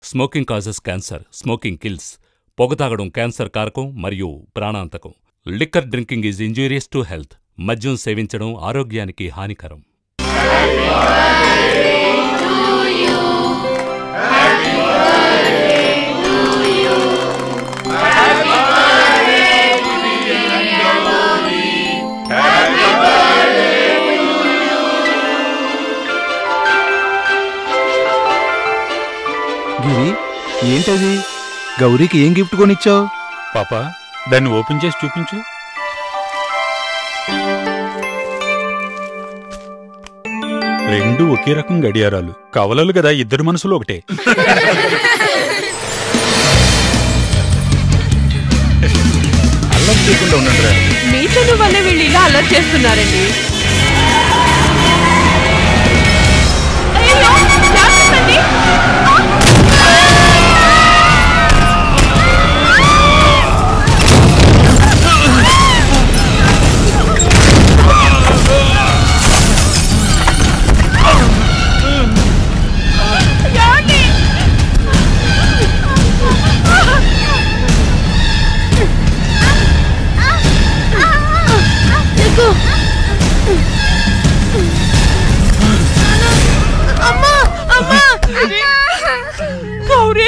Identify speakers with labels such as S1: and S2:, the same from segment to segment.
S1: Smoking causes cancer smoking kills పొగ తాగడం cancer కారకం మరియు ప్రాణాంతకం liquor drinking is injurious to health మద్యం సేవించడం ఆరోగ్యానికి హానికరం
S2: గిరి ఏంటది గౌరీకి ఏం గిఫ్ట్ కొనిచ్చావు
S3: పాప దాన్ని ఓపెన్ చేసి చూపించు రెండు ఒకే రకం గడియారాలు కవలలు కదా ఇద్దరు మనసులు ఒకటే అల్లం చేయకుండా ఉండండి రా
S4: మీ చదువు వల్లే వీళ్ళు ఇలా అల్లరి చేస్తున్నారండి అయ్యయ్యో, జాగ్రత్తండి. ఏమండి? అమ్మా అమ్మా గౌరీ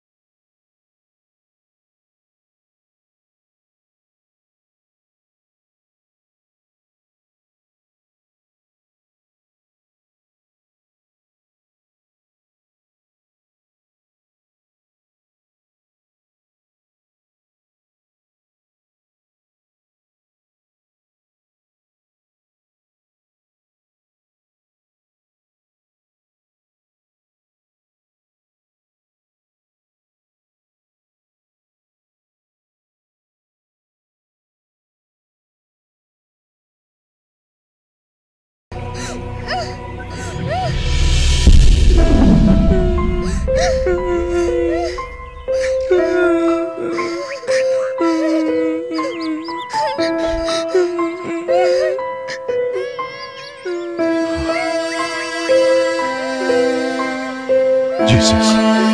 S3: జీసస్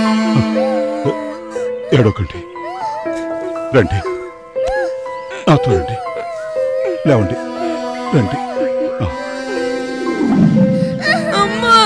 S3: ఏడొకండి రండి నాతో రండి లేవండి రండి ఆ.
S4: అమ్మా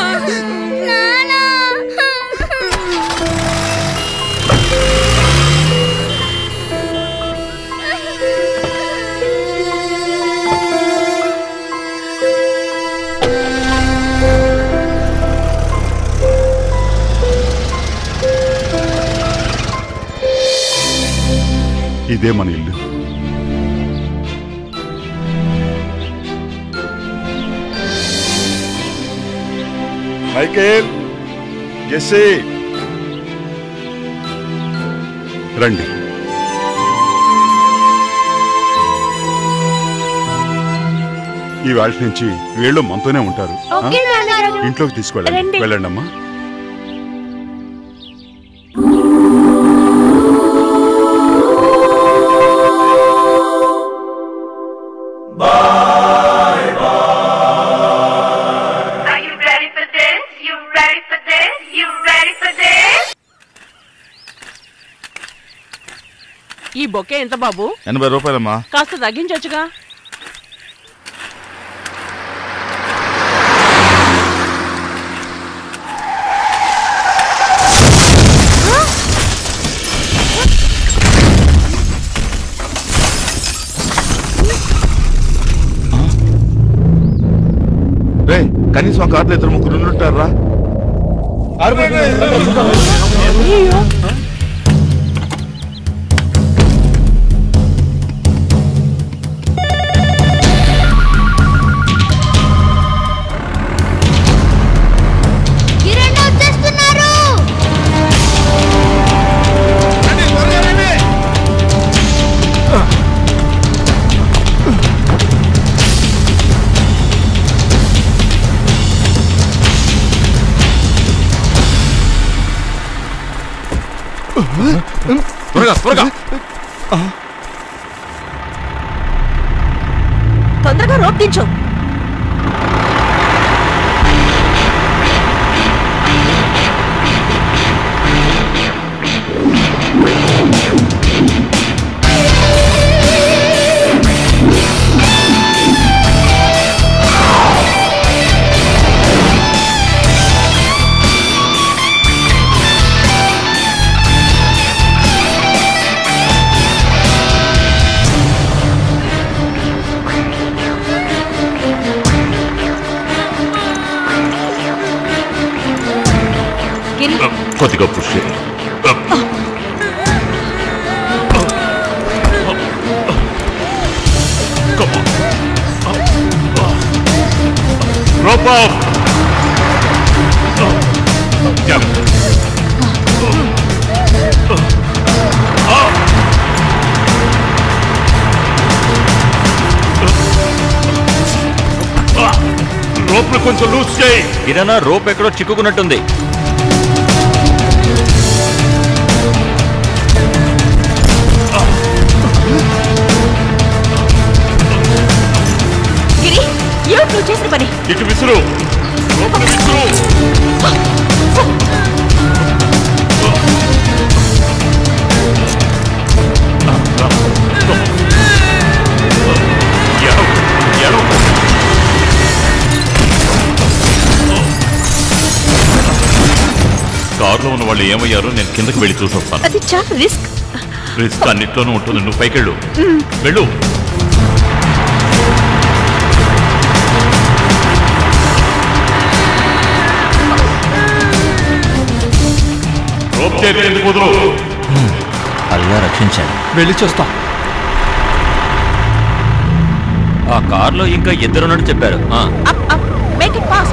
S3: ఇదే మన ఇల్లు మైకేల్ జెస్సీ రండి ఈ వేళ నుంచి వీళ్ళు మనతోనే ఉంటారు ఆ?
S4: ఓకే నాన్నగారు
S3: ఇంట్లోకి తీసుకెళ్ళండి
S4: రండి.
S3: వెళ్ళండి అమ్మా
S5: Are you ready for this? You ready for this? You ready for this?
S4: ఈ బొకే ఎంత బాబు
S6: ఎనభై రూపాయలమ్మా
S4: కాస్త తగ్గించొచ్చుగా
S6: రే కనీసం ఆ కార్లో ఇద్దరు ముగ్గురు ఉండుంటారా త్వరగా త్వరగా
S4: తొందరగా రోప్ దించు
S6: కొద్దిగా పుష్ చేయి. Come on. Rope up. Yeah. Rope కొంచెం లూజ్ చేయి
S7: కిరణా రోప్ ఎక్కడో చిక్కుకున్నట్టుంది
S8: గిరి ఏమిటి నువ్వు చేసిన పని
S6: ఇటు విసురు రోప్ను విసురు ఎడవ, ఎడవ. కారులో ఉన్న వాళ్ళు ఏమయ్యారో నేను కిందకి వెళ్ళి చూసొస్తాను
S8: అది చాలా రిస్క్
S6: రిస్క్ అన్నిట్లోనూ ఉంటుంది నువ్వు పైకెళ్ళు వెళ్ళు రోప్ చేతి ఎందుకు కుదురు
S7: అల్లా రక్షించాడు
S2: వెళ్ళి చూస్తాం
S7: ఆ కార్లో ఇంకా ఇద్దరున్నట్టు చెప్పారు ఆ,
S8: up up make it fast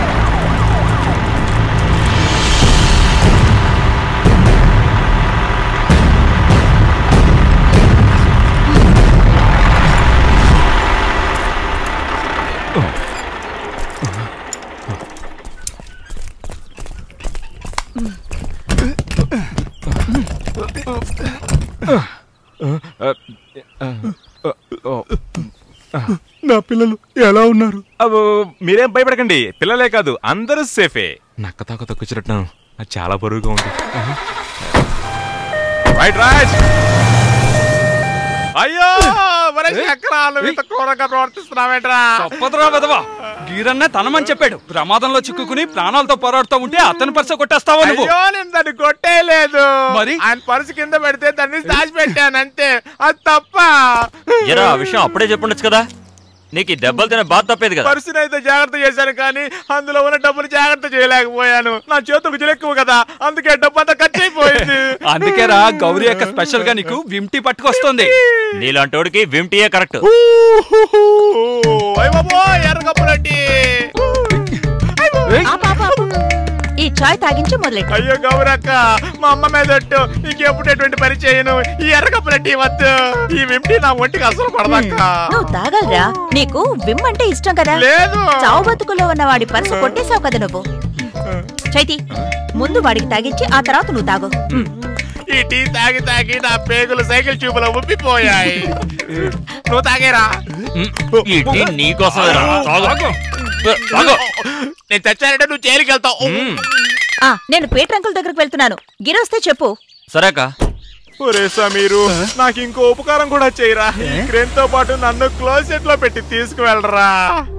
S2: నా పిల్లలు ఎలా ఉన్నారు
S9: అబ్బో మీరేం భయపడకండి పిల్లలే కాదు అందరూ సేఫే నక్క తాక తొక్కొచ్చినట్టు అది చాలా బరువుగా ఉంది రైట్ రైట్ అయ్యో మరి చక్రాలు ఇంత క్రూరంగా ప్రవర్తిస్తున్నావేంట్రా
S3: తప్పదురా వెదవా గీరన్నే తనమని చెప్పాడు ప్రమాదంలో చిక్కుకుని ప్రాణాలతో పోరాడుతూ ఉంటే అతని పరిస కొట్టేస్తావా నువ్వు
S9: అయ్యో నేను దాన్ని కొట్టేయలేదు
S3: మరి?
S9: ఆయన పర్సు కింద పెడితే దాన్ని దాచి పెట్టాను అంతే అది తప్ప
S7: ఎరా ఆ విషయం అప్పుడే చెప్పుండొచ్చు కదా నీకు ఈ దెబ్బలు తినే బాధ తప్పేది కదా
S9: పర్సుని అయితే జాగ్రత్త చేశాను కానీ అందులో ఉన్న డబ్బులు జాగ్రత్త చేయలేకపోయాను నా చేతులకు ఎక్కువ కదా అందుకే డబ్బు అంతా ఖర్చు అయిపోయింది
S3: అందుకేరా గౌరీ యొక్క స్పెషల్ గా నీకు విమ్టి పట్టుకొస్తుంది
S7: నీలాంటోడికి విమ్టీయే కరెక్ట్
S9: అయ్య బాబోయ్, ఎర్రగప్పులండి
S8: ఆపు, ఆపు, ఆపు. ఈ చాయ్ తాగించి మొదలెట్టు
S9: అయ్యో గౌరక్క మా అమ్మ మీద ఒట్టు ఇంకెప్పుడు ఎటువంటి పని చేయను ఈ ఎర్రగప్పులంటి వద్దు ఈ వింటి నా ఒంటికి అసలు పడదక్క
S8: నువ్వు తాగలరా నీకు విమ్ అంటే ఇష్టం కదా
S9: లేదు
S8: చావు బతుకులో ఉన్న వాడి పర్సు కొట్టేశావు కదా నువ్వు చైతి ముందు వాడికి తాగించి ఆ తర్వాత నువ్వు తాగు
S9: ఈ టీ తాగి తాగి నా పేగులు సైకిల్ ట్యూబులో ఉబ్బిపోయాయి నువ్వు తాగేరా
S7: ఈ టీ నీకోసమేరా. తాగు. తాగు.
S9: నేను చచ్చానంటే నువ్వు జైలుకి వెళ్తావు
S7: మ్మ్.
S8: ఆ నేను పీటర్ అంకుల్ దగ్గరికి వెళ్తున్నాను గిరొస్తే చెప్పు
S7: సరేక
S9: ఒరే సమీరు నాకు ఇంకో ఉపకారం కూడా చేయరా ఈ క్రేన్ తో పాటు నన్ను క్లోజెట్ లో పెట్టి తీసుకువెళ్ళరా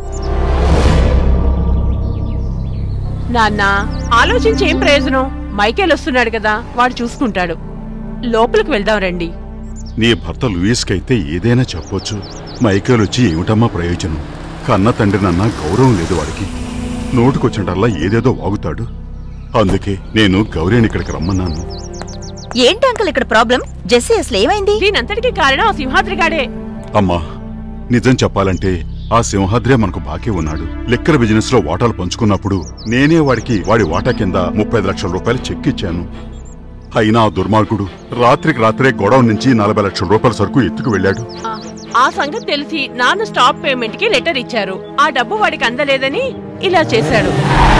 S4: నాన్న ఆలోచించి ఏం ప్రయోజనం మైకేల్ వస్తున్నాడు కదా వాడు చూసుకుంటాడు లోపలికి వెళ్దాం రండి
S10: నీ భర్త లూయిస్కైతే ఏదైనా చెప్పొచ్చు మైకేల్ వచ్చి ఏమిటమ్మా ప్రయోజనం కన్న తండ్రినన్నా గౌరవం లేదు వాడికి నోటుకొచ్చినటల్లా ఏదేదో వాగుతాడు అందుకే నేను గౌరీని ఇక్కడికి రమ్మన్నాను
S8: ఏంటి అంకుల్ ఇక్కడ ప్రాబ్లం జెస్సీ అసలు ఏమైంది
S4: దీనంతటికి కారణం ఆ సింహాద్రిగాడే
S10: అమ్మా నిజం చెప్పాలంటే ఆ సింహాద్రే మనకు బాకీ ఉన్నాడు లిక్కర్ బిజినెస్ లో వాటాలు పంచుకున్నప్పుడు నేనే వాడికి వాడి వాటా కింద ముప్పై లక్షల రూపాయలు చెక్ ఇచ్చాను అయినా ఆ దుర్మార్గుడు రాత్రికి రాత్రే గొడవ నుంచి నలభై లక్షల రూపాయల సరుకు ఎత్తుకు వెళ్ళాడు
S4: ఆ, ఆ సంగతి తెలిసి నాన్న స్టాప్ పేమెంట్ కి లెటర్ ఇచ్చారు ఆ డబ్బు వాడికి అందలేదని ఇలా చేశాడు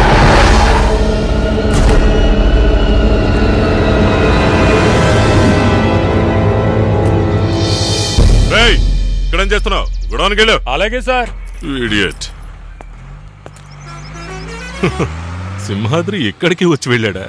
S6: రేయ్ ఇక్కడేం చేస్తున్నావు గుడవనికి వెళ్ళు
S9: అలాగే సార్
S6: ఇడియట్ సింహాద్రి ఇక్కడికి వచ్చి వెళ్ళాడా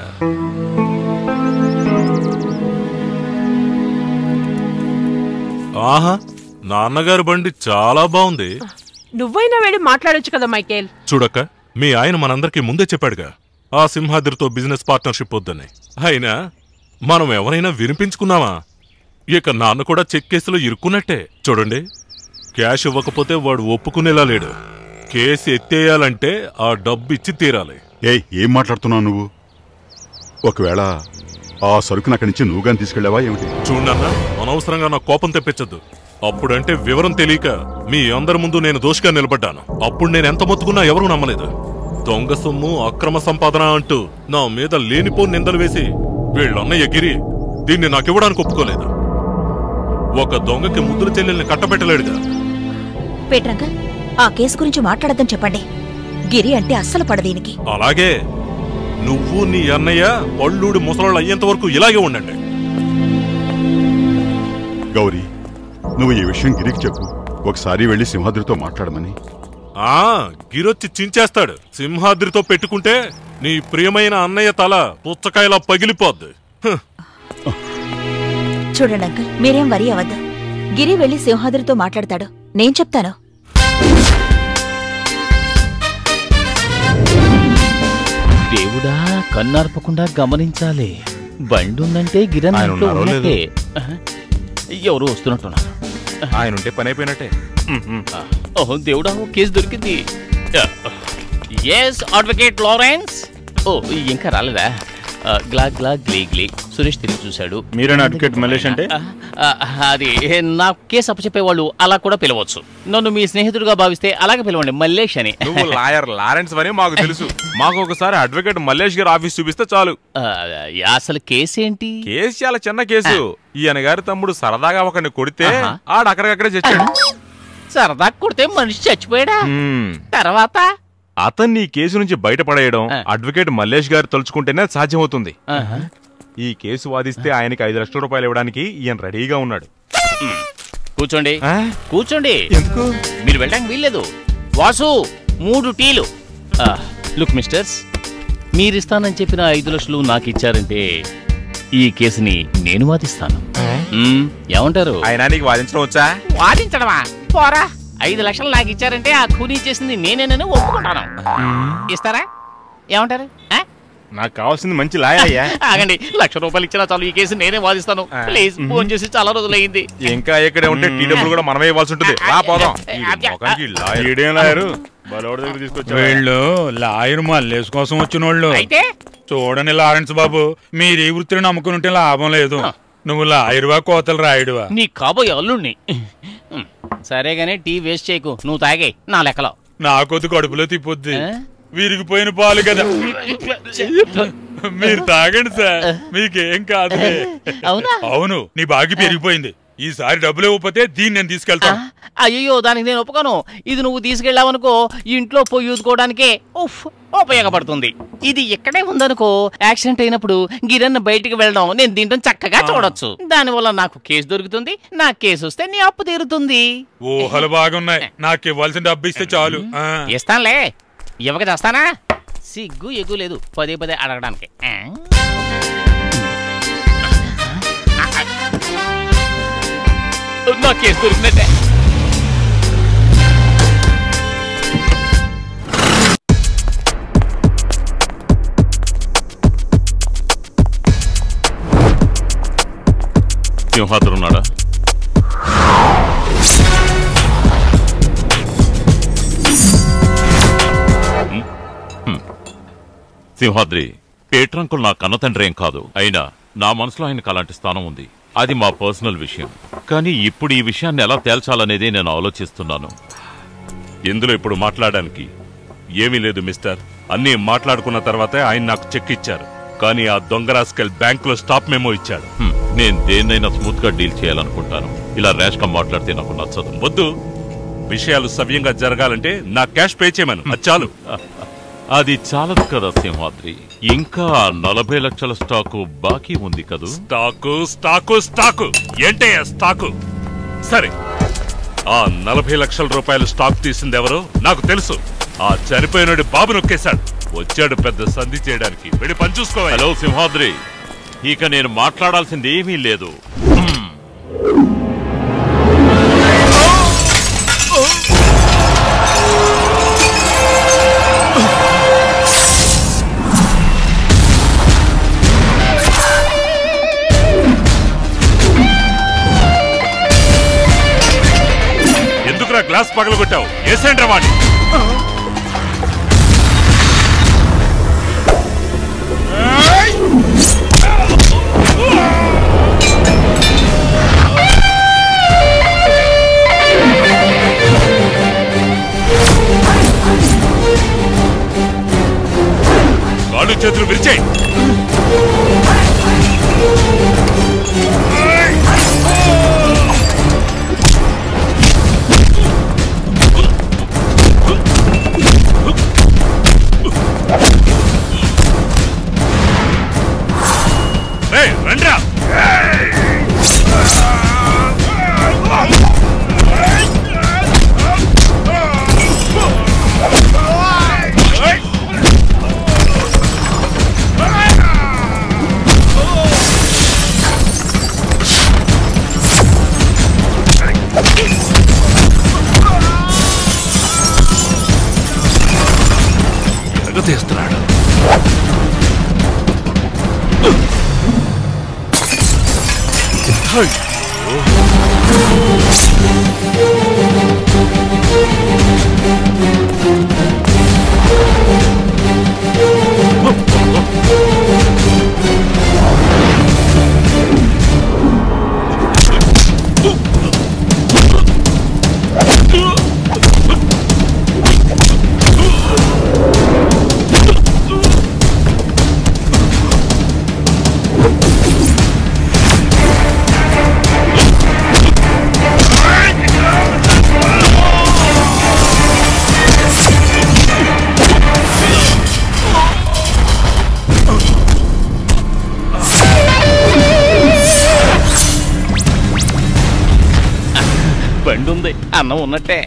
S6: ఆహా నాన్నగారి బండి చాలా బాగుంది
S4: నువ్వైనా వెళ్ళి మాట్లాడొచ్చు కదా మైకేల్
S6: చూడక్క మీ ఆయన మనందరికీ ముందే చెప్పాడుగా ఆ సింహాద్రితో బిజినెస్ పార్ట్నర్షిప్ వద్దని అయినా మనం ఎవరైనా వినిపించుకున్నామా ఇక నాన్న కూడా చెక్ కేసులో ఇరుక్కున్నట్టే చూడండి క్యాష్ ఇవ్వకపోతే వాడు ఒప్పుకునేలా లేడు కేసు ఎత్తేయాలంటే ఆ డబ్బు ఇచ్చి తీరాలి
S10: ఏయ్ ఏం మాట్లాడుతున్నావు నువ్వు ఒకవేళ ఆ సరుకుని అక్కడి నుంచి నువ్వు గాని తీసుకెళ్ళావా ఏమిటి
S6: చూడన్నా అనవసరంగా నా కోపం తెప్పించద్దు అప్పుడంటే వివరం తెలియక మీ అందరి ముందు నేను దోషిగా నిలబడ్డాను అప్పుడు నేను ఎంత మొత్తుకున్నా ఎవరూ నమ్మలేదు దొంగ సొమ్ము అక్రమ సంపాదన అంటూ నా మీద లేనిపో నిందలు వేసి వీళ్ళన్నయ్య గిరి దీన్ని నాకివ్వడానికి ఒప్పుకోలేదు ఒక దొంగకి ముద్దుల చెల్లెల్ని కట్టబెట్టలేడుగా
S8: పేట్రంకల్ ఆ కేసు గురించి మాట్లాడద్దని చెప్పండి గిరి అంటే అస్సలు పడ దీనికి
S6: అలాగే నువ్వు నీ అన్నయ్య పళ్ళుడు ముసలాళ్ళు అయ్యేంత వరకు ఇలాగే ఉండండి
S10: గౌరీ నువ్వు ఈ విషయం గిరికి చెప్పు ఒకసారి వెళ్ళి సింహాద్రితో మాట్లాడమని
S6: ఆ గిరొచ్చి చించేస్తాడు సింహాద్రితో పెట్టుకుంటే నీ ప్రియమైన అన్నయ్య తల పుచ్చకాయలా పగిలిపోద్ది హ్.
S8: చూడండి అంకుల్ మీరేం వరి అవ్వద్దు గిరి వెళ్లి సింహాద్రితో మాట్లాడతాడు నేను చెప్తాను
S11: దేవుడా కన్నార్పకుండా గమనించాలి బండి ఉందంటే గిరణ్
S9: ఆయన
S11: ఇంట్లో
S9: ఉన్నారో
S11: ఉన్నట్టే. ఆహా. ఎవరు వస్తున్నట్టున్నారు
S9: ఆయన ఉంటే పని అయిపోయినట్టే
S11: ఓహో దేవుడా ఓ కేసు దొరికింది ఎస్ అడ్వకేట్ లారెన్స్ ఓ ఇంకా రాలేదా ఆ, గ్లా గ్లా గ్లీ గ్లీ సురేష్ తిరిగి చూశాడు
S9: మీరేనా అడ్వకేట్ మల్లేష్ అంటే?
S11: ఆ, అది నా కేసు అప్పచెప్పేవాళ్ళు అలా కూడా పిలవచ్చు నన్ను మీ స్నేహితుడిగా భావిస్తే అలాగే పిలవండి మల్లేష్ అని
S9: నువ్వు లాయర్ లారెన్స్ అని మాకు తెలుసు మాకు ఒకసారి అడ్వకేట్ మల్లేష్ గారి ఆఫీస్ చూపిస్తే చాలు
S11: ఆ, అసలు కేసు ఏంటి
S9: కేసు చాలా చిన్న కేసు ఈయన గారి తమ్ముడు సరదాగా ఒకరిని కొడితే
S11: ఆహా.
S9: ఆడ అక్కడికక్కడే చచ్చాడు
S11: సరదా కొడితే మనిషి చచ్చిపోయాడా
S9: మ్మ్.
S11: తర్వాత
S9: అతన్ని ఈ కేసు నుంచి బయటపడేయడం అడ్వకేట్ మల్లేష్ గారు తలుచుకుంటేనే సాధ్యమవుతుంది
S11: ఆహా.
S9: ఈ కేసు వాదిస్తే ఆయనకి ఐదు లక్షల రూపాయలు ఇవ్వడానికి ఈయన రెడీగా ఉన్నాడు
S11: కూర్చోండి కూర్చోండి మీరు వెళ్ళడానికి వీల్లేదు వాసు మూడు టీలు లుక్ మిస్టర్స్ మీరిస్తానని చెప్పిన ఐదు లక్షలు నాకు ఇచ్చారంటే ఈ కేసుని నేను వాదిస్తాను మ్మ్, ఏమంటారు
S9: ఆయన నీకు వాదించడం వచ్చా
S11: వాదించడమా పోరా ఐదు లక్షలు నాకు ఇచ్చారంటే ఆ కూలీ చేసింది నేనేనని ఒప్పుకుంటాను ఇస్తారా ఏమంటారు ఆ?
S9: నాకు కావాల్సింది మంచి లాయర్ అయ్యా
S11: ఆగండి లక్ష రూపాయలు ఇచ్చినా చాలు ఈ కేసు నేనే వాదిస్తాను ప్లీజ్ ఫోన్ చేసి చాలా రోజులైంది
S9: ఇంకా ఇక్కడే ఉంటే టీ డబ్బులు కూడా మనమే ఇవ్వాల్సి ఉంటుంది రా పోదాం ఈ మొఖానికి ఈ లాయర్. ఈడేం లాయరు బలోడి దగ్గర తీసుకొచ్చావా?
S12: వీళ్ళు లాయర్ మల్లేస్ కోసం వచ్చిన వాళ్ళు
S11: అయితే
S12: చూడండి లారెన్స్ బాబు మీరు ఈ వృత్తిని నమ్ముకుని ఉంటే లాభం లేదు నువ్వు లాయరువా కోతలు రాయుడువా
S11: నీ కాబోయే అల్లుణ్ణి సరే గానీ టీ వేస్ట్ చేయకు నువ్వు తాగే నా లెక్కలో
S12: నాకొద్దు కడుపులో తిప్పొద్ది విరిగిపోయిన పాలు కదా మీరు తాగండి సార్ మీకేం కాదు
S11: అవునా?
S12: అవును నీ బాగి పెరిగిపోయింది ఈసారి డబ్బులు ఇవ్వకపోతే దీన్ని నేను తీసుకెళ్తాను
S11: అయ్యో దానికి నేను ఒప్పుకోను ఇది నువ్వు తీసుకెళ్ళావనుకో ఇంట్లో పొయ్యి ఊదుకోవడానికే ఉఫ్ ఉపయోగపడుతుంది ఇది ఇక్కడే ఉందనుకో యాక్సిడెంట్ అయినప్పుడు గిరన్న బయటికి వెళ్ళడం నేను దీంట్లో చక్కగా చూడొచ్చు దానివల్ల నాకు కేసు దొరుకుతుంది నా కేసు వస్తే నీ అప్పు తీరుతుంది
S12: ఊహలు బాగున్నాయి నాకు ఇవ్వాల్సిన డబ్బు ఇస్తే చాలు ఆ.
S11: ఇస్తానులే ఇవ్వక చేస్తానా సిగ్గు ఎగ్గు లేదు పదే పదే అడగడానికి ఆ? నా కేసు దొరికినట్టే
S6: సింహాద్రి ఉన్నాడా హ్మ్? హ్మ్. సింహాద్రి పేట్రంకుల్ నా కన్నతండ్రి ఏం కాదు అయినా నా మనసులో ఆయనకు అలాంటి స్థానం ఉంది అది మా పర్సనల్ విషయం కానీ ఇప్పుడు ఈ విషయాన్ని ఎలా తేల్చాలనేది నేను ఆలోచిస్తున్నాను
S1: ఇందులో ఇప్పుడు మాట్లాడడానికి ఏమీ లేదు మిస్టర్ అన్నీ మాట్లాడుకున్న తర్వాతే ఆయన నాకు చెక్ ఇచ్చారు కానీ ఆ దొంగ రాస్కెల్ బ్యాంకులో స్టాప్ మెమో ఇచ్చాడు
S6: హ్మ్. నేను దేన్నైనా స్మూత్ గా డీల్ చేయాలనుకుంటాను ఇలా ర్యాష్ గా మాట్లాడితే నాకు నచ్చదు
S1: వద్దు విషయాలు సవ్యంగా జరగాలంటే నా క్యాష్ పే చేయమను అది చాలు
S6: అది చాలదు కదా సింహాద్రి ఇంకా నలభై లక్షల స్టాకు బాకీ ఉంది కదూ
S1: స్టాకు స్టాకు స్టాకు ఏంటయ్యా స్టాకు సరే ఆ నలభై లక్షల రూపాయలు స్టాక్ తీసింది ఎవరో నాకు తెలుసు ఆ చనిపోయినోడి బాబు నొక్కేశాడు వచ్చాడు పెద్ద సంధి చేయడానికి వెళ్ళి పని చూసుకోవాలి
S6: హలో సింహాద్రి ఇక నేను మాట్లాడాల్సింది ఏమీ లేదు
S1: ఎందుకురా గ్లాస్ పగలగొట్టావు ఏసేంట్రా వాడిని
S12: ఏయ్!
S1: రండ్రా ఎగతీస్తున్నాడు
S11: బండి ఉంది అన్నం ఉన్నట్టే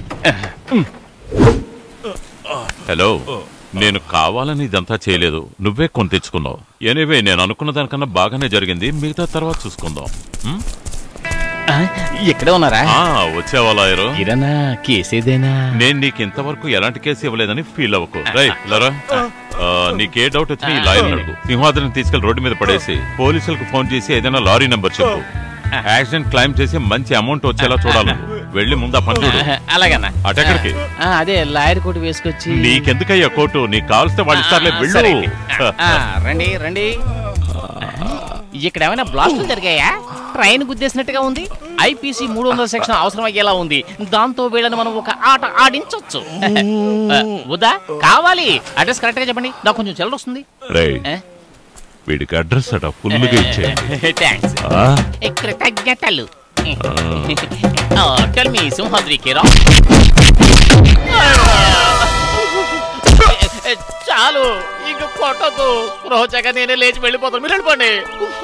S6: హలో నేను కావాలని ఇదంతా చేయలేదు నువ్వే కొని తెచ్చుకున్నావు ఎనీవే నేను అనుకున్న దానికన్నా బాగానే జరిగింది మిగతా తర్వాత చూసుకుందాం ఉమ్?
S11: ఆ, ఇక్కడే ఉన్నారా
S6: ఆ, వచ్చావా లాయరు
S11: కిరణా కేసేదేనా
S6: నేను నీకు ఇంతవరకు ఎలాంటి కేసు ఇవ్వలేదని ఫీల్ అవ్వకు రై లరా ఆ, నీకే డౌట్ వచ్చినా ఈ లాయర్ అడుగు సింహాద్రిని తీసుకెళ్లి రోడ్డు మీద పడేసి పోలీసులకు ఫోన్ చేసి ఏదైనా లారీ నెంబర్ చెప్పు యాక్సిడెంట్ క్లైమ్ చేసి మంచి అమౌంట్ వచ్చేలా చూడాలి వెళ్ళి ముందు ఆ పని చూడు
S11: అలాగన్నా
S6: అటెక్కడికి
S11: ఆ, అదే లాయర్ కోట్ వేసుకొచ్చి
S6: నీకెందుకయ్యా కోటు నీకు కావలిస్తే వాళ్ళు ఇస్తారులే
S11: ఆ,
S6: వెళ్ళు
S11: సరే. ఆ, రండి రండి ఇక్కడ ఏమైనా బ్లాస్టులు జరిగాయా ట్రైన్ గుద్దేసినట్టుగా ఉంది ఐపీసీ మూడు వందల సెక్షన్ అవసరం అయ్యేలా ఉంది దాంతో వీళ్ళని మనం ఒక ఆట ఆడించవచ్చు వద్దా కావాలి అడ్రస్ కరెక్ట్ గా చెప్పండి నాకు కొంచెం చిల్లర వస్తుంది
S6: రేయ్ వీడికి అడ్రస్ అట ఫుల్గా ఇచ్చేయండి
S11: థ్యాంక్స్
S6: ఆ?
S11: కృతజ్ఞతలు టెల్ మీ సింహాద్రి కిరా చాలు ఇంక కొట్టదు రోజాగా నేనే లేచి వెళ్ళిపోతాను మీరు వెళ్ళిపోండి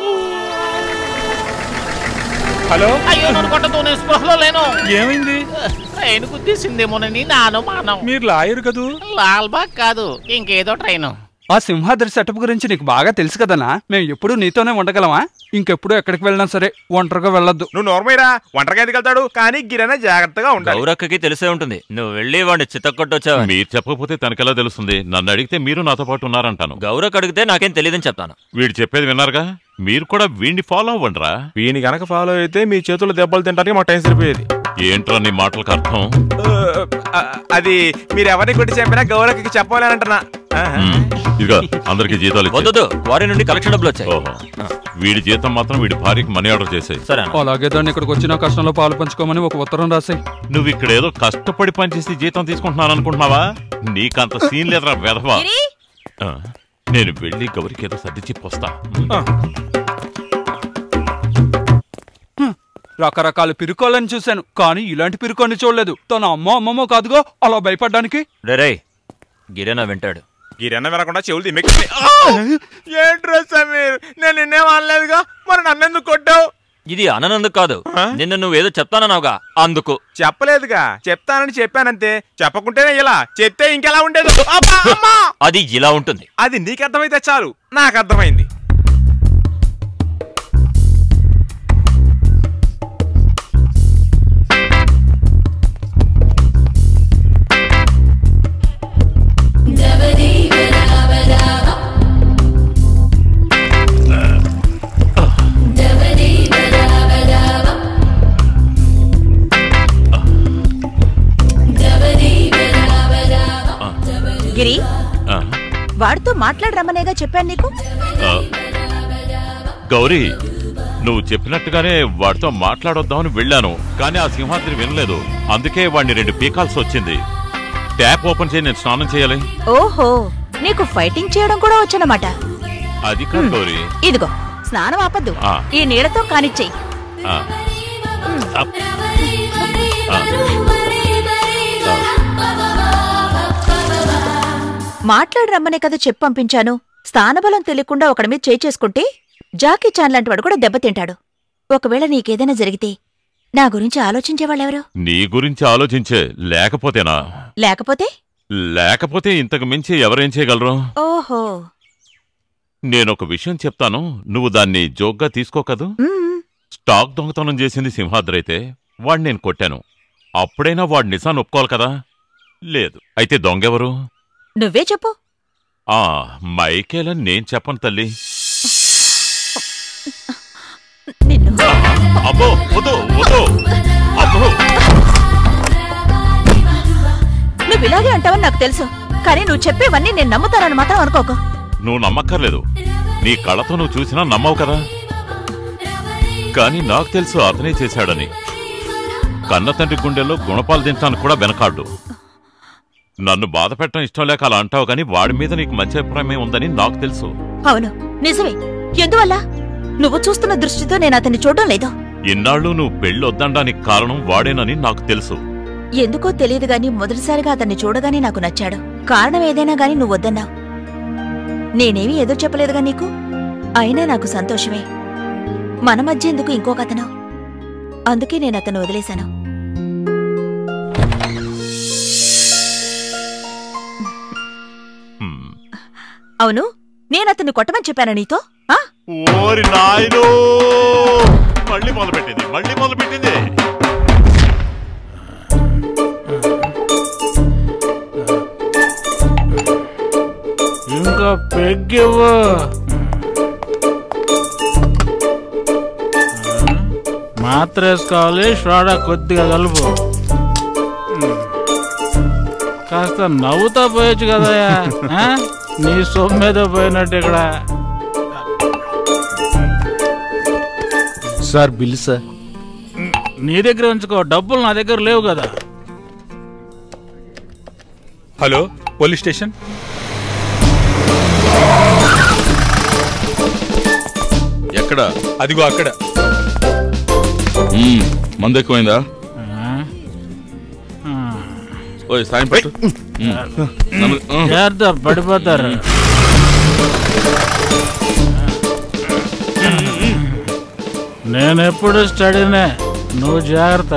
S3: హలో
S11: అయ్యో నన్ను కొట్టదు నేను స్పృహలో లేను
S3: ఏమైంది
S11: ట్రైన్ గుద్దేసిందేమోనని నా అనుమానం
S3: మీరు లాయర్ కదూ
S11: లాల్బాగ్ కాదు ఇంకేదో ట్రైన్
S3: ఆ సింహాద్రి సెటప్ గురించి నీకు బాగా తెలుసు కదనా మేము ఎప్పుడు నీతోనే ఉండగలమా ఇంకెప్పుడు ఎక్కడికి వెళ్ళినా సరే ఒంటరిగా వెళ్ళొద్దు
S9: నువ్వు నోర్మైరా ఒంటరిగా ఎందుకు వెళ్తాడు కానీ గిరణ జాగ్రత్తగా ఉండాలి
S7: గౌరక్కకి తెలిసే ఉంటుంది నువ్వు వెళ్ళి వాడిని చిత్తకొట్టొచ్చావు
S6: మీరు చెప్పకపోతే తనకెలా తెలుస్తుంది నన్ను అడిగితే మీరు నాతో పాటు ఉన్నారంటాను
S7: గౌరక్ అడిగితే నాకేం తెలియదని చెప్తాను
S6: వీడు చెప్పేది విన్నారుగా మీరు కూడా వీడిని ఫాలో అవ్వండిరా
S9: వీని గనక ఫాలో అయితే మీ చేతుల్లో దెబ్బలు తింటానికి మాకు టైం సరిపోయేది
S6: ఏంట్రా నీ మాటలకు అర్థం
S9: ఆ, అది మీరు ఎవరిని కొట్టి చంపినా గౌరవకి చెప్పాలి అని అంటున్నా
S6: ఇదిగో అందరికి జీతాలు ఇచ్చేయ్.
S7: వద్దు వారి నుండి కలెక్షన్ డబ్బులు వచ్చాయి
S6: ఓహో వీడి జీతం మాత్రం వీడి భార్యకి మనీ ఆర్డర్ చేసేయి
S7: సరే
S3: అలాగే దాన్ని ఇక్కడికి వచ్చిన కష్టంలో పాలు పంచుకోమని ఒక ఉత్తరం రాసాయి
S6: నువ్వు ఇక్కడ ఏదో కష్టపడి పనిచేసి జీతం తీసుకుంటున్నాను అనుకుంటున్నావా నీకంత సీన్ లేదురా వెధవా ఆ, నేను వెళ్ళి గౌరికి ఏదో సర్ది చెప్పొస్తా
S3: రకరకాల పిరుకోళ్ళని చూశాను కానీ ఇలాంటి పిరుకోని చూడలేదు తన అమ్మ అమ్మమ్మో కాదుగో అలా భయపడ్డానికి
S7: రే గిరేనా వింటాడు
S9: గిరణ వినకుండా చెవులు తిమ్మెక్కి ఏంట్రా సమీర్ నేను నిన్నేం అనలేదుగా మరి నన్నెందుకు కొట్టావు
S7: ఇది అననందుకు కాదు నిన్న నువ్వేదో చెప్తానన్నావుగా అందుకు
S9: చెప్పలేదుగా చెప్తానని చెప్పానంతే చెప్పకుంటేనే ఇలా చెప్తే ఇంకెలా ఉండేది అబ్బా, అమ్మా!
S7: అది ఇలా ఉంటుంది
S9: అది నీకు అర్థమైతే చాలు నాకు అర్థమైంది
S8: గిరి
S6: ఆ,
S8: వాడితో మాట్లాడరమ్మనేగా చెప్పాను నీకు
S6: ఆ, గౌరీ నువ్వు చెప్పినట్టుగానే వాడితో మాట్లాడొద్దామని వెళ్ళాను కానీ ఆ సింహాద్రి వినలేదు అందుకే వాడిని రెండు పీకాల్సి వచ్చింది ట్యాప్ ఓపెన్ చేయి నేను స్నానం చేయాలి
S8: ఓహో నీకు ఫైటింగ్ చేయడం కూడా వచ్చనమాట
S6: అది కాదు గౌరీ
S8: ఇదిగో స్నానం ఆపద్దు
S6: ఆ.
S8: ఈ నీడతో కానిచ్చేయి
S6: ఆ, అప్. ఆ,
S8: మాట్లాడరమ్మనే కదా చెప్పి పంపించాను స్థానబలం తెలియకుండా ఒకడి మీద చేయి చేసుకుంటే జాకీ చాన్ లాంటి వాడు కూడా దెబ్బతింటాడు ఒకవేళ నీకేదైనా జరిగితే నా గురించి ఆలోచించేవాళ్ళెవరు
S1: నీ గురించి ఆలోచించే లేకపోతేనా
S8: లేకపోతే
S1: లేకపోతే ఇంతకు మించి ఎవరేం చేయగలరు
S8: ఓహో
S1: నేనొక విషయం చెప్తాను నువ్వు దాన్ని జోక్గా తీసుకోకదు
S8: మ్మ్.
S1: స్టాక్ దొంగతనం చేసింది సింహాద్రి అయితే వాడు నేను కొట్టాను అప్పుడైనా వాడు నిజాన్ని ఒప్పుకోవాలి కదా లేదు అయితే దొంగెవరు
S8: నువ్వే చెప్పు
S1: ఆ మైకేలని నేను చెప్పను తల్లి అబ్బో వద్దు వద్దు అబ్బో
S8: నువ్వు ఇలాగే అంటావని నాకు తెలుసు కానీ నువ్వు చెప్పేవన్నీ నేను నమ్ముతానని మాత్రం అనుకోకు
S1: నువ్వు నమ్మక్కర్లేదు నీ కళ్ళతో నువ్వు చూసినా నమ్మవు కదా కానీ నాకు తెలుసు అతనే చేశాడని కన్న తండ్రి గుండెల్లో గుణపాలు తింటాను కూడా వెనకాడు నన్ను బాధ పెట్టడం ఇష్టం లేక అలా అంటావు కానీ వాడి మీద నీకు మంచి అభిప్రాయమే ఉందని నాకు తెలుసు
S8: అవును నిజమే ఎందువల్ల నువ్వు చూస్తున్న దృష్టితో నేను అతన్ని చూడడం లేదు
S1: ఇన్నాళ్ళు నువ్వు పెళ్లి వద్దనడానికి కారణం వాడేనని నాకు తెలుసు
S8: ఎందుకో తెలియదు గాని మొదటిసారిగా అతన్ని చూడగానే నాకు నచ్చాడు కారణం ఏదైనా గాని నువ్వు వద్దన్నావు నేనేమీ ఎదురు చెప్పలేదుగా నీకు అయినా నాకు సంతోషమే మన మధ్య ఎందుకు ఇంకొక అతను అందుకే నేను అతను వదిలేశాను అవును నేను అతన్ని కొట్టమని చెప్పాను నీతో ఆ?
S1: ఓరి నాయనో మళ్ళీ మొదలుపెట్టింది మళ్ళీ మొదలుపెట్టింది
S13: ఇంకా పెగ్గివ్వు మాత్ర వేసుకోవాలి సోడా కొద్దిగా కలుపు కాస్త నవ్వుతా పోయొచ్చు కదయ్యా ఆ? నీ సొమ్మేదో పోయినట్టు ఇక్కడ
S2: సార్ బిల్ సార్
S13: నీ దగ్గర ఉంచుకో డబ్బులు నా దగ్గర లేవు కదా
S12: హలో పోలీస్ స్టేషన్
S14: ఎక్కడ
S12: అదిగో అక్కడ
S14: మ్మ్, మందు ఎక్కువైందా ఓయ్ సాయం పెట్టు మ్మ్. నన్ను- ఆ.
S13: జాగ్రత్త పడిపోతారు నేనెప్పుడు స్టడీనే నువ్వు జాగ్రత్త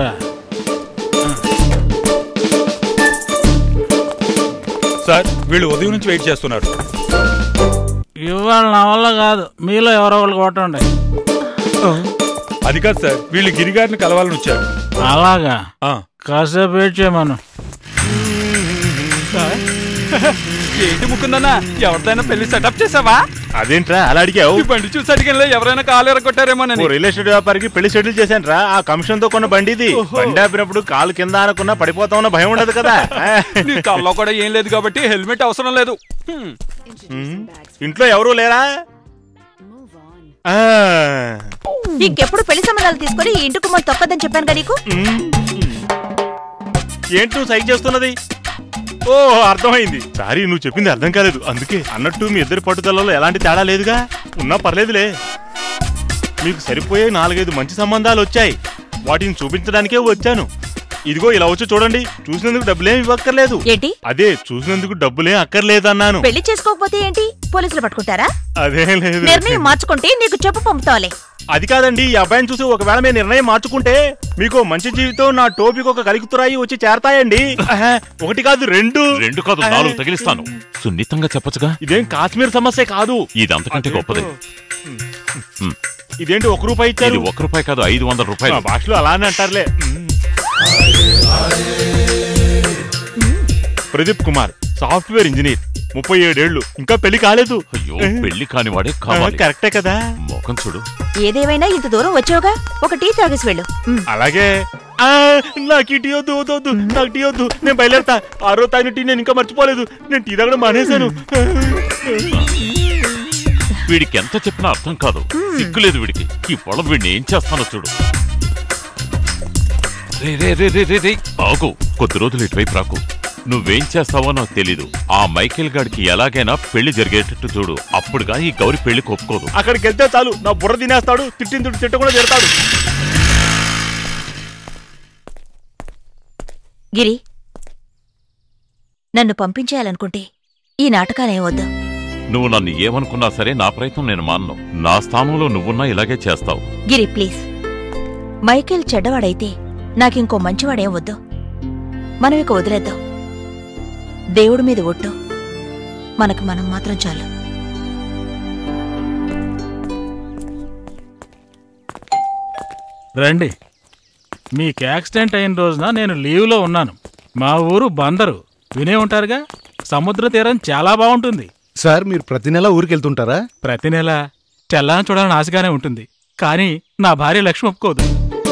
S12: సార్ వీళ్ళు ఉదయం నుంచి వెయిట్ చేస్తున్నారు
S13: ఇవాళ నా వల్ల కాదు మీలో ఎవరో ఒకళ్ళు కొట్టండి
S12: అది కాదు సార్ వీళ్ళు గిరిగారిని కలవాలని వచ్చారు
S13: అలాగా
S12: ఆ.
S13: కాసేపు వెయిట్ చేయమను
S3: ఏంటి ముకుందన్నా ఎవరిదైనా పెళ్లి సెటప్ చేసావా
S9: అదేంట్రా అలా అడిగావు
S3: ఈ బండి చూసి అడిగిన ఎవరైనా కాలు ఎరగొట్టారేమోనని
S9: ఓ రియల్ ఎస్టేట్ వ్యాపారికి పెళ్లి సెటిల్ చేశాను రా ఆ కమిషన్ తో కొన్న బండి ఇది బండి ఆపినప్పుడు కాలు కింద అనుకున్నా పడిపోతామన్న భయం ఉండదు కదా
S3: నీ కల్లో కూడా ఏం లేదు కాబట్టి హెల్మెట్ అవసరం లేదు హ్మ్.
S9: ఉమ్, ఇంట్లో ఎవరూ లేరా ఆ,
S8: ఇంకెప్పుడు పెళ్లి సంబంధాలు తీసుకొని ఈ ఇంటికి మనం తప్పదని చెప్పాను కదా నీకు
S9: ఏంటి నువ్వు సైక్ చేస్తున్నది ఓ అర్థమైంది సారీ నువ్వు చెప్పింది అర్థం కాలేదు అందుకే అన్నట్టు మీ ఇద్దరి పట్టుదలలో ఎలాంటి తేడా లేదుగా ఉన్నా పర్లేదులే మీకు సరిపోయే నాలుగైదు మంచి సంబంధాలు వచ్చాయి వాటిని చూపించడానికే వచ్చాను ఇదిగో ఇలా వచ్చి చూడండి చూసినందుకు డబ్బులేం ఇవ్వక్కర్లేదు
S8: ఏంటి
S9: అదే చూసినందుకు డబ్బులేం అక్కర్లేదు అన్నాను
S8: పెళ్లి చేసుకోకపోతే ఏంటి పోలీసులు పట్టుకుంటారా
S9: అదేం లేదు
S8: నిర్ణయం మార్చుకుంటే నీకు చెప్పు పంపుతావులే
S9: అది కాదండి ఈ అబ్బాయిని చూసి ఒకవేళ మేము నిర్ణయం మార్చుకుంటే మీకు మంచి జీవితం నా టోపీకి ఒక కలికుతురాయి వచ్చి చేరతాయండి ఆహా, ఒకటి కాదు రెండు
S1: రెండు కాదు నాలుగు తగిలిస్తాను సున్నితంగా చెప్పొచ్చుగా
S9: ఇదేం కాశ్మీర్ సమస్య కాదు
S1: ఇది అంతకంటే గొప్పది హ్మ్.
S9: ఇదేంటి ఒక రూపాయి ఇచ్చారు
S1: ఇది ఒక్క రూపాయి కాదు ఐదు వందల రూపాయలు
S9: మా భాషలో అలానే అంటారులే ప్రదీప్ కుమార్ సాఫ్ట్వేర్ ఇంజనీర్ ముప్పై ఏడేళ్లు ఇంకా పెళ్లి కాలేదు
S1: అయ్యో పెళ్లి కాని వాడే కావాలి
S9: కరెక్టే కదా
S1: మోకం చూడు
S8: ఏదేమైనా ఇంత దూరం వచ్చావుగా ఒక టీ తాగేసి వెళ్ళు ఉమ్.
S9: అలాగే ఆ, నాకు ఈ టీ వద్దు వద్దు వద్దు నాకు టీ వద్దు నేను బయలుదేరతా ఆరో తాగిన టీ నేను ఇంకా మర్చిపోలేదు నేను టీ తాగడం మానేశాను
S1: వీడికి ఎంత చెప్పినా అర్థం కాదు సిగ్గులేదు వీడికి ఈ పొలం వీడిని ఏం చేస్తానో చూడు రే రే రే రే రే రే ఆగు కొద్ది రోజులు ఇటువైపు రాకు నువ్వేం చేస్తావో నాకు తెలీదు ఆ మైకేల్ గాడికి ఎలాగైనా పెళ్లి జరిగేటట్టు చూడు అప్పుడుగా ఈ గౌరి పెళ్లి ఒప్పుకోదు
S9: అక్కడికి వెళ్తే చాలు నా బుర్ర తినేస్తాడు తిట్టిన తిట్టు తిట్టకుండా తిడతాడు
S8: గిరి నన్ను పంపించేయాలనుకుంటే ఈ నాటకాలేం వద్దు
S15: నువ్వు నన్ను ఏమనుకున్నా సరే నా ప్రయత్నం నేను మానను నా స్థానంలో నువ్వున్నా ఇలాగే చేస్తావు
S8: గిరి ప్లీజ్ మైకేల్ చెడ్డవాడైతే నాకింకో మంచివాడేం వద్దు మనం ఇక వదిలేద్దాం దేవుడి మీద ఒట్టు మనకు మనం మాత్రం చాలు
S13: రండి మీకు యాక్సిడెంట్ అయిన రోజున నేను లీవ్లో ఉన్నాను మా ఊరు బందరు వినే ఉంటారుగా సముద్ర తీరం చాలా బాగుంటుంది
S2: సార్ మీరు ప్రతి నెల ఊరికెళ్తుంటారా
S13: ప్రతి నెల తెల్లాని చూడాలని ఆశగానే ఉంటుంది కానీ నా భార్య లక్ష్మి ఒప్పుకోదు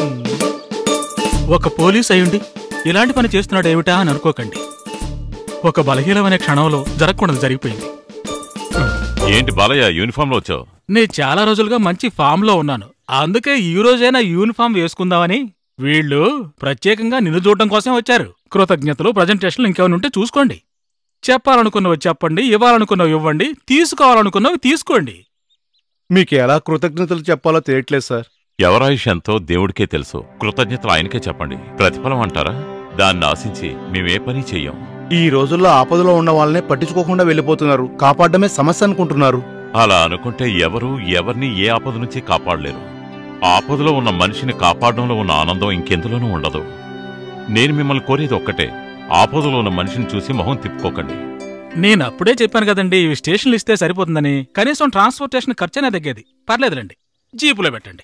S13: ఒక పోలీస్ అయ్యుండి ఇలాంటి పని చేస్తున్నాడు ఏమిటా అని అనుకోకండి ఒక బలహీనమైన క్షణంలో జరగకూడదు జరిగిపోయింది
S15: ఏంటి బాలయ్య యూనిఫామ్ లో వచ్చావు
S13: నేను చాలా రోజులుగా మంచి ఫామ్ లో ఉన్నాను అందుకే ఈ రోజైనా యూనిఫామ్ వేసుకుందామని వీళ్ళు ప్రత్యేకంగా నిన్ను చూడటం కోసం వచ్చారు కృతజ్ఞతలు ప్రజెంటేషన్లు ఇంకేమైనా ఉంటే చూసుకోండి చెప్పాలనుకున్నవి చెప్పండి ఇవ్వాలనుకున్నవి ఇవ్వండి తీసుకోవాలనుకున్నవి తీసుకోండి
S2: మీకు ఎలా కృతజ్ఞతలు చెప్పాలో తెలియట్లేదు సార్
S15: ఎవరాయుష్ ఎంతో దేవుడికే తెలుసు కృతజ్ఞతలు ఆయనకే చెప్పండి ప్రతిఫలం అంటారా దాన్ని ఆశించి మేమే పని చెయ్యం
S2: ఈ రోజుల్లో ఆపదలో ఉన్న వాళ్ళనే పట్టించుకోకుండా వెళ్ళిపోతున్నారు కాపాడమే సమస్య అనుకుంటున్నారు
S15: అలా అనుకుంటే ఎవరు ఎవరిని ఏ ఆపద నుంచి కాపాడలేరు ఆపదలో ఉన్న మనిషిని కాపాడడంలో ఉన్న ఆనందం ఇంకెందులోనూ ఉండదు నేను మిమ్మల్ని కోరేది ఒక్కటే ఆపదలో ఉన్న మనిషిని చూసి మొహం తిప్పుకోకండి
S13: నేను అప్పుడే చెప్పాను కదండి ఇవి స్టేషన్లు ఇస్తే సరిపోతుందని కనీసం ట్రాన్స్పోర్టేషన్ ఖర్చనే తగ్గేది పర్లేదులేండి జీపులో పెట్టండి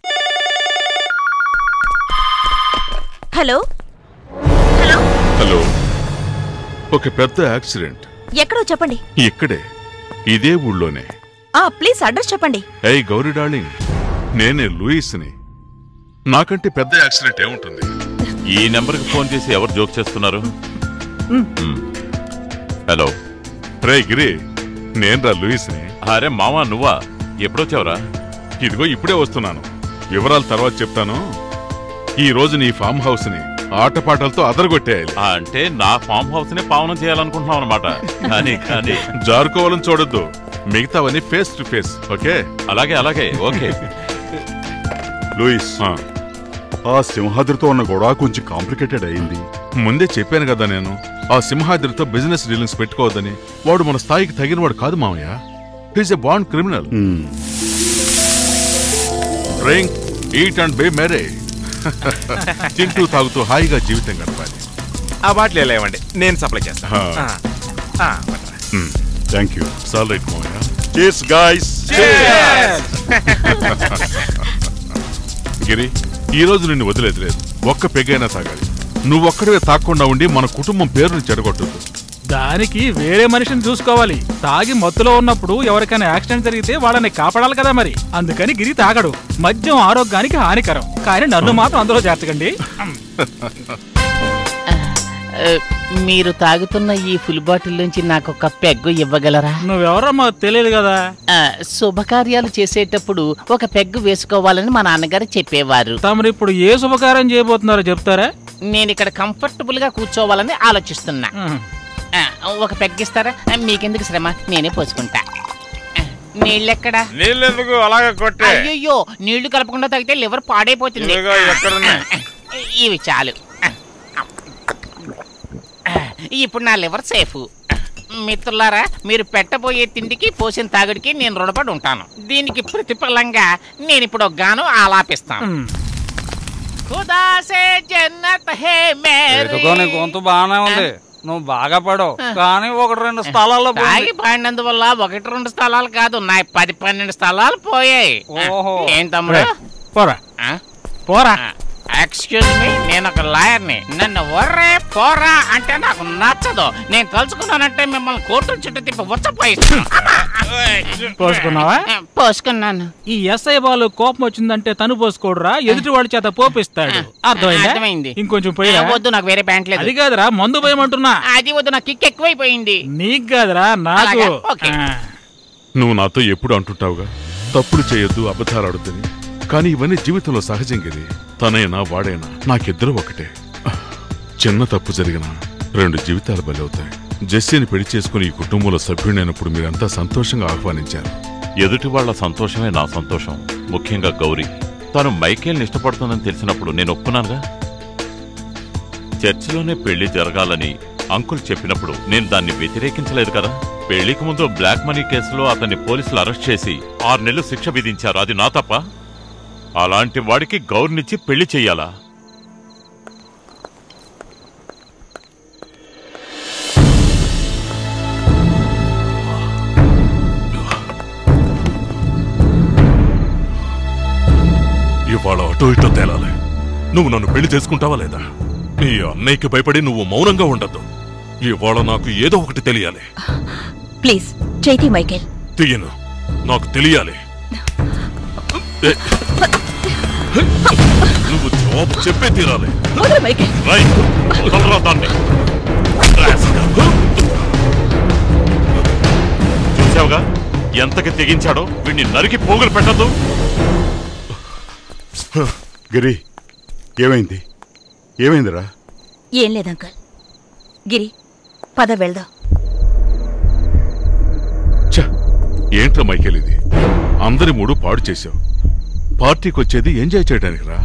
S8: హలో
S14: హలో ఒక పెద్ద యాక్సిడెంట్
S8: ఎక్కడో చెప్పండి
S14: ఇక్కడే ఇదే ఊళ్ళోనే
S8: ఆ ప్లీజ్ అడ్రస్ చెప్పండి
S14: ఏయ్ గౌరీ డార్లింగ్ నేనే లూయిస్ని నాకంటే పెద్ద యాక్సిడెంట్ ఏముంటుంది
S15: ఈ నెంబర్కి ఫోన్ చేసి ఎవరు జోక్ చేస్తున్నారు మ్. హలో
S14: రే గిరి నేను రా లూయిస్ని
S15: అరే మామా నువ్వా ఎప్పుడొచ్చావురా
S14: ఇదిగో ఇప్పుడే వస్తున్నాను వివరాలు తర్వాత చెప్తాను ఈ రోజు నీ ఫామ్ హౌస్ ని ఆటపాటలతో అదరగొట్టేయాలి
S15: అంటే నా ఫామ్ హౌస్ ని పావనం చేయాలనుకుంటున్నావు అనమాట కానీ కానీ
S14: జారుకోవాలని చూడొద్దు మిగతావన్నీ ఫేస్ టు ఫేస్ ఓకే
S15: అలాగే అలాగే ఓకే
S10: లూయిస్ ఆ సింహాద్రితో ఉన్న గొడవ కొంచెం కాంప్లికేటెడ్ అయింది
S14: ముందే చెప్పాను కదా నేను ఆ సింహాద్రితో బిజినెస్ డీలింగ్స్ పెట్టుకోవద్దని వాడు మన స్థాయికి తగిన వాడు కాదు మామయ్య he's a bond criminal drink eat and be merry తింటూ తాగుతూ హాయిగా జీవితం గడపాలి
S16: ఆ బాటిల్ లేవండి నేను సప్లై చేస్తాను
S14: ఆ.
S16: ఆ, ఆ, పట్టరా.
S10: థ్యాంక్ యూ
S14: సాల్ రైట్ మామయ్య
S10: చేస్ గాయ్స్
S14: గిరి ఈ రోజు నిన్ను వదిలేదు ఒక్క పెగ్గైనా తాగాలి నువ్వు ఒక్కడివే తాగకుండా ఉండి మన కుటుంబం పేరుని చెడగొట్టద్దు
S13: దానికి వేరే మనిషిని చూసుకోవాలి తాగి మత్తులో ఉన్నప్పుడు ఎవరికైనా యాక్సిడెంట్ జరిగితే వాళ్ళని కాపాడాలి కదా మరి అందుకని గిరి తాగడు మద్యం ఆరోగ్యానికి హానికరం కానీ నన్ను మాత్రం అందులో చేర్చకండి
S11: ఆ, మీరు తాగుతున్న ఈ ఫుల్ బాటిల్ నుంచి నాకు ఒక పెగ్గు ఇవ్వగలరా
S13: నువ్వెవరో మాకు తెలియదు కదా
S11: ఆ, శుభకార్యాలు చేసేటప్పుడు ఒక పెగ్గు వేసుకోవాలని మా నాన్నగారు చెప్పేవారు
S13: తమరు ఇప్పుడు ఏ శుభకార్యం చేయబోతున్నారో చెప్తారా
S11: నేను ఇక్కడ కంఫర్టబుల్ గా కూర్చోవాలని ఆలోచిస్తున్నా ఆ, ఒక పెగ్ ఇస్తారా ఆ, మీకెందుకు శ్రమ నేనే పోసుకుంటా ఆ, నీళ్ళెక్కడా
S16: నీళ్ళెందుకు అలాగే కొట్టే
S11: అయ్యో నీళ్లు కలపకుండా తాగితే లివర్ పాడైపోతుంది
S16: ఇదిగో ఎక్కడున్నాయి?
S11: ఇవి చాలు ఇప్పుడు నా లివర్ సేఫ్ మిత్రులారా మీరు పెట్టబోయే తిండికి పోసిన తాగుడికి నేను రుణపడి ఉంటాను దీనికి ప్రతిఫలంగా నేను ఇప్పుడు ఒక గాను ఆలాపిస్తాను ఖుదా సే జన్నత్ హే మేరీ
S3: ఎదుగో నీ గొంతు బాగానే ఉంది నువ్వు బాగా పడవు కానీ ఒకటి రెండు స్థలాల్లో పోయింది.
S11: తాగి పాడినందువల్ల ఒకటి రెండు స్థలాలు కాదు నా పది పన్నెండు స్థలాలు పోయాయి
S3: ఓహో.
S11: ఏం తమ్ముడు
S13: పోరా
S11: ఆ?
S13: పోరా
S11: ఎక్స్క్యూజ్ మీ నేను ఒక లాయర్ని నన్ను ఒర్రే పోరా అంటే నాకు నచ్చదు నేను తలుచుకున్నానంటే మిమ్మల్ని కోర్టు చుట్టూ తిప్పి వచ్చపోయిస్తాను
S13: పోసుకున్నావా
S11: పోసుకున్నాను
S13: ఈ ఎస్ఐ బాలు కోపం వచ్చిందంటే తను పోసుకోడురా ఎదుటి వాడి చేత పోపిస్తాడు అర్థమైందా
S11: అర్థమైంది.
S13: ఇంకొంచెం పోయిరా
S11: ఆ, వద్దు నాకు వేరే ప్యాంట్ లేదు
S13: అది కాదురా మందు పోయమంటున్నా
S11: అది వద్దు నాకు కిక్ ఎక్కువైపోయింది
S13: నీకు కాదురా నాకు
S11: అలాగా? ఓకే.
S13: ఆ.
S14: నువ్వు నాతో ఎప్పుడు అంటుంటావుగా తప్పులు చేయొద్దు అబద్ధాలు ఆడొద్దని కానీ ఇవన్నీ జీవితంలో సహజం గిరి తనైనా వాడైనా నాకిద్దరూ ఒకటే చిన్న తప్పు జరిగినా రెండు జీవితాలు బలవుతాయి జెస్సీని పెళ్లి చేసుకుని ఈ కుటుంబంలో సభ్యుడైనప్పుడు మీరంతా సంతోషంగా ఆహ్వానించారు
S15: ఎదుటి వాళ్ళ సంతోషమే నా సంతోషం ముఖ్యంగా గౌరీ తను మైకేల్ని ఇష్టపడుతుందని తెలిసినప్పుడు నేను ఒప్పుకున్నానుగా చర్చిలోనే పెళ్లి జరగాలని అంకుల్ చెప్పినప్పుడు నేను దాన్ని వ్యతిరేకించలేదు కదా పెళ్లికి ముందు బ్లాక్ మనీ కేసులో అతన్ని పోలీసులు అరెస్ట్ చేసి ఆరు నెలలు శిక్ష విధించారు అది నా తప్ప అలాంటి వాడికి గౌరనిచ్చి పెళ్లి చెయ్యాలా
S6: ఇవాళ అటో ఇటో తేలాలి నువ్వు నన్ను పెళ్లి చేసుకుంటావా లేదా నీ అన్నయ్యకి భయపడి నువ్వు మౌనంగా ఉండద్దు ఇవాళ నాకు ఏదో ఒకటి తెలియాలి
S8: ప్లీజ్ చైతి మైకేల్
S6: తీయను నాకు తెలియాలి ఏ, నువ్వు జవాబు చెప్పే తీరాలి
S8: వదలు మైకేల్
S6: రై వదలరా దాన్ని రాస్కల్.
S15: చూసావుగా ఎంతకి తెగించాడో వీడిని నరికి పోగులు పెట్టద్దు
S10: గిరి ఏమైంది ఏమైందిరా
S8: ఏం లేదు అంకల్ గిరి పద వెళ్దాం
S14: ఏంట్రా మైకేల్ ఇది అందరి మూడు పాడు చేశావు పార్టీకి వచ్చేది ఎంజాయ్ చేయడానికి రా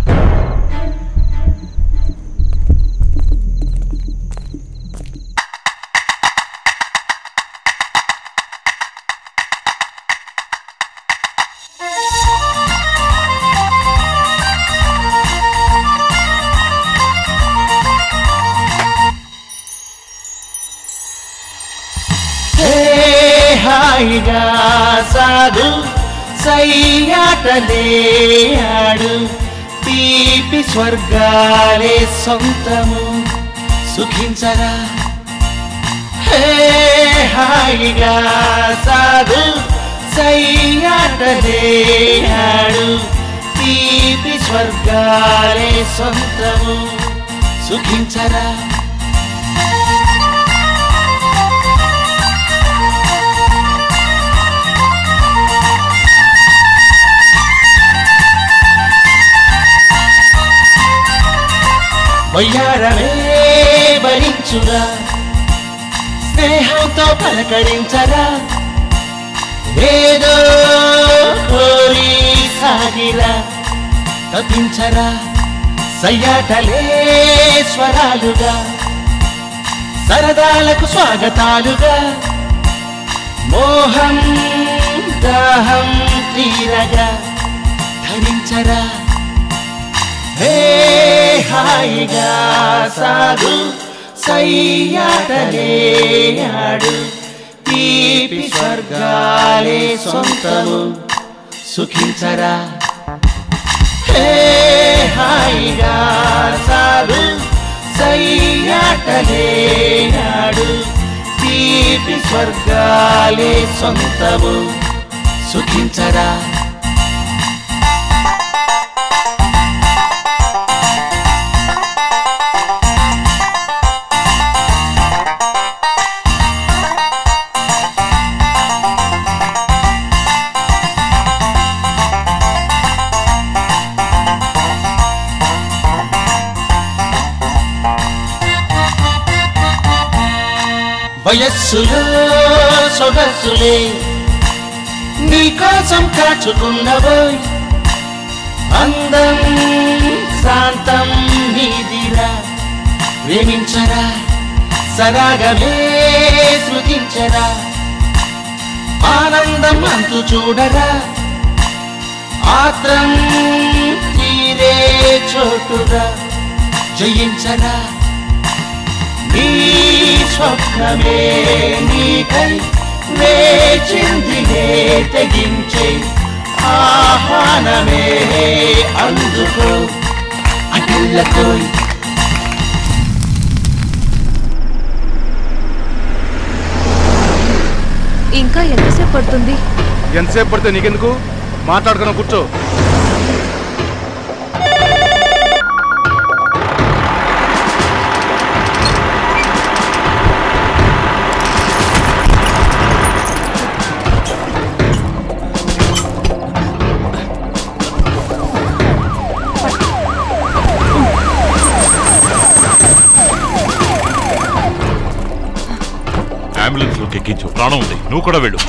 S17: హే హాయిగా సాగు సయ్యాటలే ఆడు తీపి స్వర్గాలే సొంతము సుఖించరా హే హాయిగా సాగు సయ్యాటలే ఆడు తీపి స్వర్గాలే సొంతము సుఖించరా వయ్యారమే భరించురా స్నేహంతో పలకరించరా ఏదో కోరి సాగిరా తప్పించరా సయ్యాటలే స్వరాలుగా సరదాలకు స్వాగతాలుగా మోహం దాహం తీరగా ధరించరా హే హాయిగా సాగు సయ్యాటలే ఆడు తీపి స్వర్గాలే సొంతము సుఖించరా హే హాయిగా సాగు సయ్యాటలే ఆడు తీపి స్వర్గాలే సొంతము సుఖించరా వయస్సులో సొగసులే నీకోసం కాచుకున్నవోయ్ అందం శాంతం నీదిరా ప్రేమించరా సరాగమే సృజించరా ఆనందం అంతు చూడరా ఆత్రం తీరే చోటుగా జయించరా నీ స్వప్నమే నీకై వేచిందిలే తెగించే ఆహ్వానమే అందుకో అటెళ్ళకోయ్
S18: ఇంకా ఎంతసేపు పడుతుంది
S2: ఎంతసేపు పడితే నీకెందుకు మాట్లాడుకున్నా కూర్చో
S15: అంబులెన్స్ లోకి ఎక్కించు ప్రాణం ఉంది నువ్వు కూడా వెళ్ళు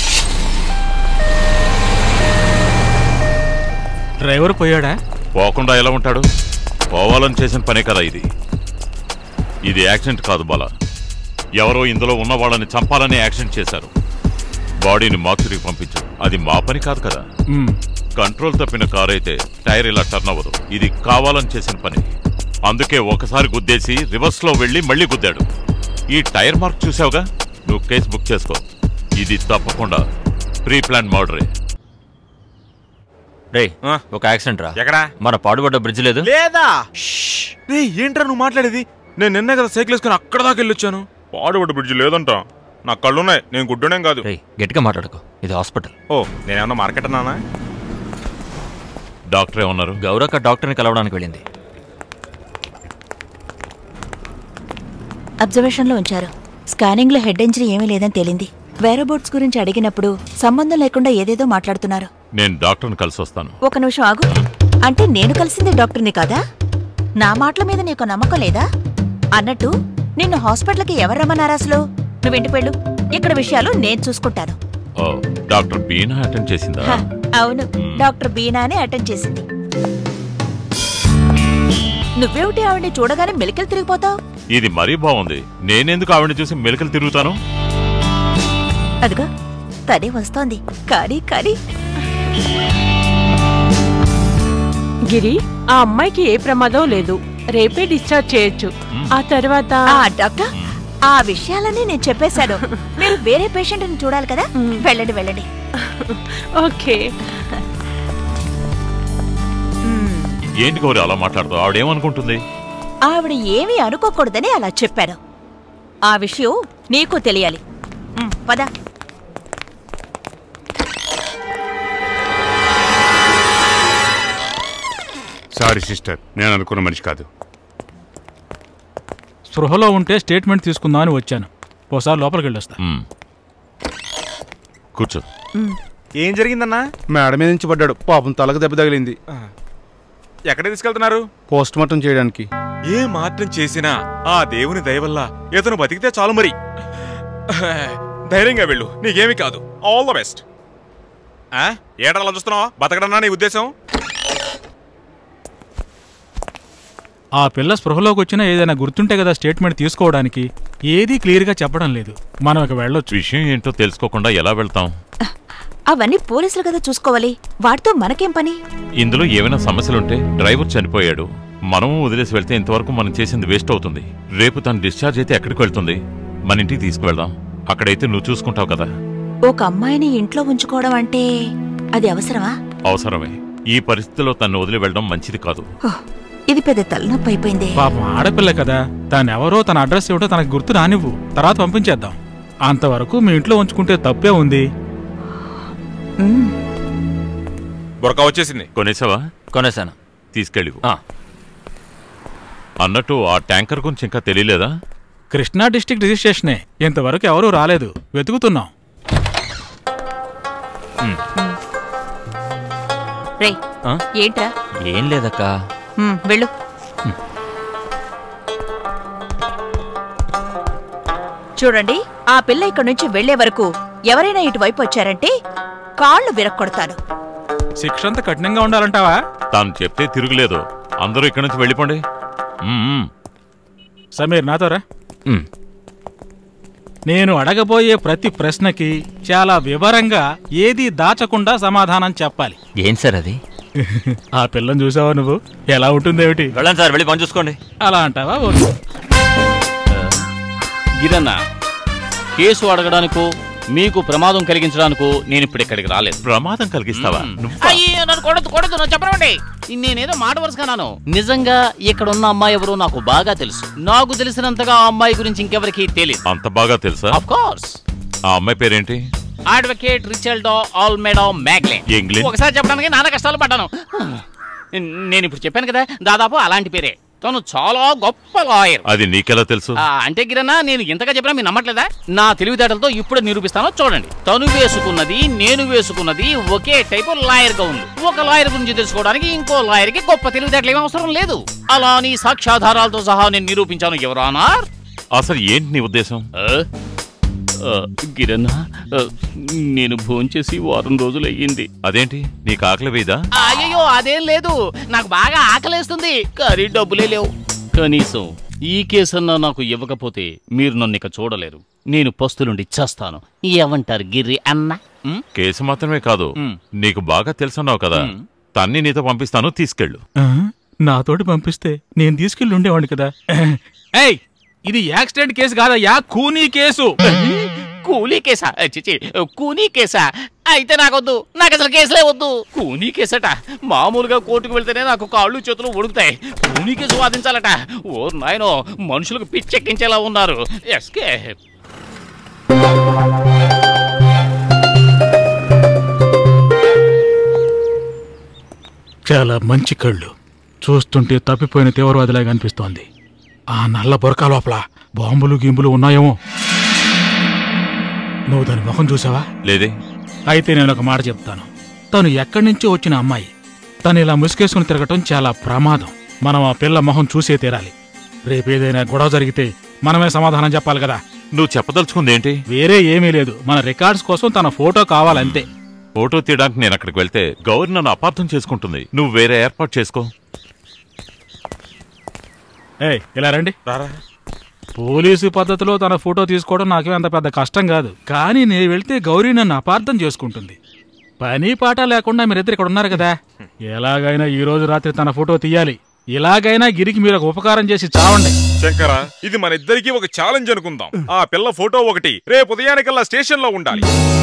S13: డ్రైవర్ పోయాడా
S15: పోకుండా ఎలా ఉంటాడు పోవాలని చేసిన పనే కదా ఇది ఇది యాక్సిడెంట్ కాదు బాల ఎవరో ఇందులో ఉన్న వాళ్ళని చంపాలని యాక్షన్ చేశారు బాడీని మార్చురికి పంపించు అది మా పని కాదు కదా
S13: మ్మ్.
S15: కంట్రోల్ తప్పిన కారు అయితే టైర్ ఇలా టర్న్ అవ్వదు ఇది కావాలని చేసిన పని అందుకే ఒకసారి గుద్దేసి రివర్స్ లో వెళ్లి మళ్ళీ గుద్దాడు ఈ టైర్ మార్క్ చూసావుగా నువ్వు కేసు బుక్ చేసుకో ఇది తప్పకుండా ప్రీ ప్లాన్ మర్డరే
S7: రే ఒక యాక్సిడెంట్ రా
S16: ఎక్కడా
S7: మన పాడుబడ్డ బ్రిడ్జ్ లేదు
S16: లేదా రే ఏంట్రా నువ్వు మాట్లాడేది నేను నిన్నే కదా సైకిల్ వేసుకుని అక్కడ దాకా వెళ్ళొచ్చాను పాడుబడి బ్రిడ్జ్ లేదంట నా కళ్ళున్నాయి నేను గుడ్డునేం కాదు
S7: గట్టిగా మాట్లాడుకో ఇది హాస్పిటల్
S16: ఓ నేనేమన్నా మార్కెట్ అన్నానా
S15: డాక్టర్ ఏమన్నారు
S7: గౌరక్క డాక్టర్ని కలవడానికి వెళ్ళింది
S8: అబ్జర్వేషన్లో ఉంచారు స్కానింగ్లో హెడ్ ఇంజరీ ఏమీ లేదని తేలింది వేరబోట్స్ గురించి అడిగినప్పుడు సంబంధం లేకుండా ఏదేదో మాట్లాడుతున్నారు
S15: నేను డాక్టర్ని కలిసి వస్తాను
S8: ఒక నిమిషం ఆగు అంటే నేను కలిసింది డాక్టర్ని కాదా నా మాటల మీద నీకు నమ్మకం లేదా అన్నట్టు నిన్ను హాస్పిటల్కి ఎవరు రమ్మన్నారు అసలు నువ్వెంటి పెళ్ళు ఇక్కడ విషయాలు నేను చూసుకుంటాను
S15: ఓ, డాక్టర్ బీనా అటెండ్ చేసిందా
S8: హ, అవును డాక్టర్ బీనానే అటెండ్ చేసింది నువ్వేమిటి ఆవిడ్ని చూడగానే మెలికలు తిరిగిపోతావు
S15: ఇది మరీ బాగుంది నేనెందుకు ఆవిడ చూసి మెలికలు తిరుగుతాను
S8: అదిగో తనే వస్తోంది కానీ కానీ
S4: గిరి ఆ అమ్మాయికి ఏ ప్రమాదం లేదు రేపే డిశ్చార్జ్ చేయొచ్చు ఆ తర్వాత
S8: ఆ డాక్టర్ ఆ విషయాలన్నీ నేను చెప్పేశాను మీరు వేరే పేషెంట్ని చూడాలి కదా వెళ్ళండి వెళ్ళండి
S4: ఓకే
S15: ఏంటి గౌరి అలా మాట్లాడుతావు ఆవిడేమనుకుంటుంది
S8: ఆవిడ ఏమీ అనుకోకూడదని అలా చెప్పాను ఆ విషయం నీకు తెలియాలి ఉమ్, పద
S19: సారీ సిస్టర్ నేను అనుకున్న మనిషి కాదు
S13: స్పృహలో ఉంటే స్టేట్మెంట్ తీసుకుందామని వచ్చాను ఓసారి లోపలికి వెళ్ళొస్తా
S15: కూర్చో
S16: ఏం జరిగిందన్నా
S2: మేడ మీద నుంచి పడ్డాడు పాపం తలకు దెబ్బ తగిలింది
S16: ఎక్కడ తీసుకెళ్తున్నారు
S2: పోస్ట్ మార్టం చేయడానికి
S16: ఏ మార్టం చేసినా ఆ దేవుని దయ వల్ల ఇతను బతికితే చాలు మరి ధైర్యంగా వెళ్ళు నీకేమీ కాదు ఆల్ ద బెస్ట్ ఏటలా చూస్తున్నావా బతకడన్నా నీ ఉద్దేశం
S13: ఆ పిల్ల స్పృహలోకి వచ్చినా ఏదైనా గుర్తుంటే కదా స్టేట్మెంట్ తీసుకోవడానికి ఏదీ క్లియర్గా చెప్పడం లేదు మనం ఇక వెళ్ళొచ్చు
S15: విషయం ఏంటో తెలుసుకోకుండా ఎలా వెళ్తాం
S8: అవన్నీ పోలీసులు కదా చూసుకోవాలి వాటితో మనకేం పని
S15: ఇందులో ఏమైనా సమస్యలుంటే డ్రైవర్ చనిపోయాడు మనం వదిలేసి వెళ్తే ఇంతవరకు మనం చేసింది వేస్ట్ అవుతుంది రేపు తను డిశ్చార్జ్ అయితే ఎక్కడికి వెళ్తుంది మన ఇంటికి తీసుకువెళ్దాం అక్కడైతే నువ్వు చూసుకుంటావు కదా
S8: ఒక అమ్మాయిని ఇంట్లో ఉంచుకోవడం అంటే అది అవసరమా
S15: అవసరమే ఈ పరిస్థితిలో తను వదిలి వెళ్ళడం మంచిది కాదు
S8: ఓహ్, ఇది పెద్ద తలనొప్పి అయిపోయింది
S13: పాపం ఆడపిల్ల కదా తానెవరో తన అడ్రస్ ఏమిటో తనకు గుర్తు రానివ్వు తర్వాత పంపించేద్దాం అంతవరకు మీ ఇంట్లో ఉంచుకుంటే తప్పే ఉంది
S16: బురక వచ్చేసింది
S15: కొనేసావా
S7: కొనేసాను
S15: తీసుకెళ్ళి అన్నట్టు ఆ ట్యాంకర్ గురించి ఇంకా తెలియలేదా
S13: కృష్ణా డిస్టిక్ రిజిస్ట్రేషనే ఇంతవరకు ఎవరూ రాలేదు వెతుకుతున్నాం
S8: రే
S7: ఆ?
S8: ఏంట్రా
S7: ఏం లేదక్క
S8: ఉమ్, వెళ్ళు చూడండి ఆ పిల్ల ఇక్కడి నుంచి వెళ్లే వరకు ఎవరైనా ఇటువైపు వచ్చారంటే కాళ్ళు విరక్కొడతాను
S13: శిక్ష అంత కఠినంగా ఉండాలంటావా
S15: తాను చెప్తే తిరుగులేదు అందరూ ఇక్కడి నుంచి వెళ్ళిపోండి మ్మ్, మ్మ్.
S13: సమీర్ నాతోరా
S15: మ్.
S13: నేను అడగబోయే ప్రతి ప్రశ్నకి చాలా వివరంగా ఏది దాచకుండా సమాధానం చెప్పాలి
S7: ఏం సార్ అది
S13: ఆ పిల్లని చూసావా నువ్వు ఎలా ఉంటుందేమిటి
S7: వెళ్ళండి సార్ వెళ్ళి పని చూసుకోండి
S13: అలా అంటావా ఓకే
S11: గిరన్న కేసు అడగడానికో మీకు ప్రమాదం కలిగించడానికో నేను ఇప్పుడు ఇక్కడికి రాలేదు
S15: ప్రమాదం కలిగిస్తావా
S11: అయ్యో నన్ను కొడదు కొడదు నన్ను చెప్పనండి నేనేదో మాట వరుసగాను నిజంగా ఇక్కడ ఉన్న అమ్మాయి ఎవరో నాకు బాగా తెలుసు నాకు తెలిసినంతగా ఆ అమ్మాయి గురించి ఇంకెవరికి తెలియదు
S15: అంత బాగా తెలుసా
S11: ఆఫ్ కోర్స్
S15: ఆ అమ్మాయి పేరేంటి
S11: అడ్వకేట్ రిచల్డో ఆల్మేడో మ్యాగ్లెన్
S15: ఇంగ్లీష్
S11: ఒకసారి చెప్పడానికి నాన్న కష్టాలు పడ్డాను నేను ఇప్పుడు చెప్పాను కదా దాదాపు అలాంటి పేరే తను చాలా గొప్ప లాయర్
S15: అది నీకెలా తెలుసు
S11: అంటే గిరన్నా నేను ఇంతగా చెప్పినా మీరు నమ్మట్లేదా నా తెలివితేటలతో ఇప్పుడు నిరూపిస్తానో చూడండి తను వేసుకున్నది నేను వేసుకున్నది ఒకే టైపు లాయర్ గా ఉంది ఒక లాయర్ గురించి తెలుసుకోవడానికి ఇంకో లాయర్ కి గొప్ప తెలివితేటలు ఏమీ అవసరం లేదు అలా నీ సాక్ష్యాధారాలతో సహా నేను నిరూపించాను ఎవరానా
S15: అసలు ఏంటి నీ ఉద్దేశం
S11: గిరన్నా నేను భోంచేసి వారం రోజులు అయ్యింది
S15: అదేంటి నీకు ఆకలి వేయదా
S11: అయ్యో అదేం లేదు నాకు బాగా ఆకలేస్తుంది కానీ డబ్బులే లేవు కనీసం ఈ కేసన్నా నాకు ఇవ్వకపోతే మీరు నన్ను ఇక చూడలేరు నేను పస్తులుండి చేస్తాను ఏమంటారు గిర్రి అన్న ఉమ్?
S15: కేసు మాత్రమే కాదు నీకు బాగా తెలుసున్నావు కదా తన్ని నీతో పంపిస్తాను తీసుకెళ్ళు
S13: ఆ? నాతోటి పంపిస్తే నేను తీసుకెళ్ళి ఉండేవాడిని కదా ఏయ్ ఇది యాక్సిడెంట్ కేసు కాదయ్యా కూనీ కేసు
S11: కూలీ కేసా ఏ, చిచి కూనీ కేసా అయితే నాకొద్దు నాకు అసలు కేసులే వద్దు కూనీ కేసట మామూలుగా కోర్టుకు వెళ్తేనే నాకు కాళ్ళు చేతులు ఉడుకుతాయి కూనీ కేసు వాదించాలట ఓ నాయనో మనుషులకు పిచ్చెక్కించేలా ఉన్నారు ఎస్కే
S13: చాలా మంచి కళ్ళు చూస్తుంటే తప్పిపోయిన తీవ్రవాదిలాగా అనిపిస్తోంది ఆ నల్ల బొరక లోపల బాంబులు గింబులు ఉన్నాయేమో నువ్వు దాని ముఖం చూసావా
S15: లేదే
S13: అయితే నేను ఒక మాట చెప్తాను తను ఎక్కడి నుంచో వచ్చిన అమ్మాయి తను ఇలా ముసుగేసుకుని తిరగటం చాలా ప్రమాదం మనం ఆ పిల్ల మొహం చూసే తీరాలి రేపేదైనా గొడవ జరిగితే మనమే సమాధానం చెప్పాలి కదా
S15: నువ్వు చెప్పదలుచుకుంది ఏంటి
S13: వేరే ఏమీ లేదు మన రికార్డ్స్ కోసం తన ఫోటో కావాలంతే
S15: ఫోటో తీయడానికి నేను అక్కడికి వెళ్తే గౌరి నన్ను అపార్థం చేసుకుంటుంది నువ్వు వేరే ఏర్పాటు చేసుకో
S13: ఏయ్ ఇలా రండి పోలీసు పద్ధతిలో తన ఫోటో తీసుకోవడం నాకేం అంత పెద్ద కష్టం కాదు కానీ నేను వెళ్తే గౌరీ నన్ను అపార్థం చేసుకుంటుంది పని పాట లేకుండా మీరిద్దరు ఇక్కడ ఉన్నారు కదా ఎలాగైనా ఈ రోజు రాత్రి తన ఫోటో తీయాలి ఇలాగైనా గిరికి మీరు ఒక ఉపకారం చేసి చావండి
S16: శంకర ఇది మన ఇద్దరికి ఒక ఛాలెంజ్ అనుకుందాం ఆ పిల్ల ఫోటో ఒకటి రేపు ఉదయానికల్లా స్టేషన్ లో ఉండాలి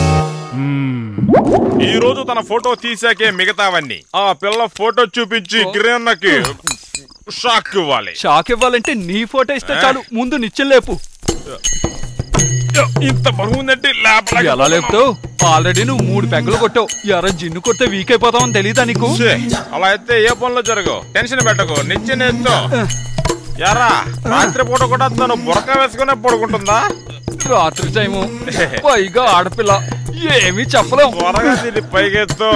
S16: ఈ రోజు తన ఫోటో తీసాకే మిగతావన్నీ ఆ పిల్ల ఫోటో చూపించి గిరణ్కి షాక్ ఇవ్వాలి
S3: షాక్ ఇవ్వాలంటే నీ ఫోటో ఇస్తే చాలు ముందు నిచ్చెన లేపు
S16: ఇంత బరువు ఉందంటే
S3: ఎలా లేపుతావు ఆల్రెడీ నువ్వు మూడు పెగ్గలు కొట్టావు ఎర్ర జిన్ను కొడితే వీక్ అయిపోతావని తెలీదా నీకు
S16: అలా అయితే ఏ పనిలో జరగవు టెన్షన్ పెట్టకు నిచ్చెన ఎత్తు యారా రాత్రి పూట కూడా తను బురక వేసుకునే పడుకుంటుందా
S3: రాత్రి టైము పైగా ఆడపిల్ల ఏమీ చెప్పలేం
S16: త్వరగా దీన్ని పైకెత్తు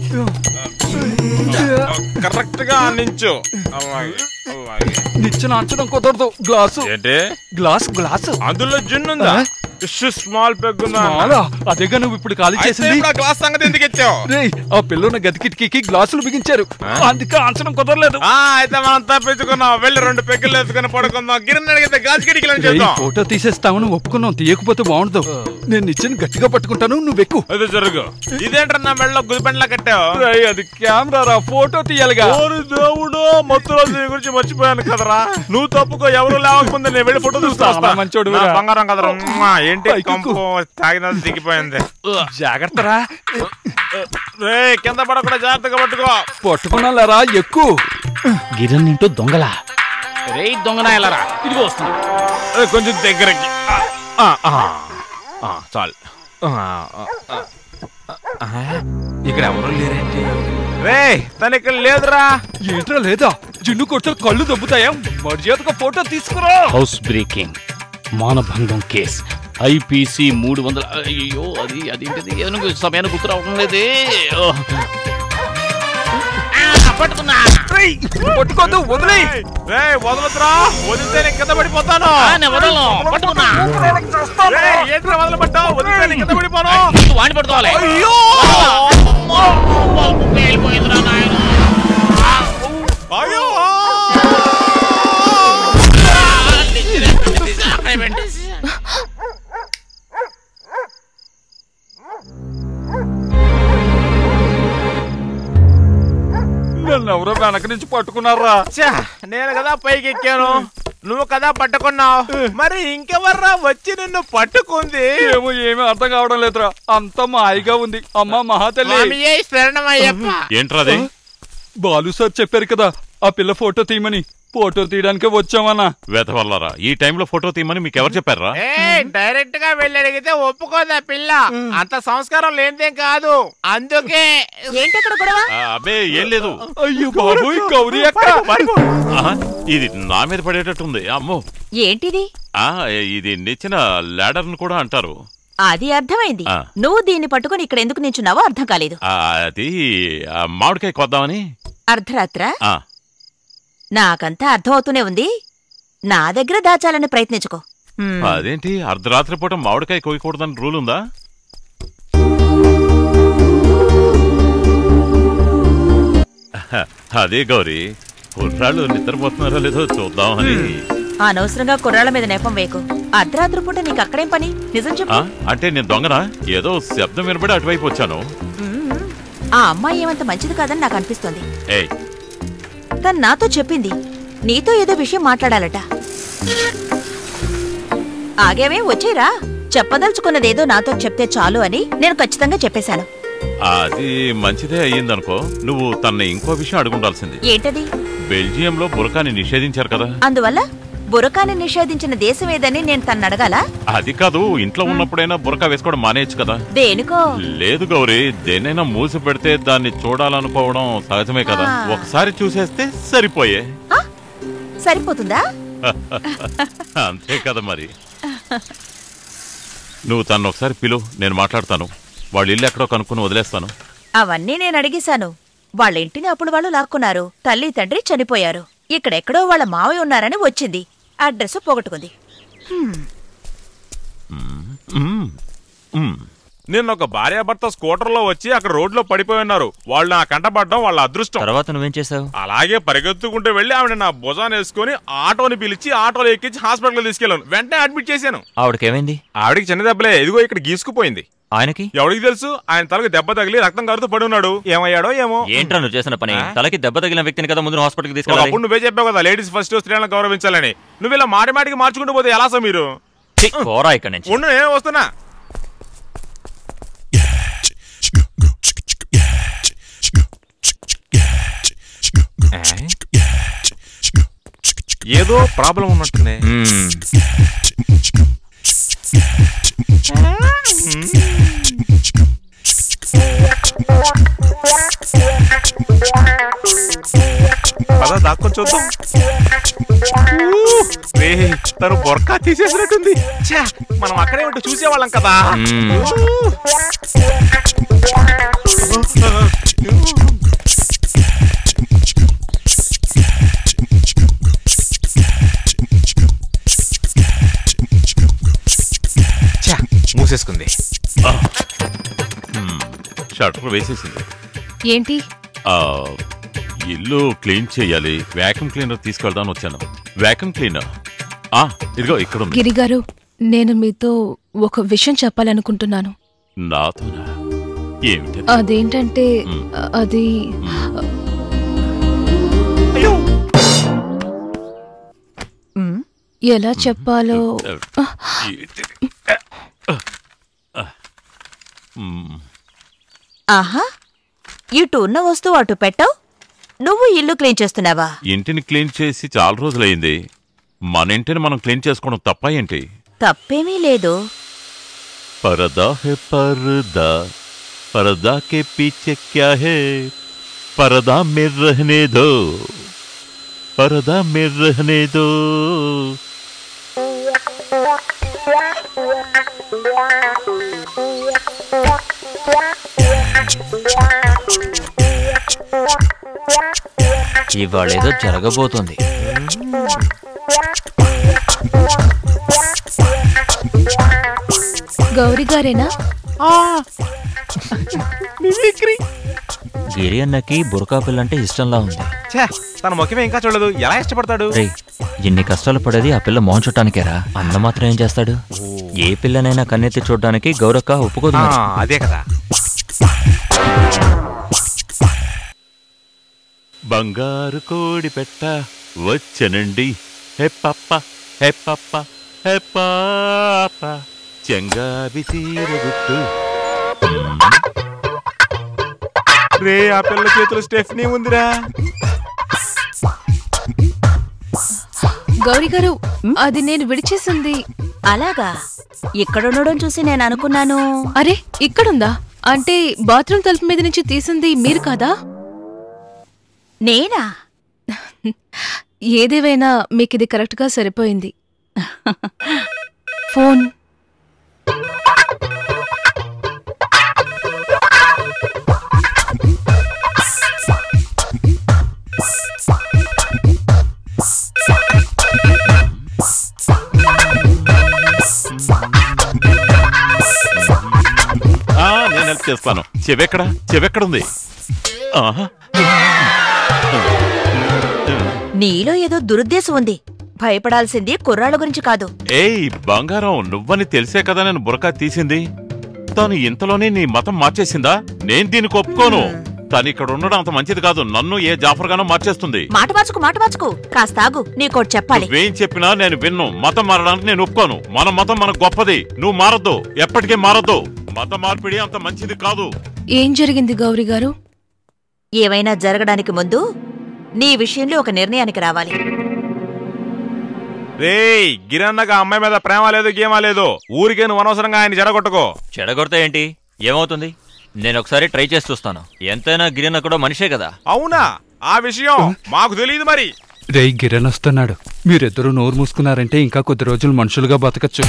S16: కరెక్ట్ గా నించు అలాగే అలాగే
S3: నిచ్చెన అంచడం కుదరదు గ్లాసు
S16: ఏంటి
S3: గ్లాస్ గ్లాసు
S16: అందులో జిన్నుందా స్మాల్ పెగ్ ఉందా
S3: మాలా అదేగా నువ్వు ఇప్పుడు ఖాళీ
S16: అయితే
S3: చేసింది
S16: ఇప్పుడు ఆ గ్లాస్ సంగతి ఎందుకు ఇచ్చావు
S3: రేయ్ ఆ పిల్లున్న గది కిటికీకి గ్లాసులు బిగించారు అందుకే అంచడం కుదరలేదు
S16: ఆ అయితే మనం తప్పించుకున్నాం వెళ్ళి రెండు పెగ్గులు వేసుకుని పడుకుందాం గిరిని అడిగితే గాజు కిటికీలు
S3: రేయ్,
S16: చేద్దాం
S3: ఫోటో తీసేస్తామని ఒప్పుకున్నాం తీయకపోతే బాగుండదు నేను నిచ్చెన గట్టిగా పట్టుకుంటాను నువ్వు ఎక్కు
S16: అది జరుగు ఇదేంట్రా నా మెడలో గుదిపెండ్లా కట్టావు
S3: రేయ్, అది కెమెరా రా ఫోటో తీయాలిగా
S16: ఓరి దేవుడు మత్తులో దీని గురించి మర్చిపోయాను కదరా నువ్వు తప్పుకో ఎవరు లేవకముందే నేను వెళ్ళి ఫోటో తీస్తా
S3: చాలా మంచోడు
S16: నా
S3: రా.
S16: బంగారం కదరా ఉమ్మా, ఏంటి
S3: పైకి
S16: కంపు తాగినది దిగిపోయింది
S3: జాగ్రత్త రా
S16: రే కింద పడకుండా జాగ్రత్తగా పట్టుకో
S3: పట్టుకున్నా లేరా ఎక్కువ
S11: గిరణ్ ఇంటూ దొంగలా రే దొంగనాయలరా ఇదిగో వస్తుంది
S16: ఏ, కొంచెం దగ్గరకి ఆ, ఆ, ఆ, చాలు ఆ, ఆ, ఆ. ఇక్కడ ఎవరు లేరేంటి రే తను ఇక్కడ లేదురా
S3: ఏంట్రా లేదా జిన్ను కొడితే కళ్ళు దొబ్బుతాయా మర్యాదగా ఫోటో తీసుకురా
S11: హౌస్ బ్రేకింగ్ మానభంగం కేస్ ఐపీసీ మూడు వందల అయ్యో అది అదేంటిది ఏదో సమయాన్ని గుర్తు రావడం లేదే ఓ. ఆ, పట్టుకున్నా
S3: పట్టుకోద్దు వదిలే
S16: రే వదలదురా వదిలితే నేను కింద పడిపోతాను
S11: ఆ, నేను వదలను పట్టుకున్నా
S16: రేయ్, ఏంట్రా వదలబట్టావు వదిలితే నేను కింద పడిపోను
S11: వాడిని పట్టుకోవాలి
S16: అయ్యో
S11: వెళ్ళిపోయిందిరా నాయన
S16: అయ్యో
S3: నన్ను ఎవరో వెనక నుంచి పట్టుకున్నారా
S16: ఛా, నేను కదా పైకి ఎక్కాను నువ్వు కదా పట్టుకున్నావు మరి ఇంకెవర్రా వచ్చి నిన్ను పట్టుకుంది
S3: ఏమో ఏమీ అర్థం కావడం లేదురా అంతా మాయగా ఉంది అమ్మ మహాతల్లి
S16: స్వామియే శరణమయ్యప్ప
S15: ఏంట్రాది
S3: బాలు సార్ చెప్పారు కదా ఆ పిల్ల ఫోటో తీయమని ఫోటో తీయడానికే వచ్చామన్నా
S15: వెతవల్లరా ఈ టైంలో ఫోటో తీయమని మీకు ఎవరు చెప్పారా
S16: ఏ డైరెక్ట్ గా వెళ్ళి అడిగితే ఒప్పుకోదా పిల్ల అంత సంస్కారం లేనిదేం కాదు అందుకే
S8: ఏంటక్కడ గొడవ
S15: ఆ, అబ్బే ఏం లేదు
S3: అయ్యో బాబోయ్ గౌరీ అక్క
S15: ఆహా, ఇది నా మీద పడేటట్టుంది అమ్మో
S8: ఏంటిది
S15: ఆ ఇది నిచ్చిన ల్యాడర్ కూడా అంటారు
S8: అది అర్థమైంది
S15: ఆ.
S8: నువ్వు దీన్ని పట్టుకొని ఇక్కడ ఎందుకు నించున్నావో అర్థం కాలేదు
S15: ఆ, అది ఆ, మామిడికాయ కొద్దామని
S8: అర్ధరాత్ర
S15: ఆ,
S8: నాకంతా అర్థమవుతూనే ఉంది నా దగ్గర దాచాలని ప్రయత్నించుకో హ్మ్.
S15: అదేంటి అర్ధరాత్రి పూట మామిడికాయ కోయకూడదని రూల్ ఉందా అదే గౌరీ కుర్రాళ్ళు నిద్రపోతున్నారో లేదో చూద్దాం అని
S8: అనవసరంగా కుర్రాళ్ళ మీద నెపం వేకు అర్ధరాత్రి పూట నీకు అక్కడేం పని నిజం
S15: ఆ,
S8: చెప్పు
S15: అంటే నేను దొంగనా ఏదో శబ్దం వినబడి అటువైపు వచ్చాను
S8: మ్మ్. ఆ అమ్మాయి ఏమంత మంచిది కాదని నాకు అనిపిస్తోంది
S15: ఏయ్
S8: తను నాతో చెప్పింది నీతో ఏదో విషయం మాట్లాడాలట ఆగేవే వచ్చేరా చెప్పదలుచుకున్నదేదో నాతో చెప్తే చాలు అని నేను ఖచ్చితంగా చెప్పేశాను
S15: అది మంచిదే అయ్యిందనుకో నువ్వు తన్ని ఇంకో విషయం అడుగుండాల్సింది
S8: ఏంటది
S15: బెల్జియంలో బురకాని నిషేధించారు కదా
S8: అందువల్ల బురకాని నిషేధించిన దేశం ఏదని నేను తన్ను అడగాలా
S15: అది కాదు ఇంట్లో ఉన్నప్పుడైనా బురకా వేసుకోవడం మానేయచ్చు కదా
S8: దేనికో
S15: లేదు గౌరీ దేనైనా మూసి పెడితే దాన్ని చూడాలనుకోవడం సహజమే కదా
S8: ఆ.
S15: ఒకసారి చూసేస్తే సరిపోయే
S8: సరిపోతుందా
S15: అంతే కదా మరి నువ్వు తను ఒకసారి పిలు నేను మాట్లాడతాను వాళ్ళ ఇల్లు ఎక్కడో కనుక్కుని వదిలేస్తాను
S8: అవన్నీ నేను అడిగేశాను వాళ్ళ ఇంటిని అప్పుడు వాళ్ళు లాక్కున్నారు తల్లి తండ్రి చనిపోయారు ఇక్కడెక్కడో వాళ్ళ మావయ్య ఉన్నారని వచ్చింది అడ్రస్ పోగొట్టుకుంది హ్మ్.
S16: నిన్న ఒక భార్యాభర్త స్కూటర్ లో వచ్చి అక్కడ రోడ్లో పడిపోయి ఉన్నారు వాళ్ళు నా కంటపడడం వాళ్ళ అదృష్టం
S7: తర్వాత నువ్వేం చేసావు
S16: అలాగే పరిగెత్తుకుంటూ వెళ్ళి ఆవిడ నా భుజాన్ని వేసుకుని ఆటోని పిలిచి ఆటోలో ఎక్కించి హాస్పిటల్ తీసుకెళ్ళాను వెంటనే అడ్మిట్ చేశాను
S7: ఆవిడకేమైంది
S16: ఆవిడకి చిన్న దెబ్బలే ఎదిగో ఇక్కడ గీసుకుపోయింది
S7: ఆయనకి
S16: ఎవరికి తెలుసు ఆయన తలకు దెబ్బ తగిలి రక్తం కారుతూ పడి ఉన్నాడు ఏమయ్యాడో ఏమో
S7: ఏంట్రా నువ్వు చేసిన పని తలకి దెబ్బ తగిలిన వ్యక్తిని కదా ముందు హాస్పిటల్కి
S16: ఒకప్పుడు
S7: తీసుకెళ్ళాలి
S16: నువ్వే చెప్పావు కదా లేడీస్ ఫస్ట్ స్త్రీలను గౌరవించాలని నువ్వు ఇలా మాటి మాటికి మార్చుకుంటూ పోతే ఎలా సార్ మీరు
S7: ఛీ, పోరా ఇక్కడి నుంచి
S16: ఉండు నేను వస్తున్నా ఏదో ప్రాబ్లం ఉన్నట్టుంది పద దాక్కొని చూద్దాం ఊ, రే, తను బొరకా తీసేసినట్టుంది ఛా, మనం అక్కడే ఉంటూ చూసేవాళ్ళం కదా ఛా, మూసేసుకుంది
S15: షట్టర్ వేసేసింది
S18: ఏంటి
S15: ఆ, ఇల్లు క్లీన్ చేయాలి వ్యాక్యూమ్ క్లీనర్ తీసుకెళ్దామని వచ్చాను వ్యాక్యూమ్ క్లీనర్ ఆ ఇదిగో ఇక్కడ ఉంది
S18: గిరి గారు నేను మీతో ఒక విషయం చెప్పాలనుకుంటున్నాను
S15: నాతోనా ఏమిటి
S18: అదేంటంటే అది ఎలా చెప్పాలో
S8: ఆహా ఇటు ఉన్న వస్తువు అటు పెట్టవు నువ్వు ఇల్లు క్లీన్ చేస్తున్నావా
S15: ఇంటిని క్లీన్ చేసి చాలా రోజులైంది మన ఇంటిని మనం క్లీన్ చేసుకోవడం తప్ప ఏంటి
S8: తప్పేమీ లేదు
S15: पर्दा है पर्दा पर्दा के पीछे क्या है पर्दा में रहने दो पर्दा में रहने दो
S7: ఇవాళేదో జరగబోతోంది
S18: గౌరీ గారేనా
S7: గిరి అన్నకి బురకా పిల్ల అంటే ఇష్టంలా ఉంది
S16: ఛే, తన ముఖమే ఇంకా చూడలేదు ఎలా ఇష్టపడతాడు
S7: రేయ్ ఇన్ని కష్టాలు పడేది ఆ పిల్ల మోహన్ చుట్టానికేరా అన్న మాత్రం ఏం చేస్తాడు ఏ పిల్లనైనా కన్నెత్తి చూడడానికి గౌరక్క ఒప్పుకోదు మరి.
S16: ఆ, అదే కదా
S15: బంగారు కోడి పెట్ట వచ్చనండి హే పప్ప హే పప్ప హే పాప చెంగావి చీరగుట్టు
S16: రే ఆ పిల్ల చేతిలో స్టెఫ్నీ ఉందిరా
S18: గౌరీ గారు అది నేను విడిచేసింది
S8: అలాగా ఇక్కడుండడం చూసి నేను అనుకున్నాను
S18: అరే ఇక్కడుందా అంటే బాత్రూమ్ తలుపు మీద నుంచి తీసింది మీరు కాదా
S8: నేనా
S18: ఏదేవైనా మీకు ఇది కరెక్ట్గా సరిపోయింది ఫోన్
S15: ఆ, నేను హెల్ప్ చేస్తాను చెవెక్కడ చెవెక్కడ ఉంది ఆహా.
S8: నీలో ఏదో దురుద్దేశం ఉంది భయపడాల్సింది కుర్రాళ్ళ గురించి కాదు
S15: ఏయ్ బంగారం నువ్వని తెలిసే కదా నేను బురకా తీసింది తను ఇంతలోనే నీ మతం మార్చేసిందా నేను దీనికి ఒప్పుకోను తను ఇక్కడ ఉండడం అంత మంచిది కాదు నన్ను ఏ జాఫర్గానో మార్చేస్తుంది
S8: మాట మార్చుకు మాట మార్చుకు కాస్త ఆగు నీకోటి చెప్పాలి
S15: నువ్వేం చెప్పినా నేను విన్ను మతం మారడానికి నేను ఒప్పుకోను మన మతం మనకు గొప్పది నువ్వు మారద్దు ఎప్పటికీ మారద్దు మత మార్పిడి అంత మంచిది కాదు
S18: ఏం జరిగింది గౌరీ గారు
S8: ఏమైనా జరగడానికి ముందు నీ విషయంలో ఒక నిర్ణయానికి రావాలి
S16: రేయ్ గిరన్నగా అమ్మాయి మీద ప్రేమ లేదు గేమా లేదు ఊరికే నువ్వు అనవసరంగా ఆయన జరగొట్టుకో
S7: చెడగొడతా ఏంటి ఏమవుతుంది నేను ఒకసారి ట్రై చేసి చూస్తాను ఎంతైనా గిరిన కూడా మనిషే కదా
S16: అవునా ఆ విషయం మాకు తెలియదు మరి
S3: రే గిరణ్ వస్తున్నాడు మీరిద్దరూ నోరు మూసుకున్నారంటే ఇంకా కొద్ది రోజులు మనుషులుగా బతకచ్చు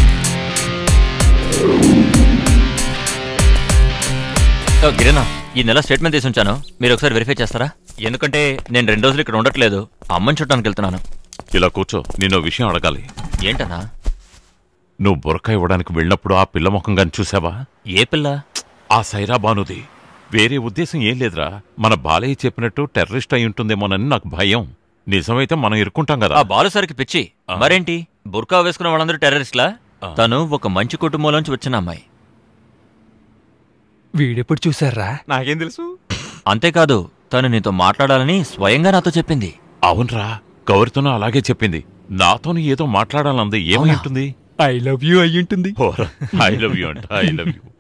S7: ఓ, గిరినా ఈ నెల స్టేట్మెంట్ తీసి ఉంచాను మీరు ఒకసారి వెరిఫై చేస్తారా ఎందుకంటే నేను రెండు రోజులు ఇక్కడ ఉండట్లేదు అమ్మని చూడటానికి వెళ్తున్నాను
S15: ఇలా కూర్చో నిన్నో విషయం అడగాలి
S7: ఏంటన్నా
S15: నువ్వు బురక ఇవ్వడానికి వెళ్ళినప్పుడు ఆ పిల్ల ముఖం గాని చూసావా
S7: ఏ పిల్ల
S15: ఆ సైరా బానుది వేరే ఉద్దేశం ఏం లేదురా మన బాలయ్య చెప్పినట్టు టెర్రరిస్ట్ అయి ఉంటుందేమోనని నాకు భయం నిజమైతే మనం ఇరుక్కుంటాం కదా
S7: ఆ బాలుసారికి పిచ్చి మరేంటి బుర్కా వేసుకున్న వాళ్ళందరూ టెర్రరిస్ట్లా తను ఒక మంచి కుటుంబంలోంచి వచ్చిన అమ్మాయి
S3: వీడెప్పుడు చూసారా
S16: నాకేం తెలుసు
S7: అంతేకాదు తను నీతో మాట్లాడాలని స్వయంగా నాతో చెప్పింది
S15: అవునరా గౌరితోనూ అలాగే చెప్పింది నాతోని ఏదో మాట్లాడాలంది ఏమై ఉంటుంది
S3: ఐ లవ్ యూ అయి ఉంటుంది
S15: ఐ లవ్ యూ అంట ఐ లవ్ యూ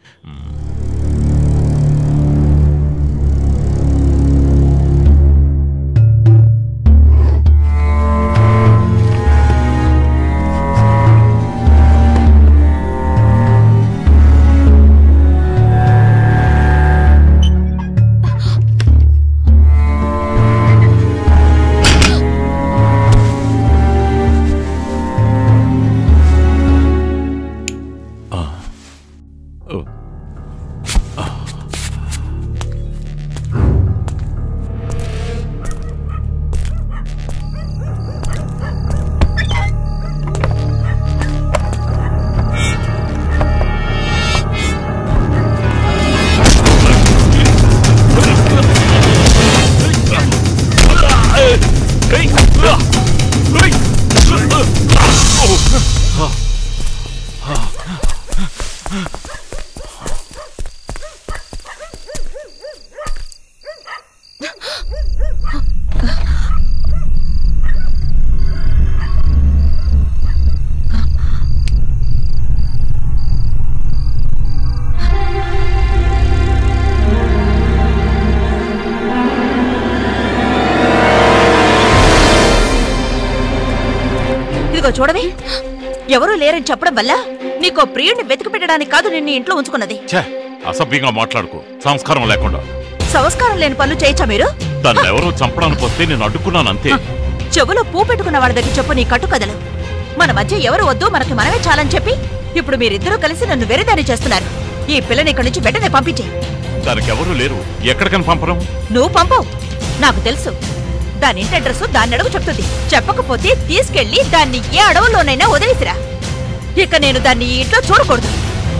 S8: ఇదిగో చూడవే ఎవరూ లేరని చెప్పడం వల్ల నీకో ప్రియుడిని వెతికి పెట్టడానికి కాదు నిన్ను ఇంట్లో ఉంచుకున్నది
S15: ఛే అసభ్యంగా మాట్లాడుకో సంస్కారం లేకుండా
S8: సంస్కారం లేని పనులు చేయొచ్చా మీరు
S15: తను ఎవరో చంపడానికి వస్తే నేను అడ్డుకున్నాను అంతే
S8: చెవులో పూ పెట్టుకున్న వాళ్ళ దగ్గర చెప్పు నీ కట్టుకథలు మన మధ్య ఎవరు వద్దు మనకి మనమే చాలని చెప్పి ఇప్పుడు మీరిద్దరూ కలిసి నన్ను వెరిదారి చేస్తున్నారు ఈ పిల్లని ఇక్కడి నుంచి వెంటనే పంపించే
S15: తనకెవరూ లేరు ఎక్కడికని పంపరం
S8: నువ్వు పంపవు నాకు తెలుసు దాని ఇంటి అడ్రస్ దాన్ని అడుగు చెప్తుంది చెప్పకపోతే తీసుకెళ్లి దాన్ని ఏ అడవుల్లోనైనా వదిలేసిరా ఇక నేను దాన్ని ఈ ఇంట్లో చూడకూడదు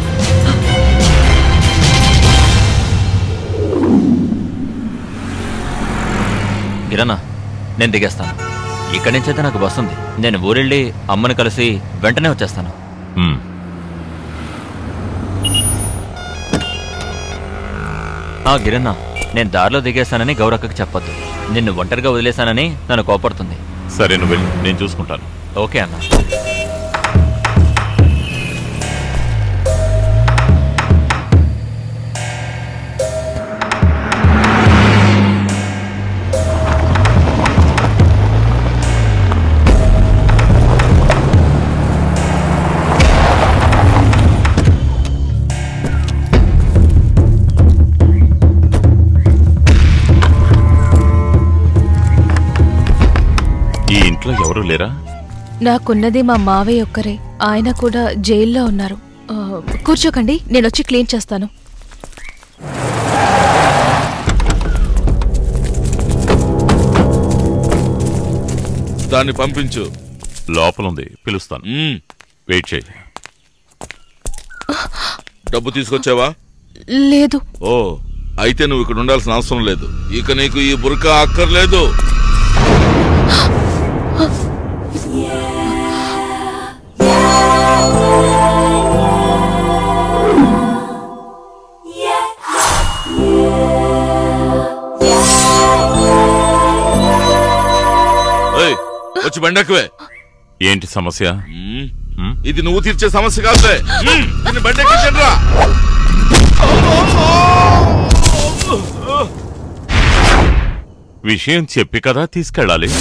S7: గిరనా నేను దిగేస్తాను ఇక్కడి నుంచి అయితే నాకు బస్సు ఉంది నేను ఊరెళ్ళి అమ్మని కలిసి వెంటనే వచ్చేస్తాను ఆ గిరన్న నేను దారిలో దిగేస్తానని గౌరక్కకి చెప్పొద్దు నిన్ను ఒంటరిగా వదిలేశానని నన్ను కోపడుతుంది
S15: సరే నువ్వు వెళ్ళు నేను చూసుకుంటాను
S7: ఓకే అన్న
S15: ఈ ఇంట్లో ఎవరూ లేరా
S18: నాకున్నది మా మావయ్య ఒక్కరే ఆయన కూడా జైల్లో ఉన్నారు ఆ, కూర్చోకండి నేను వచ్చి క్లీన్ చేస్తాను
S14: దాన్ని పంపించు
S15: లోపల ఉంది పిలుస్తాను వెయిట్ చేయి
S14: డబ్బు తీసుకొచ్చావా
S18: లేదు
S14: ఓ అయితే నువ్వు ఇక్కడ ఉండాల్సిన అవసరం లేదు ఇక నీకు ఈ బురక అక్కర్లేదు
S1: వచ్చి బండెక్కువే
S15: ఏంటి సమస్య
S1: ఇది నువ్వు తీర్చే సమస్య కాదులే మ్మ్. దీన్ని బండెక్కించండి రా
S15: విషయం చెప్పి కదా తీసుకెళ్ళాలి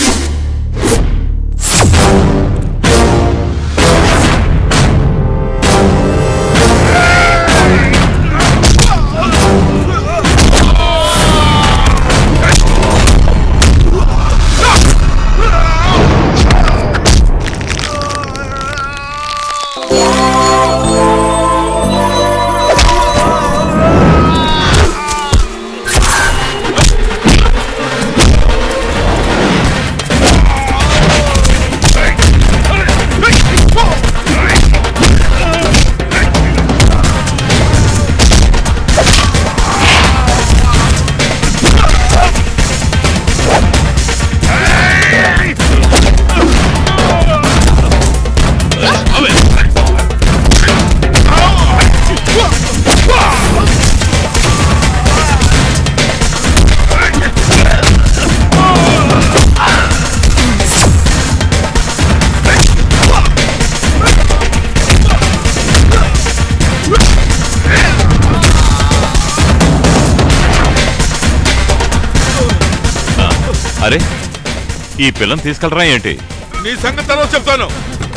S15: అరే ఈ పిల్లని తీసుకెళ్ళరా ఏంటి
S1: నీ సంగతి తర్వాత చెప్తాను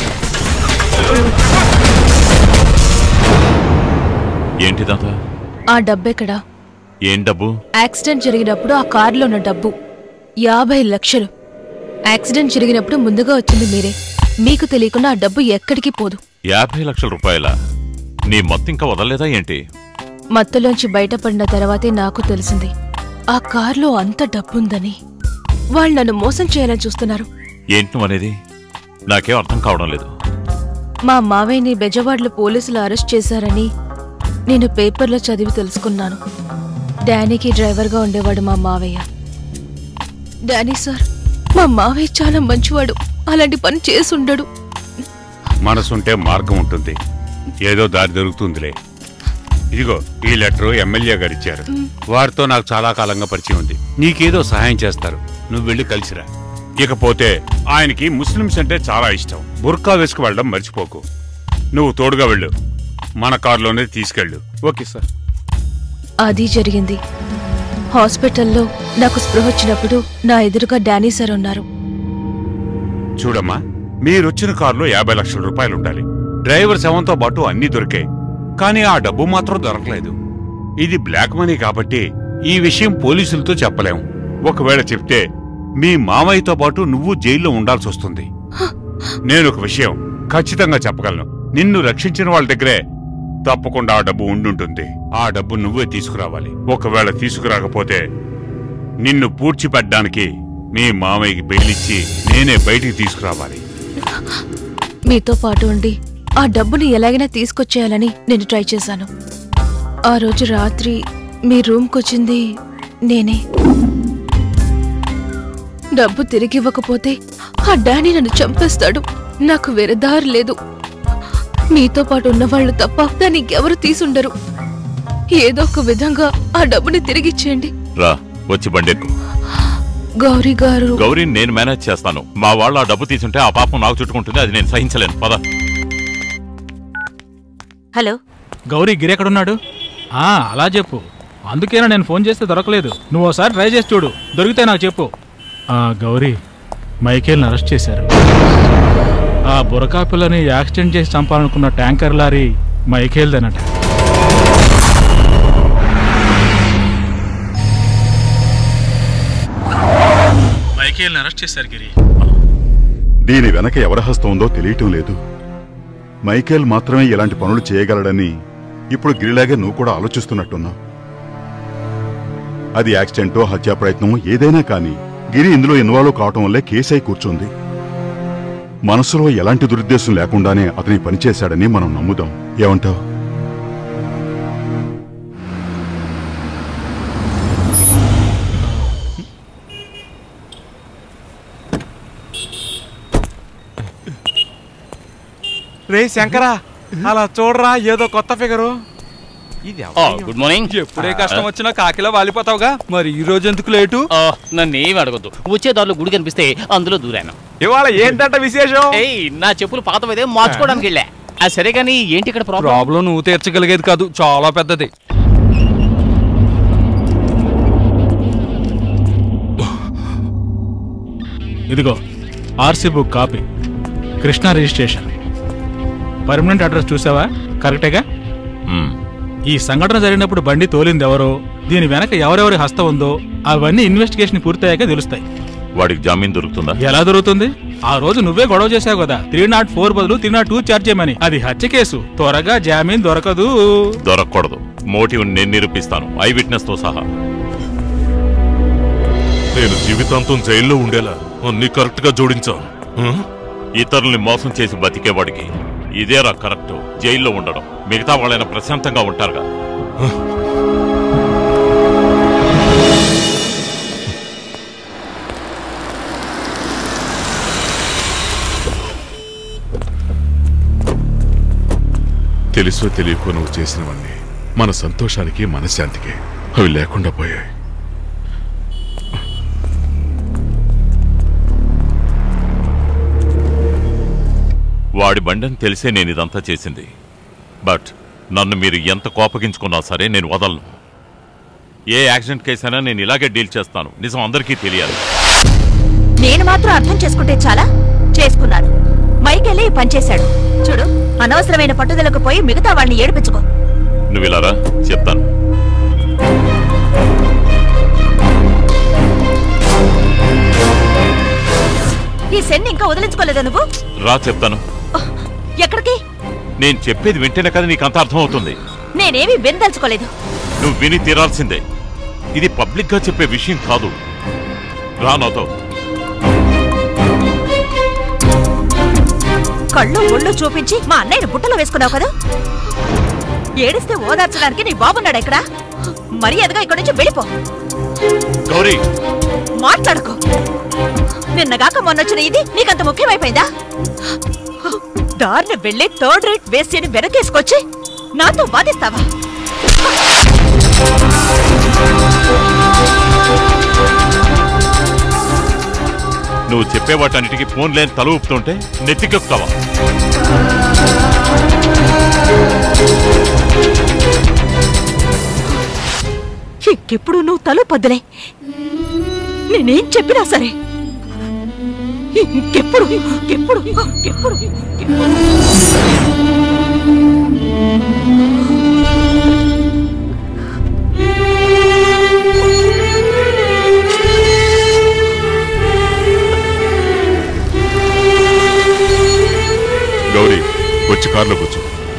S15: ఏంటిదంతా
S18: ఆ డబ్బెక్కడా
S15: ఏం డబ్బు
S18: యాక్సిడెంట్ జరిగినప్పుడు ఆ కారులో ఉన్న డబ్బు యాభై లక్షలు యాక్సిడెంట్ జరిగినప్పుడు ముందుగా వచ్చింది మీరే మీకు తెలియకుండా ఆ డబ్బు ఎక్కడికి పోదు
S15: యాభై లక్షల రూపాయల నీ మొత్తం ఇంకా వదలలేదా ఏంటి
S18: మత్తులోంచి బయటపడిన తర్వాతే నాకు తెలిసింది ఆ కారులో అంత డబ్బుందని వాళ్ళు నన్ను మోసం చేయాలని చూస్తున్నారు
S15: ఏంటి నువ్వు అనేది నాకేం అర్థం కావడం లేదు
S18: మా మావయ్యని బెజవాడలో పోలీసులు అరెస్ట్ చేశారని నేను పేపర్లో చదివి తెలుసుకున్నాను డానీకి డ్రైవర్గా ఉండేవాడు మా మావయ్య డానీ సార్ మా మావయ్య చాలా మంచివాడు అలాంటి పని చేసి ఉండడు
S19: మనసుంటే మార్గం ఉంటుంది ఏదో దారి దొరుకుతుందిలే ఇదిగో ఈ లెటర్ ఎమ్మెల్యే గారు ఇచ్చారు వారితో నాకు చాలా కాలంగా పరిచయం ఉంది నీకేదో సహాయం చేస్తారు నువ్వు వెళ్ళి కలిసిరా ఇకపోతే ఆయనకి ముస్లిమ్స్ అంటే చాలా ఇష్టం బుర్కా వేసుకు వెళ్ళడం మర్చిపోకు నువ్వు తోడుగా వెళ్ళు మన కారులోనే తీసుకెళ్ళు ఓకే సార్
S18: అది జరిగింది హాస్పిటల్లో నాకు స్పృహ వచ్చినప్పుడు నా ఎదురుగా డానీ సార్ ఉన్నారు
S19: చూడమ్మా మీరొచ్చిన కారులో యాభై లక్షల రూపాయలు ఉండాలి డ్రైవర్ శవంతో పాటు అన్ని దొరికాయి కానీ ఆ డబ్బు మాత్రం దొరకలేదు ఇది బ్లాక్ మనీ కాబట్టి ఈ విషయం పోలీసులతో చెప్పలేం ఒకవేళ చెప్తే మీ మామయ్యతో పాటు నువ్వు జైల్లో ఉండాల్సి వస్తుంది నేను ఒక విషయం ఖచ్చితంగా చెప్పగలను నిన్ను రక్షించిన వాళ్ళ దగ్గరే తప్పకుండా ఆ డబ్బు ఉండుంటుంది ఆ డబ్బు నువ్వే తీసుకురావాలి ఒకవేళ తీసుకురాకపోతే నిన్ను పూడ్చిపెట్టడానికి మీ మామయ్యకి బెయిలిచ్చి నేనే బయటికి తీసుకురావాలి
S18: మీతో పాటు ఉండి ఆ డబ్బుని ఎలాగైనా తీసుకొచ్చేయాలని నేను ట్రై చేశాను ఆ రోజు రాత్రి మీ రూమ్కొచ్చింది నేనే డబ్బు తిరిగి ఇవ్వకపోతే ఆ డానీ నన్ను చంపేస్తాడు నాకు వేరే దారి లేదు మీతో పాటు ఉన్నవాళ్ళు తప్ప దాన్ని ఎవరు తీసుండరు ఏదో ఒక విధంగా ఆ డబ్బుని తిరిగిచ్చేయండి
S15: రా వచ్చి బండెక్కు
S18: గౌరీ గారు
S15: గౌరీ నేను మేనేజ్ చేస్తాను మా వాళ్ళు ఆ డబ్బు తీసుంటే ఆ పాపం నాకు చుట్టుకుంటుంది అది నేను సహించలేను పద
S8: హలో
S13: గౌరీ గిరెక్కడున్నాడు ఆ అలా చెప్పు అందుకేనా నేను ఫోన్ చేస్తే దొరకలేదు నువ్వు ఒకసారి ట్రై చేసి చూడు దొరికితే నాకు చెప్పు ఆ గౌరీ మైకేల్ని అరెస్ట్ చేశారు ఆ బురకా పిల్లని యాక్సిడెంట్ చేసి చంపాలనుకున్న ట్యాంకర్ లారీ మైకేల్దేనట మైకేల్ని అరెస్ట్ చేశారు గిరి
S10: దీని వెనక ఎవరి హస్తం ఉందో తెలియటం లేదు మైకేల్ మాత్రమే ఇలాంటి పనులు చేయగలడని ఇప్పుడు గిరిలాగే నువ్వు కూడా ఆలోచిస్తున్నట్టున్నావు అది యాక్సిడెంటో హత్యా ప్రయత్నం ఏదైనా కానీ గిరి ఇందులో ఇన్వాల్వ్ కావటం వల్లే కేసు అయి కూర్చుంది మనసులో ఎలాంటి దురుద్దేశం లేకుండానే అతని పనిచేశాడని మనం నమ్ముదాం ఏమంటావు
S16: రే శంకరా అలా చూడరా ఏదో కొత్త ఫిగరు ఇది
S11: గుడ్ మార్నింగ్
S3: ఎప్పుడే కష్టం వచ్చినా కాకిలా వాలిపోతావుగా మరి ఈ రోజు ఎందుకు లేటు
S11: నన్ను ఏమి అడగొద్దు వచ్చే దారిలో గుడి కనిపిస్తే అందులో దూరాను
S16: ఇవాళ ఏంటంట విశేషం
S11: ఏయ్ నా చెప్పులు పాతవైతే మార్చుకోవడానికి వెళ్ళా ఆ సరే కానీ ఏంటి ఇక్కడ ప్రాబ్లం
S3: ప్రాబ్లం నువ్వు తీర్చగలిగేది కాదు చాలా పెద్దది
S13: ఇదిగో RC book copy Krishna registration permanent address చూసావా కరెక్టేగా ఈ సంఘటన జరిగినప్పుడు బండి తోలింది ఎవరో దీని వెనక ఎవరెవరి హస్తం ఉందో అవన్నీ ఇన్వెస్టిగేషన్ పూర్తయ్యాక తెలుస్తాయి
S15: వాడికి జామీన్ దొరుకుతుందా
S13: ఎలా దొరుకుతుంది ఆ రోజు నువ్వే గొడవ చేశావు కదా త్రీ నాట్ ఫోర్ బదులు త్రీ నాట్ టూ చార్జ్ చేయమని అది హత్య కేసు త్వరగా జామీన్ దొరకదు
S15: దొరకకూడదు మోటివ్ నేను నిరూపిస్తాను ఐ విట్నెస్ తో సహా
S6: నేను జీవితాంతం జైల్లో ఉండేలా అన్ని కరెక్ట్ గా జోడించాను
S15: ఇతరుల్ని మోసం చేసి బతికేవాడికి ఇదేరా కరెక్ట్ జైల్లో ఉండడం మిగతా వాళ్ళైనా ప్రశాంతంగా ఉంటారుగా
S14: తెలుసో తెలియకో నువ్వు చేసినవన్నీ మన సంతోషానికి మనశ్శాంతికి అవి లేకుండా పోయాయి
S15: వాడి బండని తెలిసే నేను ఇదంతా చేసింది బట్ నన్ను మీరు ఎంత కోపగించుకున్నా సరే నేను వదలను ఏ యాక్సిడెంట్ కేసు అయినా నేను ఇలాగే డీల్ చేస్తాను నిజం అందరికీ తెలియాలి
S8: నేను మాత్రం అర్థం చేసుకుంటే చాలా చేసుకున్నాను మైకెళ్ళి ఈ పని చేశాడు చూడు అనవసరమైన పట్టుదలకు పోయి మిగతా వాళ్ళని ఏడిపించుకో
S15: నువ్వు ఇలారా చెప్తాను
S8: ఈ సెన్ ఇంకా వదిలించుకోలేదా నువ్వు
S15: రా చెప్తాను
S8: ఎక్కడికి
S15: నేను చెప్పేది వింటేనే కదా నీకు అంత అర్థం అవుతుంది
S8: నేనేమీ వెందల్చుకోలేదు
S15: నువ్వు విని తీరాల్సిందే ఇది పబ్లిక్ గా చెప్పే విషయం కాదు రా నాతో
S8: కళ్ళు ఒళ్ళు చూపించి మా అన్నయ్యని బుట్టలో వేసుకున్నావు కదా ఏడిస్తే ఓదార్చడానికి నీ బాబున్నాడు ఇక్కడ మర్యాదగా ఇక్కడి నుంచి వెళ్ళిపో
S15: గౌరీ
S8: మాట్లాడుకో నిన్నగాక మొన్నొచ్చిన ఇది నీకంత ముఖ్యమైపోయిందా దారిని వెళ్ళి థర్డ్ రేట్ వేసి వెనకేసుకొచ్చి నాతో వాదిస్తావా
S15: నువ్వు చెప్పే వాటన్నిటికీ ఫోన్ లేని తల ఊపుతుంటే నెత్తికెక్కుతావా
S8: ఇంకెప్పుడు నువ్వు తలు పొద్దులే నేనేం చెప్పినా సరే ఇంకెప్పుడు ఇంకెప్పుడు ఇంకెప్పుడు ఇంకెప్పుడు
S14: గౌరీ వచ్చి కారులో కూర్చో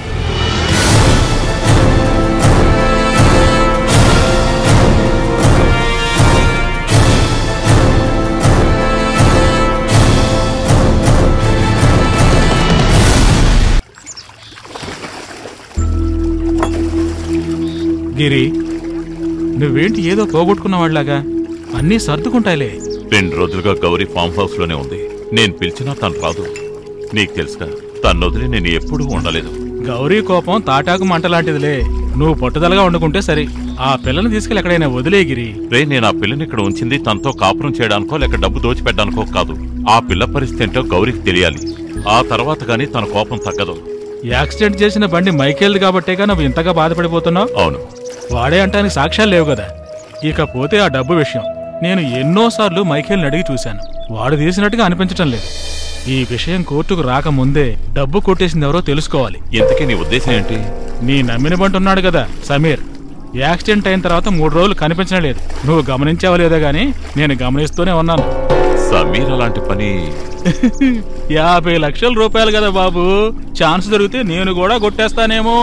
S13: గిరి నువ్వేంటి ఏదో పోగొట్టుకున్న వాళ్ళలాగా అన్నీ సర్దుకుంటాయిలే
S15: రెండు రోజులుగా గౌరీ ఫామ్ హౌస్ లోనే ఉంది నేను పిలిచినా తను రాదు నీకు తెలుసుగా తను వదిలి నేను ఎప్పుడూ ఉండలేదు
S13: గౌరీ కోపం తాటాకు మంటలాంటిదిలే నువ్వు పట్టుదలగా వండుకుంటే సరి ఆ పిల్లని తీసుకెళ్ళి ఎక్కడైనా వదిలే గిరి
S15: రే నేను ఆ పిల్లని ఇక్కడ ఉంచింది తనతో కాపురం చేయడానికో లేక డబ్బు దోచిపెట్టడానికో కాదు ఆ పిల్ల పరిస్థితి ఏంటో గౌరికి తెలియాలి ఆ తర్వాత గానీ తన కోపం తగ్గదు
S13: యాక్సిడెంట్ చేసిన బండి మైకేల్ది కాబట్టేగా నువ్వు ఇంతగా బాధపడిపోతున్నావు
S15: అవును
S13: వాడే అంటానికి సాక్ష్యాలు లేవు కదా ఇకపోతే ఆ డబ్బు విషయం నేను ఎన్నోసార్లు మైకేల్ని అడిగి చూశాను వాడు తీసినట్టుగా అనిపించటం లేదు ఈ విషయం కోర్టుకు రాకముందే డబ్బు కొట్టేసింది ఎవరో తెలుసుకోవాలి
S15: ఇంతకీ నీ ఉద్దేశం ఏంటి
S13: నీ నమ్మిన బంటి ఉన్నాడు కదా సమీర్ యాక్సిడెంట్ అయిన తర్వాత మూడు రోజులు కనిపించడం లేదు నువ్వు గమనించావా లేదా గానీ నేను గమనిస్తూనే ఉన్నాను
S15: సమీర్ అలాంటి పని
S13: యాభై లక్షల రూపాయలు కదా బాబు ఛాన్స్ దొరికితే నేను కూడా కొట్టేస్తానేమో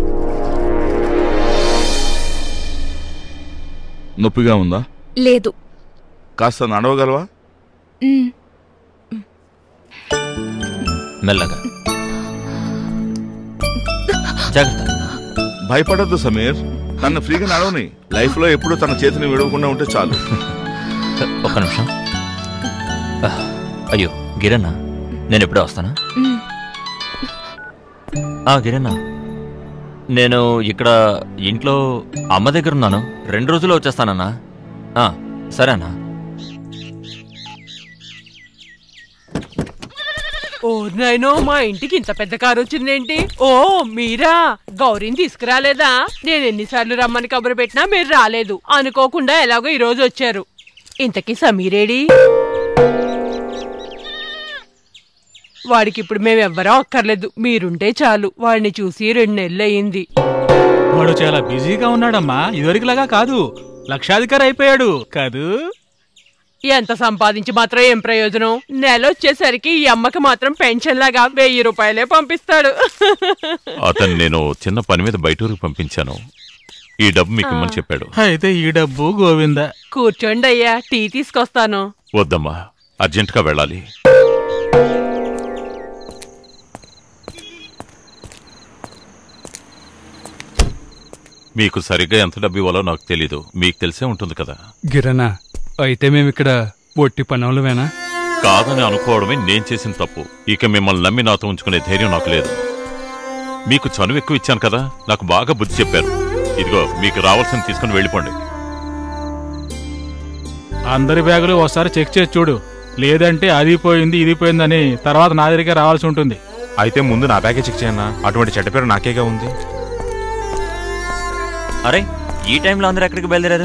S20: నొప్పిగా ఉందా
S18: లేదు
S20: కాస్త నడవగలవా
S18: మ్,
S7: మెల్లగా జాగ్రత్త
S20: భయపడద్దు సమీర్ నన్ను ఫ్రీగా నడవని లైఫ్ లో ఎప్పుడు తన చేతిని విడవకుండా ఉంటే చాలు
S7: ఒక్క నిమిషం ఆ, అయ్యో గిరన్న నేను ఎప్పుడే వస్తానా
S18: మ్.
S7: ఆ గిరన్న నేను ఇక్కడ ఇంట్లో అమ్మ దగ్గర ఉన్నాను రెండు రోజుల్లో వచ్చేస్తానన్నా ఆ, సరే అన్నా
S4: ఓ నైనో మా ఇంటికి ఇంత పెద్ద కారు వచ్చిందేంటి ఓ మీరా గౌరీని తీసుకురాలేదా నేను ఎన్నిసార్లు రమ్మని కబురు పెట్టినా మీరు రాలేదు అనుకోకుండా ఎలాగో ఈ రోజు వచ్చారు ఇంతకీ సమీరేడి వాడికి ఇప్పుడు మేము ఎవ్వరూ అక్కర్లేదు మీరుంటే చాలు వాడిని చూసి రెండు నెలలు అయింది
S13: వాడు చాలా బిజీగా ఉన్నాడమ్మా ఇదివరకులాగా కాదు లక్షాధికారి అయిపోయాడు కాదు
S4: ఎంత సంపాదించి మాత్రం ఏం ప్రయోజనం నెల వచ్చేసరికి ఈ అమ్మకి మాత్రం పెన్షన్ లాగా వెయ్యి రూపాయలే పంపిస్తాడు
S15: అతను నేను చిన్న పని మీద బయటూరికి పంపించాను ఈ డబ్బు మీకు ఇమ్మని చెప్పాడు
S13: అయితే ఈ డబ్బు గోవింద
S4: కూర్చోండి అయ్యా టీ తీసుకొస్తాను
S15: వద్దమ్మా అర్జెంటుగా వెళ్ళాలి మీకు సరిగ్గా ఎంత డబ్బు ఇవ్వాలో నాకు తెలీదు మీకు తెలిసే ఉంటుంది కదా
S3: గిరనా అయితే మేమిక్కడ ఒట్టి పనవులమేనా
S15: కాదని అనుకోవడమే నేను చేసిన తప్పు ఇక మిమ్మల్ని నమ్మి నాతో ఉంచుకునే ధైర్యం నాకు లేదు మీకు చనువు ఎక్కువ ఇచ్చాను కదా నాకు బాగా బుద్ధి చెప్పారు ఇదిగో మీకు రావాల్సింది తీసుకుని వెళ్ళిపోండి
S13: అందరి బ్యాగులు ఒకసారి చెక్ చేసి చూడు లేదంటే అది పోయింది ఇది పోయిందని తర్వాత నా దగ్గరికి రావాల్సి ఉంటుంది
S16: అయితే ముందు నా బ్యాగే చెక్ చేయన్నా అటువంటి చెడ్డ పేరు నాకేగా ఉంది
S7: అరే ఈ టైంలో అందరూ ఎక్కడికి బయలుదేరారు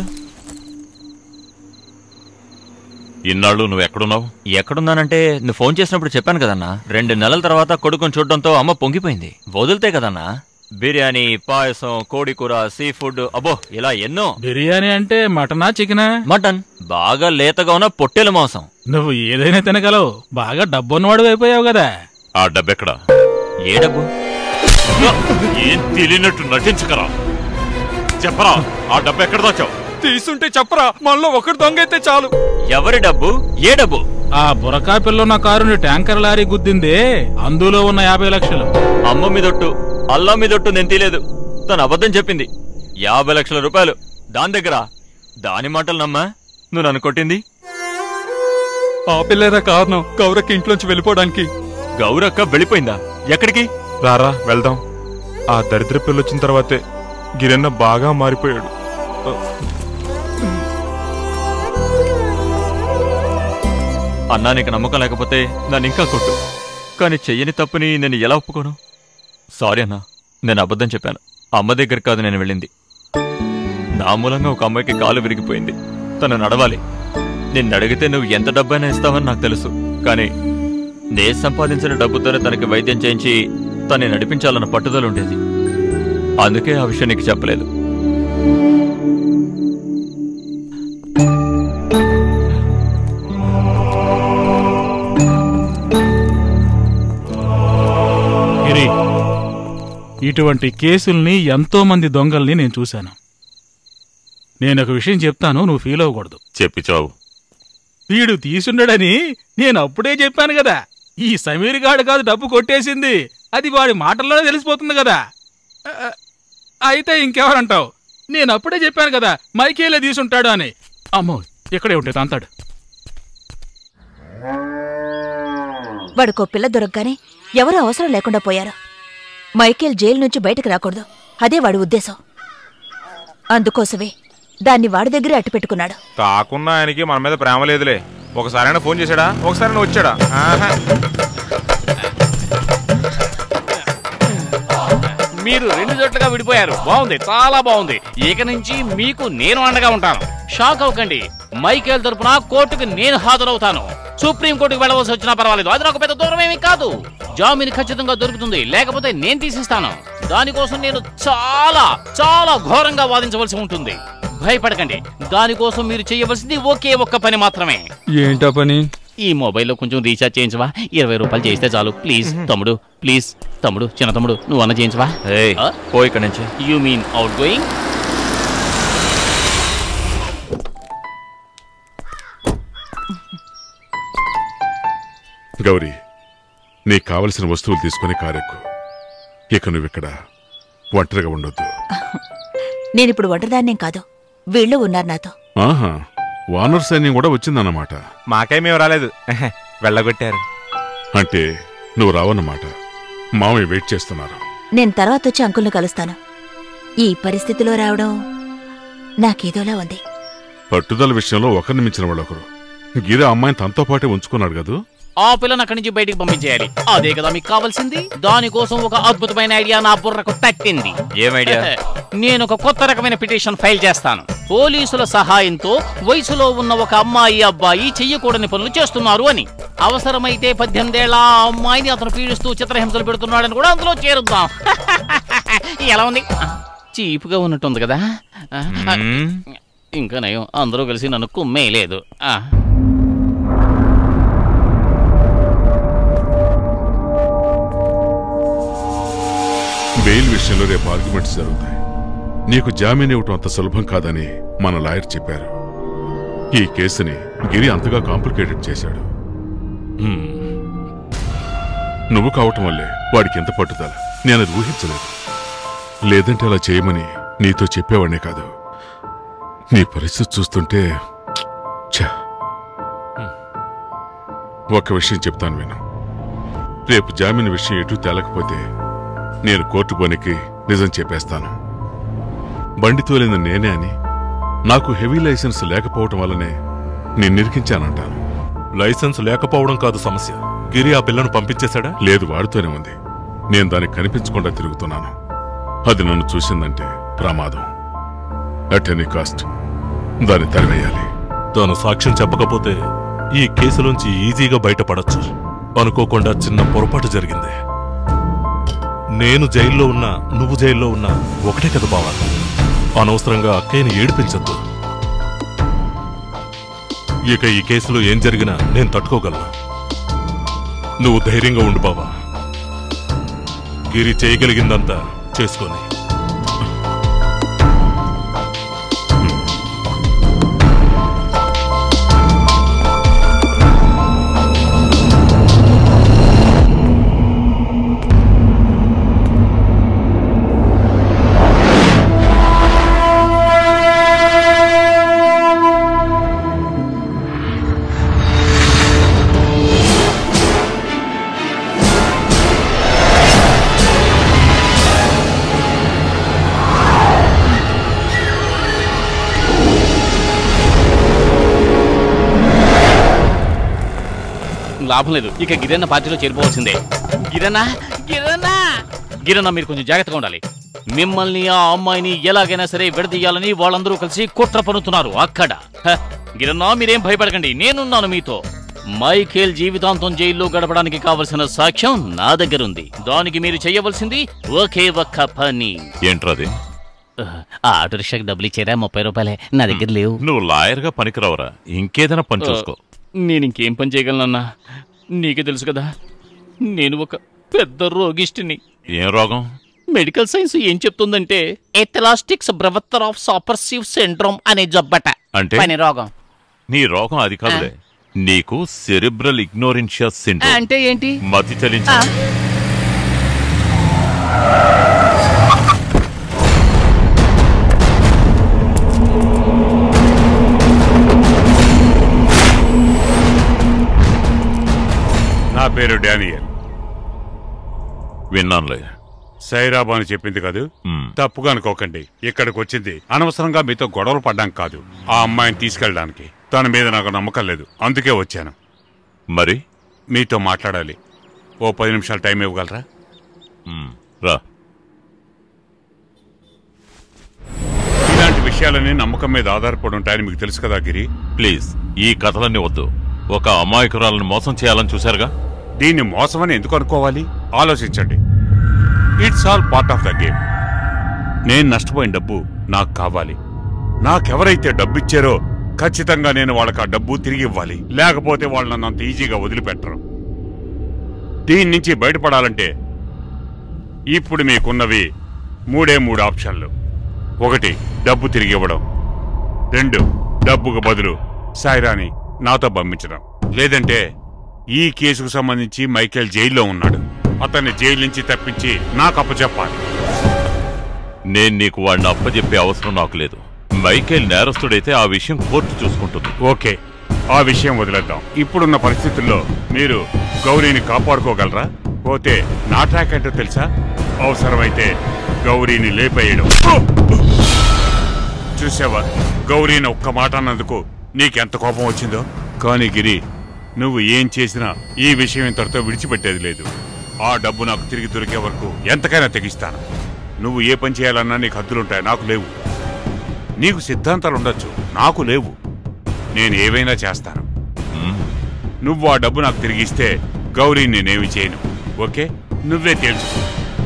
S15: ఇన్నాళ్ళు నువ్వు ఎక్కడున్నావు
S7: ఎక్కడున్నానంటే నువ్వు ఫోన్ చేసినప్పుడు చెప్పాను కదన్నా రెండు నెలల తర్వాత కొడుకుని చూడడంతో అమ్మ పొంగిపోయింది వదిలితే కదన్నా బిర్యానీ పాయసం కోడి కూర సీ ఫుడ్ అబ్బో ఇలా ఎన్నో
S13: బిర్యానీ అంటే మటనా చికెనా
S7: మటన్ బాగా లేతగా ఉన్న పొట్టేల మాంసం
S13: నువ్వు ఏదైనా తినగలవు బాగా డబ్బున్నవాడు అయిపోయావు కదా
S15: ఆ డబ్బెక్కడ
S7: ఏ డబ్బు
S15: ఏం తెలియనట్టు నటించకరా చెప్పరా ఆ డబ్బు ఎక్కడ దాచావు
S3: తీసుంటే చెప్పరా మనలో ఒకటి దొంగ అయితే చాలు
S7: ఎవరి డబ్బు ఏ డబ్బు
S13: ఆ బురకా పిల్ల కారుని ట్యాంకర్ లారీ గుద్దిందే అందులో ఉన్న యాభై లక్షలు
S7: అమ్మ మీదొట్టు అల్లా మీదొట్టు నేను తీలేదు తను అబద్ధం చెప్పింది యాభై లక్షల రూపాయలు దాని దగ్గర దాని మాటలు నమ్మా నువ్వు నన్ను కొట్టింది
S3: ఆ పిల్లేరా కారణం గౌరకి ఇంట్లోంచి వెళ్ళిపోవడానికి
S7: గౌరక్క వెళ్ళిపోయిందా ఎక్కడికి
S16: రారా వెళ్దాం ఆ దరిద్ర పిల్ల వచ్చిన తర్వాతే గిరన్న బాగా మారిపోయాడు
S7: అన్నా నీకు నమ్మకం లేకపోతే నన్ను ఇంకా కొట్టు కానీ చెయ్యని తప్పుని నేను ఎలా ఒప్పుకోను సారీ అన్నా నేను అబద్ధం చెప్పాను అమ్మ దగ్గర కాదు నేను వెళ్ళింది నా మూలంగా ఒక అమ్మాయికి కాలు విరిగిపోయింది తను నడవాలి నిన్ను అడిగితే నువ్వు ఎంత డబ్బైనా ఇస్తావని నాకు తెలుసు కానీ నే సంపాదించిన డబ్బుతోనే తనకి వైద్యం చేయించి తన్ని నడిపించాలన్న పట్టుదల ఉండేది అందుకే ఆ విషయం నీకు చెప్పలేదు
S13: గిరి ఇటువంటి కేసుల్ని ఎంతో మంది దొంగల్ని నేను చూశాను నేను ఒక విషయం చెప్తాను నువ్వు ఫీల్ అవ్వకూడదు
S15: చెప్పి చావు
S13: వీడు తీసుండడని నేను అప్పుడే చెప్పాను కదా ఈ సమీర్ గాడు కాదు డబ్బు కొట్టేసింది అది వాడి మాటల్లోనే తెలిసిపోతుంది కదా ఆ, అయితే ఇంకెవరంటావు నేను అప్పుడే చెప్పాను కదా మైకేలే తీసుంటాడు అని అమ్మో ఇక్కడే ఉంటే తంతాడు
S8: వాడికో పిల్ల దొరకగానే ఎవరూ అవసరం లేకుండా పోయారు మైకేల్ జైలు నుంచి బయటకు రాకూడదు అదే వాడి ఉద్దేశం అందుకోసమే దాన్ని వాడి దగ్గరే అట్టు పెట్టుకున్నాడు
S16: తాకున్న ఆయనకి మన మీద ప్రేమ లేదులే ఒకసారైనా ఫోన్ చేశాడా ఒకసారైనా వచ్చాడా ఆహా.
S11: మీరు రెండు జట్లుగా విడిపోయారు బాగుంది చాలా బాగుంది ఇక నుంచి మీకు నేను అండగా ఉంటాను షాక్ అవ్వకండి మైకేల్ తరపున కోర్టుకు నేను హాజరవుతాను సుప్రీం కోర్టుకు వెళ్ళవలసి వచ్చినా పర్వాలేదు అది నాకు పెద్ద దూరం ఏమీ కాదు జామీన్ ఖచ్చితంగా దొరుకుతుంది లేకపోతే నేను తీసిస్తాను దానికోసం నేను చాలా చాలా ఘోరంగా వాదించవలసి ఉంటుంది భయపడకండి దానికోసం మీరు చేయవలసింది ఒకే ఒక్క పని మాత్రమే
S3: ఏంటా పని
S11: ఈ మొబైల్లో కొంచెం రీఛార్జ్ చేయించవా ఇరవై రూపాయలు చేస్తే చాలు ప్లీజ్ తమ్ముడు ప్లీజ్ తమ్ముడు చిన్న తమ్ముడు నువ్వు అన్న చేయించవా
S7: పో ఇక్కడి నుంచి
S11: you mean out going
S14: Gauri నీకు కావలసిన వస్తువులు తీసుకుని కారెక్కు ఇక నువ్విక్కడ ఒంటరిగా ఉండొద్దు
S8: నేనిప్పుడు ఒంటరిదాన్నేం కాదు వీళ్ళు ఉన్నారు నాతో
S14: ఆహా వానర్ సైన్యం కూడా వచ్చిందన్నమాట
S16: మాకై మేము రాలేదు వెళ్ళగొట్టారు
S14: అంటే నువ్వు రావన్నమాట మామయ్య వెయిట్ చేస్తున్నారు
S8: నేను తర్వాత వచ్చి అంకుల్ని కలుస్తాను ఈ పరిస్థితిలో రావడం నాకేదోలా ఉంది
S14: పట్టుదల విషయంలో ఒకరిని మించిన వాళ్ళొకరు గిరి అమ్మాయిని తనతో పాటే ఉంచుకున్నాడు కదూ
S11: ఆ పిల్లని అక్కడి నుంచి బయటికి పంపించేయాలి అదే కదా మీకు కావాల్సింది దానికోసం ఒక అద్భుతమైన ఐడియా నా బుర్రకు తట్టింది
S7: ఏం ఐడియా?
S11: నేను ఒక కొత్త రకమైన పిటిషన్ ఫైల్ చేస్తాను పోలీసుల సహాయంతో వయసులో ఉన్న ఒక అమ్మాయి అబ్బాయి చెయ్యకూడని పనులు చేస్తున్నారు అని అవసరమైతే పద్దెనిమిదేళ్ల ఆ అమ్మాయిని అతను పీడిస్తూ చిత్రహింసలు పెడుతున్నాడని కూడా అందులో చేరుద్దాం ఎలా ఉంది చీపుగా ఉన్నట్టుంది కదా ఆ, ఆ, ఇంకా నయం అందరూ కలిసి నన్ను కుమ్మేయలేదు ఆ.
S14: బెయిల్ విషయంలో రేపు ఆర్గ్యుమెంట్స్ జరుగుతాయి నీకు జామీన్ ఇవ్వటం అంత సులభం కాదని మన లాయర్ చెప్పారు ఈ కేసుని గిరి అంతగా కాంప్లికేటెడ్ చేశాడు హ్మ్. నువ్వు కావటం వల్లే వాడికి ఎంత పట్టుదల నేను అది ఊహించలేదు లేదంటే అలా చేయమని నీతో చెప్పేవాడినే కాదు నీ పరిస్థితి చూస్తుంటే ఛ. ఒక్క విషయం చెప్తాను విను రేపు జామీన్ విషయం ఎటు తేలకపోతే నేను కోర్టు పోనికి నిజం చెప్పేస్తాను బండి తోలింది నేనే అని నాకు హెవీ లైసెన్స్ లేకపోవటం వల్లనే నేను నిరికించానంటాను
S6: లైసెన్స్ లేకపోవడం కాదు సమస్య గిరి ఆ పిల్లను పంపించేశాడా
S14: లేదు వాడితోనే ఉంది నేను దానికి కనిపించకుండా తిరుగుతున్నాను అది నన్ను చూసిందంటే ప్రమాదం అట్ ఎనీ కాస్ట్ దాన్ని తరివేయాలి
S6: తాను సాక్ష్యం చెప్పకపోతే ఈ కేసులోంచి ఈజీగా బయటపడొచ్చు అనుకోకుండా చిన్న పొరపాటు జరిగింది నేను జైల్లో ఉన్నా నువ్వు జైల్లో ఉన్నా ఒకటే కదా బావా అనవసరంగా అక్కయ్యని ఏడిపించద్దు ఇక ఈ కేసులో ఏం జరిగినా నేను తట్టుకోగలను నువ్వు ధైర్యంగా ఉండు బావా గిరి చేయగలిగిందంతా చేసుకొని
S11: లాభం లేదు ఇక గిరన్న పార్టీలో చేరిపోవాల్సిందే గిరన్న గిరన్న గిరన్న మీరు కొంచెం జాగ్రత్తగా ఉండాలి మిమ్మల్ని ఆ అమ్మాయిని ఎలాగైనా సరే విడదీయాలని వాళ్ళందరూ కలిసి కుట్ర పన్నుతున్నారు అక్కడ హ, గిరన్న మీరేం భయపడకండి నేనున్నాను మీతో మైకేల్ జీవితాంతం జైల్లో గడపడానికి కావలసిన సాక్ష్యం నా దగ్గర ఉంది దానికి మీరు చేయవలసింది ఒకే ఒక్క పని
S15: ఏంట్రది
S11: ఆ ఆటో రిక్షాకి డబ్బులు ఇచ్చారా ముప్పై రూపాయలే నా దగ్గర లేవు
S15: నువ్వు లాయర్గా పనికిరావురా ఇంకేదైనా పని చూసుకో
S11: నేను ఇంకేం పని చేయగలనన్నా నీకే తెలుసు కదా నేను ఒక పెద్ద రోగిష్టిని
S15: ఏం రోగం
S11: మెడికల్ సైన్స్ ఏం చెప్తుందంటే ఎథలాస్టిక్స్ బ్రవత్తర్ ఆఫ్ సాపర్సివ్ సిండ్రోమ్ అనే జబ్బట
S15: అంటే?
S11: పని రోగం
S15: నీ రోగం అది కాదులే నీకు సెరిబ్రల్ ఇగ్నోరెన్షియా సిండ్రోమ్
S11: అంటే ఏంటి
S15: మతి చలించ
S11: ఆ.
S19: నా పేరు డానియల్
S15: విన్నానులే
S19: సైరాబా అని చెప్పింది కాదు తప్పుగా అనుకోకండి ఇక్కడికి వచ్చింది అనవసరంగా మీతో గొడవలు పడ్డాం కాదు ఆ అమ్మాయిని తీసుకెళ్ళడానికి తన మీద నాకు నమ్మకం లేదు అందుకే వచ్చాను
S15: మరి
S19: మీతో మాట్లాడాలి ఓ పది నిమిషాలు టైం ఇవ్వగలరా
S15: రా
S19: ఇలాంటి విషయాలన్నీ నమ్మకం మీద ఆధారపడి ఉంటాయని మీకు తెలుసు కదా గిరి
S15: ప్లీజ్ ఈ కథలన్నీ వద్దు ఒక అమాయకురాలను మోసం చేయాలని చూశారుగా
S19: దీన్ని మోసమని ఎందుకు అనుకోవాలి ఆలోచించండి it's all part of the game నేను నష్టపోయిన డబ్బు నాకు కావాలి నాకెవరైతే డబ్బు ఇచ్చారో ఖచ్చితంగా నేను వాళ్ళకి ఆ డబ్బు తిరిగి ఇవ్వాలి లేకపోతే వాళ్ళు నన్ను అంత ఈజీగా వదిలిపెట్టరు దీని నుంచి బయటపడాలంటే ఇప్పుడు మీకున్నవి మూడే మూడు ఆప్షన్లు ఒకటి డబ్బు తిరిగి ఇవ్వడం రెండు డబ్బుకు బదులు సాయిరాని నాతో పంపించడం లేదంటే ఈ కేసుకు సంబంధించి మైకేల్ జైల్లో ఉన్నాడు అతన్ని జైలు నుంచి తప్పించి నాకు అప్పచెప్పాలి
S15: నేను నీకు వాడిని అప్పచెప్పే అవసరం నాకు లేదు మైకేల్ నేరస్తుడైతే ఆ విషయం కోర్టు చూసుకుంటుంది
S19: ఓకే ఆ విషయం వదిలేద్దాం ఇప్పుడున్న పరిస్థితుల్లో మీరు గౌరీని కాపాడుకోగలరా పోతే నా ట్రాక్ ఏంటో తెలుసా అవసరమైతే గౌరీని లేపేయడం చూసావా గౌరీని ఒక్క మాట అన్నందుకు నీకెంత కోపం వచ్చిందో కానీ గిరి నువ్వు ఏం చేసినా ఈ విషయం ఇంతటితో విడిచిపెట్టేది లేదు ఆ డబ్బు నాకు తిరిగి దొరికే వరకు ఎంతకైనా తెగిస్తాను నువ్వు ఏ పని చేయాలన్నా నీకు హద్దులుంటాయి నాకు లేవు నీకు సిద్ధాంతాలు ఉండొచ్చు నాకు లేవు నేను ఏవైనా చేస్తాను నువ్వు ఆ డబ్బు నాకు తిరిగిస్తే గౌరీ నేనేమి చేయను ఓకే నువ్వే తెలుసు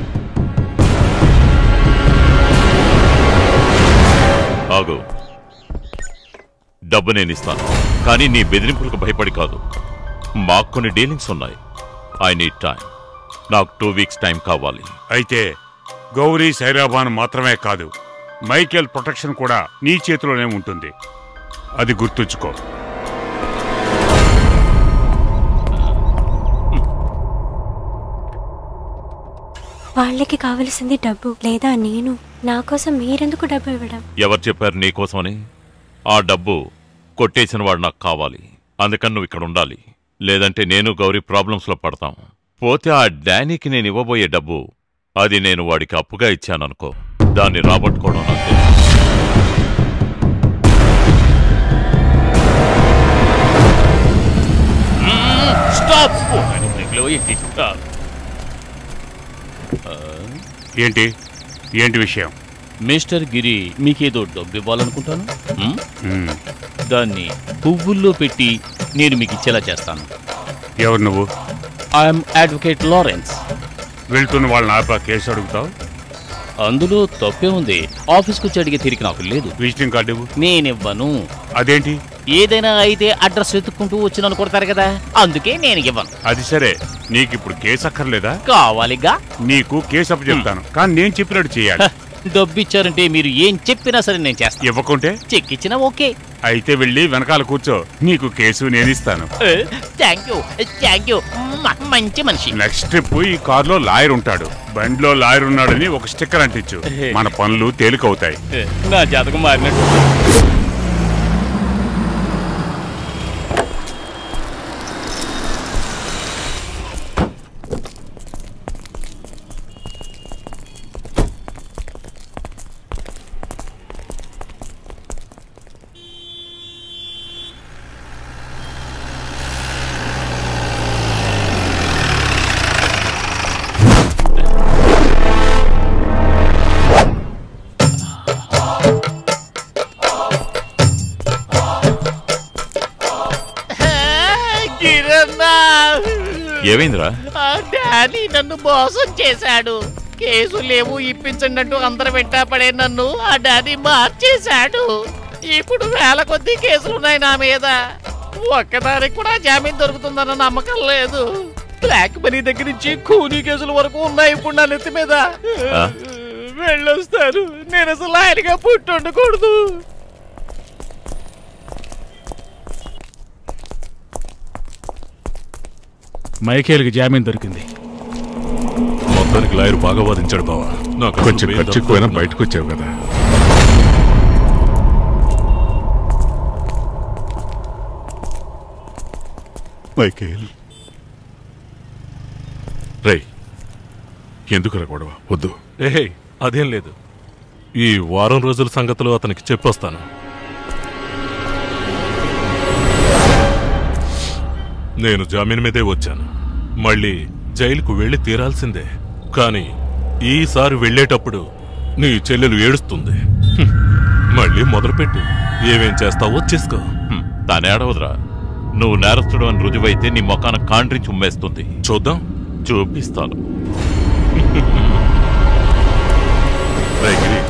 S15: ఆగు డబ్బు నేను ఇస్తాను కానీ నీ బెదిరింపులకు భయపడి కాదు మాకు కొన్ని డీలింగ్స్ ఉన్నాయి ఐ నీడ్ టైం నాకు టూ వీక్స్ టైం కావాలి
S19: అయితే గౌరీ సైరాబాన్ మాత్రమే కాదు మైకేల్ ప్రొటెక్షన్ కూడా నీ చేతిలోనే ఉంటుంది అది గుర్తుంచుకో
S21: వాళ్ళకి కావలసింది డబ్బు లేదా నేను నా కోసం మీరెందుకు డబ్బు ఇవ్వడం
S15: ఎవరు చెప్పారు నీకోసమని ఆ డబ్బు కొట్టేసిన వాడు నాకు కావాలి అందుకని నువ్వు ఇక్కడ ఉండాలి లేదంటే నేను గౌరీ ప్రాబ్లమ్స్లో పడతాం పోతే ఆ డానీకి నేను ఇవ్వబోయే డబ్బు అది నేను వాడికి అప్పుగా ఇచ్చాననుకో దాన్ని రాబట్టుకోవడం నాకు తెలుసు
S11: స్టాప్ బ్రేక్లో
S19: ఏంటి ఏంటి విషయం
S11: మిస్టర్ గిరి మీకేదో డబ్బు ఇవ్వాలనుకుంటాను హ్మ్? దాన్ని పువ్వుల్లో పెట్టి నేను మీకు ఇచ్చేలా చేస్తాను
S19: ఎవరు నువ్వు
S11: ఐఎమ్ అడ్వకేట్ లారెన్స్
S19: వెళ్తున్న వాళ్ళని ఆపా కేసు అడుగుతావు
S11: అందులో తప్పే ఉంది ఆఫీస్కి వచ్చి అడిగే తిరిగి నాకు లేదు
S19: విజిటింగ్ కార్డు ఇవ్వు
S11: నేనివ్వను
S19: అదేంటి
S11: ఏదైనా అయితే అడ్రస్ వెతుక్కుంటూ వచ్చి నన్ను కొడతారు కదా అందుకే నేను ఇవ్వను
S19: అది సరే నీకు ఇప్పుడు కేసు అక్కర్లేదా
S11: కావాలిగా
S19: నీకు కేసు అప్పు చెప్తాను కానీ నేను చెప్పినట్టు చేయాలి
S11: డబ్బు ఇచ్చారంటే మీరు ఏం చెప్పినా సరే నేను చేస్తాను
S19: ఇవ్వకుంటే
S11: చెక్ ఇచ్చినా ఓకే
S19: అయితే వెళ్ళి వెనకాల కూర్చో నీకు కేసు నేను ఇస్తాను
S11: థ్యాంక్ యూ థ్యాంక్ యూ మంచి మనిషి
S19: నెక్స్ట్ ట్రిప్ ఈ కారులో లాయర్ ఉంటాడు బండిలో లాయర్ ఉన్నాడని ఒక స్టిక్కర్ అంటించు మన పనులు తేలికవుతాయి
S11: నా జాతకం మారినట్టు గిరన్నా
S15: ఏమైందిరా
S11: ఆ డాడీ నన్ను మోసం చేశాడు కేసు లేవు ఇప్పించండి అంటూ అందరు వెంటా పడే నన్ను ఆ డాడీ మార్చేశాడు ఇప్పుడు వేల కొద్ది కేసులు ఉన్నాయి నా మీద ఒక్కదానికి కూడా జామీన్ దొరుకుతుందన్న నమ్మకం లేదు బ్లాక్ మనీ దగ్గర నుంచి కూలీ కేసుల వరకు ఉన్నాయి ఇప్పుడు నా నెత్తి మీద
S15: ఆ?
S11: వెళ్ళొస్తాను నేను అసలు ఆయనగా పుట్టి ఉండకూడదు
S13: మైకేల్కి జామీన్ దొరికింది
S6: మొత్తానికి లాయర్ బాగా వాదించాడు బావా నాకు అసలు
S19: కొంచెం
S6: బెయిల్
S19: ఖర్చు ఎక్కువైనా
S6: దొరుకుతుందా?
S19: బయటకు వచ్చావు కదా
S10: మైకేల్
S6: రేయ్ ఎందుకురా గొడవ వద్దు ఏ అదేం లేదు ఈ వారం రోజుల సంగతులు అతనికి చెప్పొస్తాను నేను జామీన్ మీదే వచ్చాను మళ్ళీ జైలుకు వెళ్ళి తీరాల్సిందే కానీ ఈసారి వెళ్ళేటప్పుడు నీ చెల్లెలు ఏడుస్తుంది హ్మ్. మళ్ళీ మొదలుపెట్టు ఏమేం చేస్తావో చేసుకో
S15: హ్మ్, తానేడవదురా నువ్వు నేరస్తుడు అని రుజువైతే నీ మొఖాన కాండ్రించి ఉమ్మేస్తుంది
S6: చూద్దాం
S15: చూపిస్తాను
S14: రేయ్ గిరి.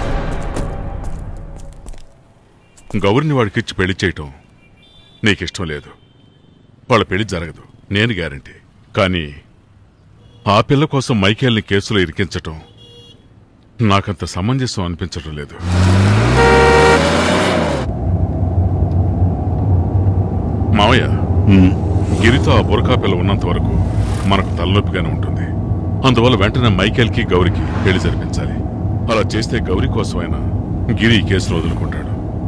S14: గౌరిని వాడికిచ్చి పెళ్లి చేయటం నీకిష్టం లేదు వాళ్ళ పెళ్లి జరగదు నేను గ్యారంటీ కానీ ఆ పిల్ల కోసం మైకేల్ని కేసులో ఇరికించటం నాకంత సమంజసం అనిపించడం లేదు మావయ్య గిరితో ఆ బురకా పిల్ల ఉన్నంత వరకు మనకు తలనొప్పిగానే ఉంటుంది అందువల్ల వెంటనే మైకేల్కి గౌరికి పెళ్లి జరిపించాలి అలా చేస్తే గౌరి కోసమైనా గిరి ఈ కేసులో వదులుకుంటాడు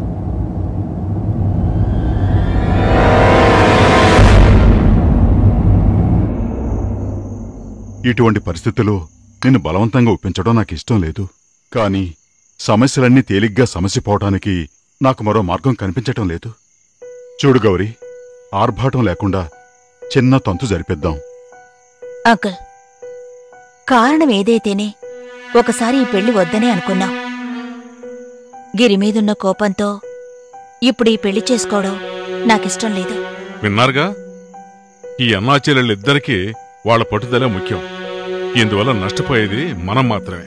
S10: ఇటువంటి పరిస్థితుల్లో నిన్ను బలవంతంగా ఒప్పించడం నాకు ఇష్టం లేదు కానీ సమస్యలన్నీ తేలిగ్గా సమసిపోవటానికి నాకు మరో మార్గం కనిపించటం లేదు చూడు గౌరీ ఆర్భాటం లేకుండా చిన్న తంతు జరిపిద్దాం
S8: అంకుల్ కారణం ఏదైతేనే ఒకసారి ఈ పెళ్లి వద్దనే అనుకున్నాం గిరి మీదున్న కోపంతో ఇప్పుడు ఈ పెళ్లి చేసుకోవడం నాకిష్టం లేదు
S14: విన్నారుగా ఈ అన్నా చెల్లెళ్ళిద్దరికీ వాళ్ళ పట్టుదలే ముఖ్యం ఇందువల్ల నష్టపోయేది మనం మాత్రమే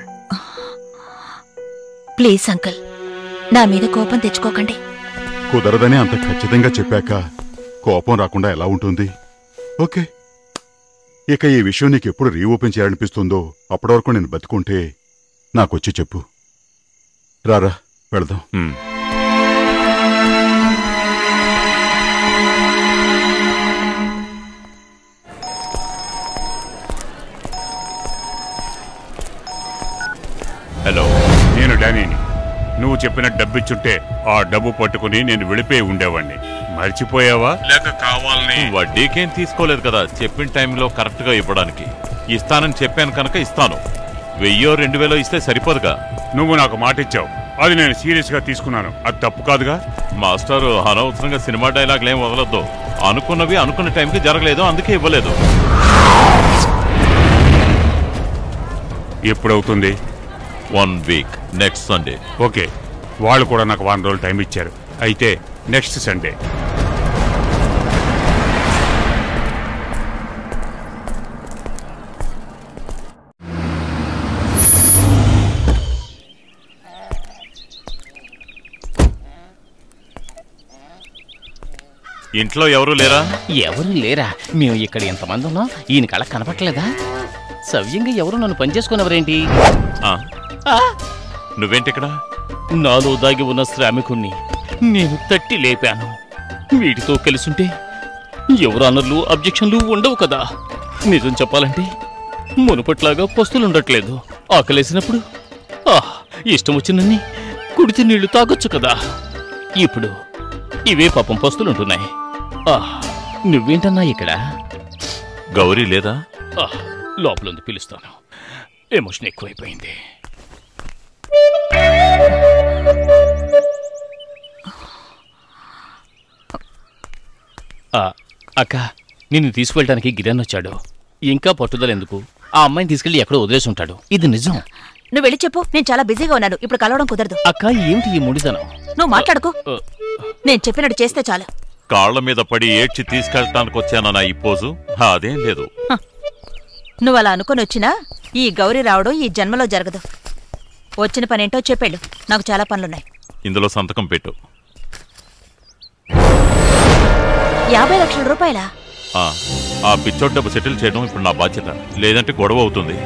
S8: ప్లీజ్ అంకుల్ నా మీద కోపం తెచ్చుకోకండి
S10: కుదరదని అంత ఖచ్చితంగా చెప్పాక కోపం రాకుండా ఎలా ఉంటుంది ఓకే ఇక ఈ విషయం నీకు ఎప్పుడు రీఓపెన్ చేయాలనిపిస్తుందో అప్పటి వరకు నేను బతుకుంటే నాకొచ్చి చెప్పు రారా వెళదాం
S19: హలో నేను డానీని నువ్వు చెప్పిన డబ్బు ఇచ్చుంటే ఆ డబ్బు పట్టుకుని నేను వెళ్ళిపోయి ఉండేవాణ్ణి మర్చిపోయావా లేక కావాలని
S15: వడ్డీకేం తీసుకోలేదు కదా చెప్పిన టైంలో కరెక్ట్ గా ఇవ్వడానికి ఇస్తానని చెప్పాను కనుక ఇస్తాను వెయ్యో రెండు వేలో ఇస్తే సరిపోదుగా
S19: నువ్వు నాకు మాట ఇచ్చావు అది నేను సీరియస్ గా తీసుకున్నాను అది తప్పు కాదుగా
S15: మాస్టర్ అనవసరంగా సినిమా డైలాగులు ఏం వదలొద్దు అనుకున్నవి అనుకున్న టైంకి జరగలేదు అందుకే ఇవ్వలేదు
S19: ఎప్పుడవుతుంది
S15: one week next Sunday
S19: okay వాళ్ళు కూడా నాకు వారం రోజులు టైం ఇచ్చారు అయితే నెక్స్ట్ సండే
S15: ఇంట్లో ఎవరు లేరా
S11: ఎవరు లేరా మేము ఇక్కడ ఎంతమంది ఉన్నాం ఈయన కళ కనపట్లేదా సవ్యంగా ఎవరు నన్ను పనిచేసుకున్నవరేంటి
S15: ఆ, నువ్వేంటి ఇక్కడ
S11: నాలో దాగి ఉన్న శ్రామికుణ్ణి నేను తట్టి లేపాను వీటితో కలిసుంటే ఎవరు అనర్లు అబ్జెక్షన్లు ఉండవు కదా నిజం చెప్పాలంటే మునుపట్లాగా పస్తులుండట్లేదు ఆకలేసినప్పుడు ఆహ్ ఇష్టం వచ్చినన్ని కుడితి నీళ్లు తాగొచ్చు కదా ఇప్పుడు ఇవే పాపం పస్తులుంటున్నాయి ఆహ్ నువ్వేంటన్నా ఇక్కడ
S15: గౌరీ లేదా
S11: ఆహ్ లోపలుంది పిలుస్తాను ఎమోషన్ ఎక్కువైపోయింది ఆ, అక్క నిన్ను తీసుకువెళ్ళడానికి గిరణ్ వచ్చాడు ఇంకా పట్టుదల ఎందుకు ఆ అమ్మాయిని తీసుకెళ్లి ఎక్కడో వదిలేసి ఉంటాడు ఇది నిజం
S8: నువ్వు వెళ్ళి చెప్పు నేను చాలా బిజీగా ఉన్నాను ఇప్పుడు కలవడం కుదరదు
S11: అక్క ఏమిటి ఈ ముడిదనం
S8: నువ్వు మాట్లాడుకో
S11: ఆ,
S8: నేను చెప్పినట్టు చేస్తే చాలు
S15: కాళ్ల మీద పడి ఏడ్చి తీసుకెళ్ళటానికి వచ్చానన్న ఈ పోజు అదేం లేదు
S8: నువ్వు అలా అనుకుని వచ్చినా ఈ గౌరీ రావడం ఈ జన్మలో జరగదు వచ్చిన పనేంటో చెప్పేళ్ళు నాకు చాలా పనులున్నాయి
S15: ఇందులో సంతకం పెట్టు
S8: యాభై లక్షల రూపాయలా
S15: ఆ, ఆ పిచ్చోడ్ డబ్బు సెటిల్ చేయడం ఇప్పుడు నా బాధ్యత లేదంటే గొడవ అవుతుంది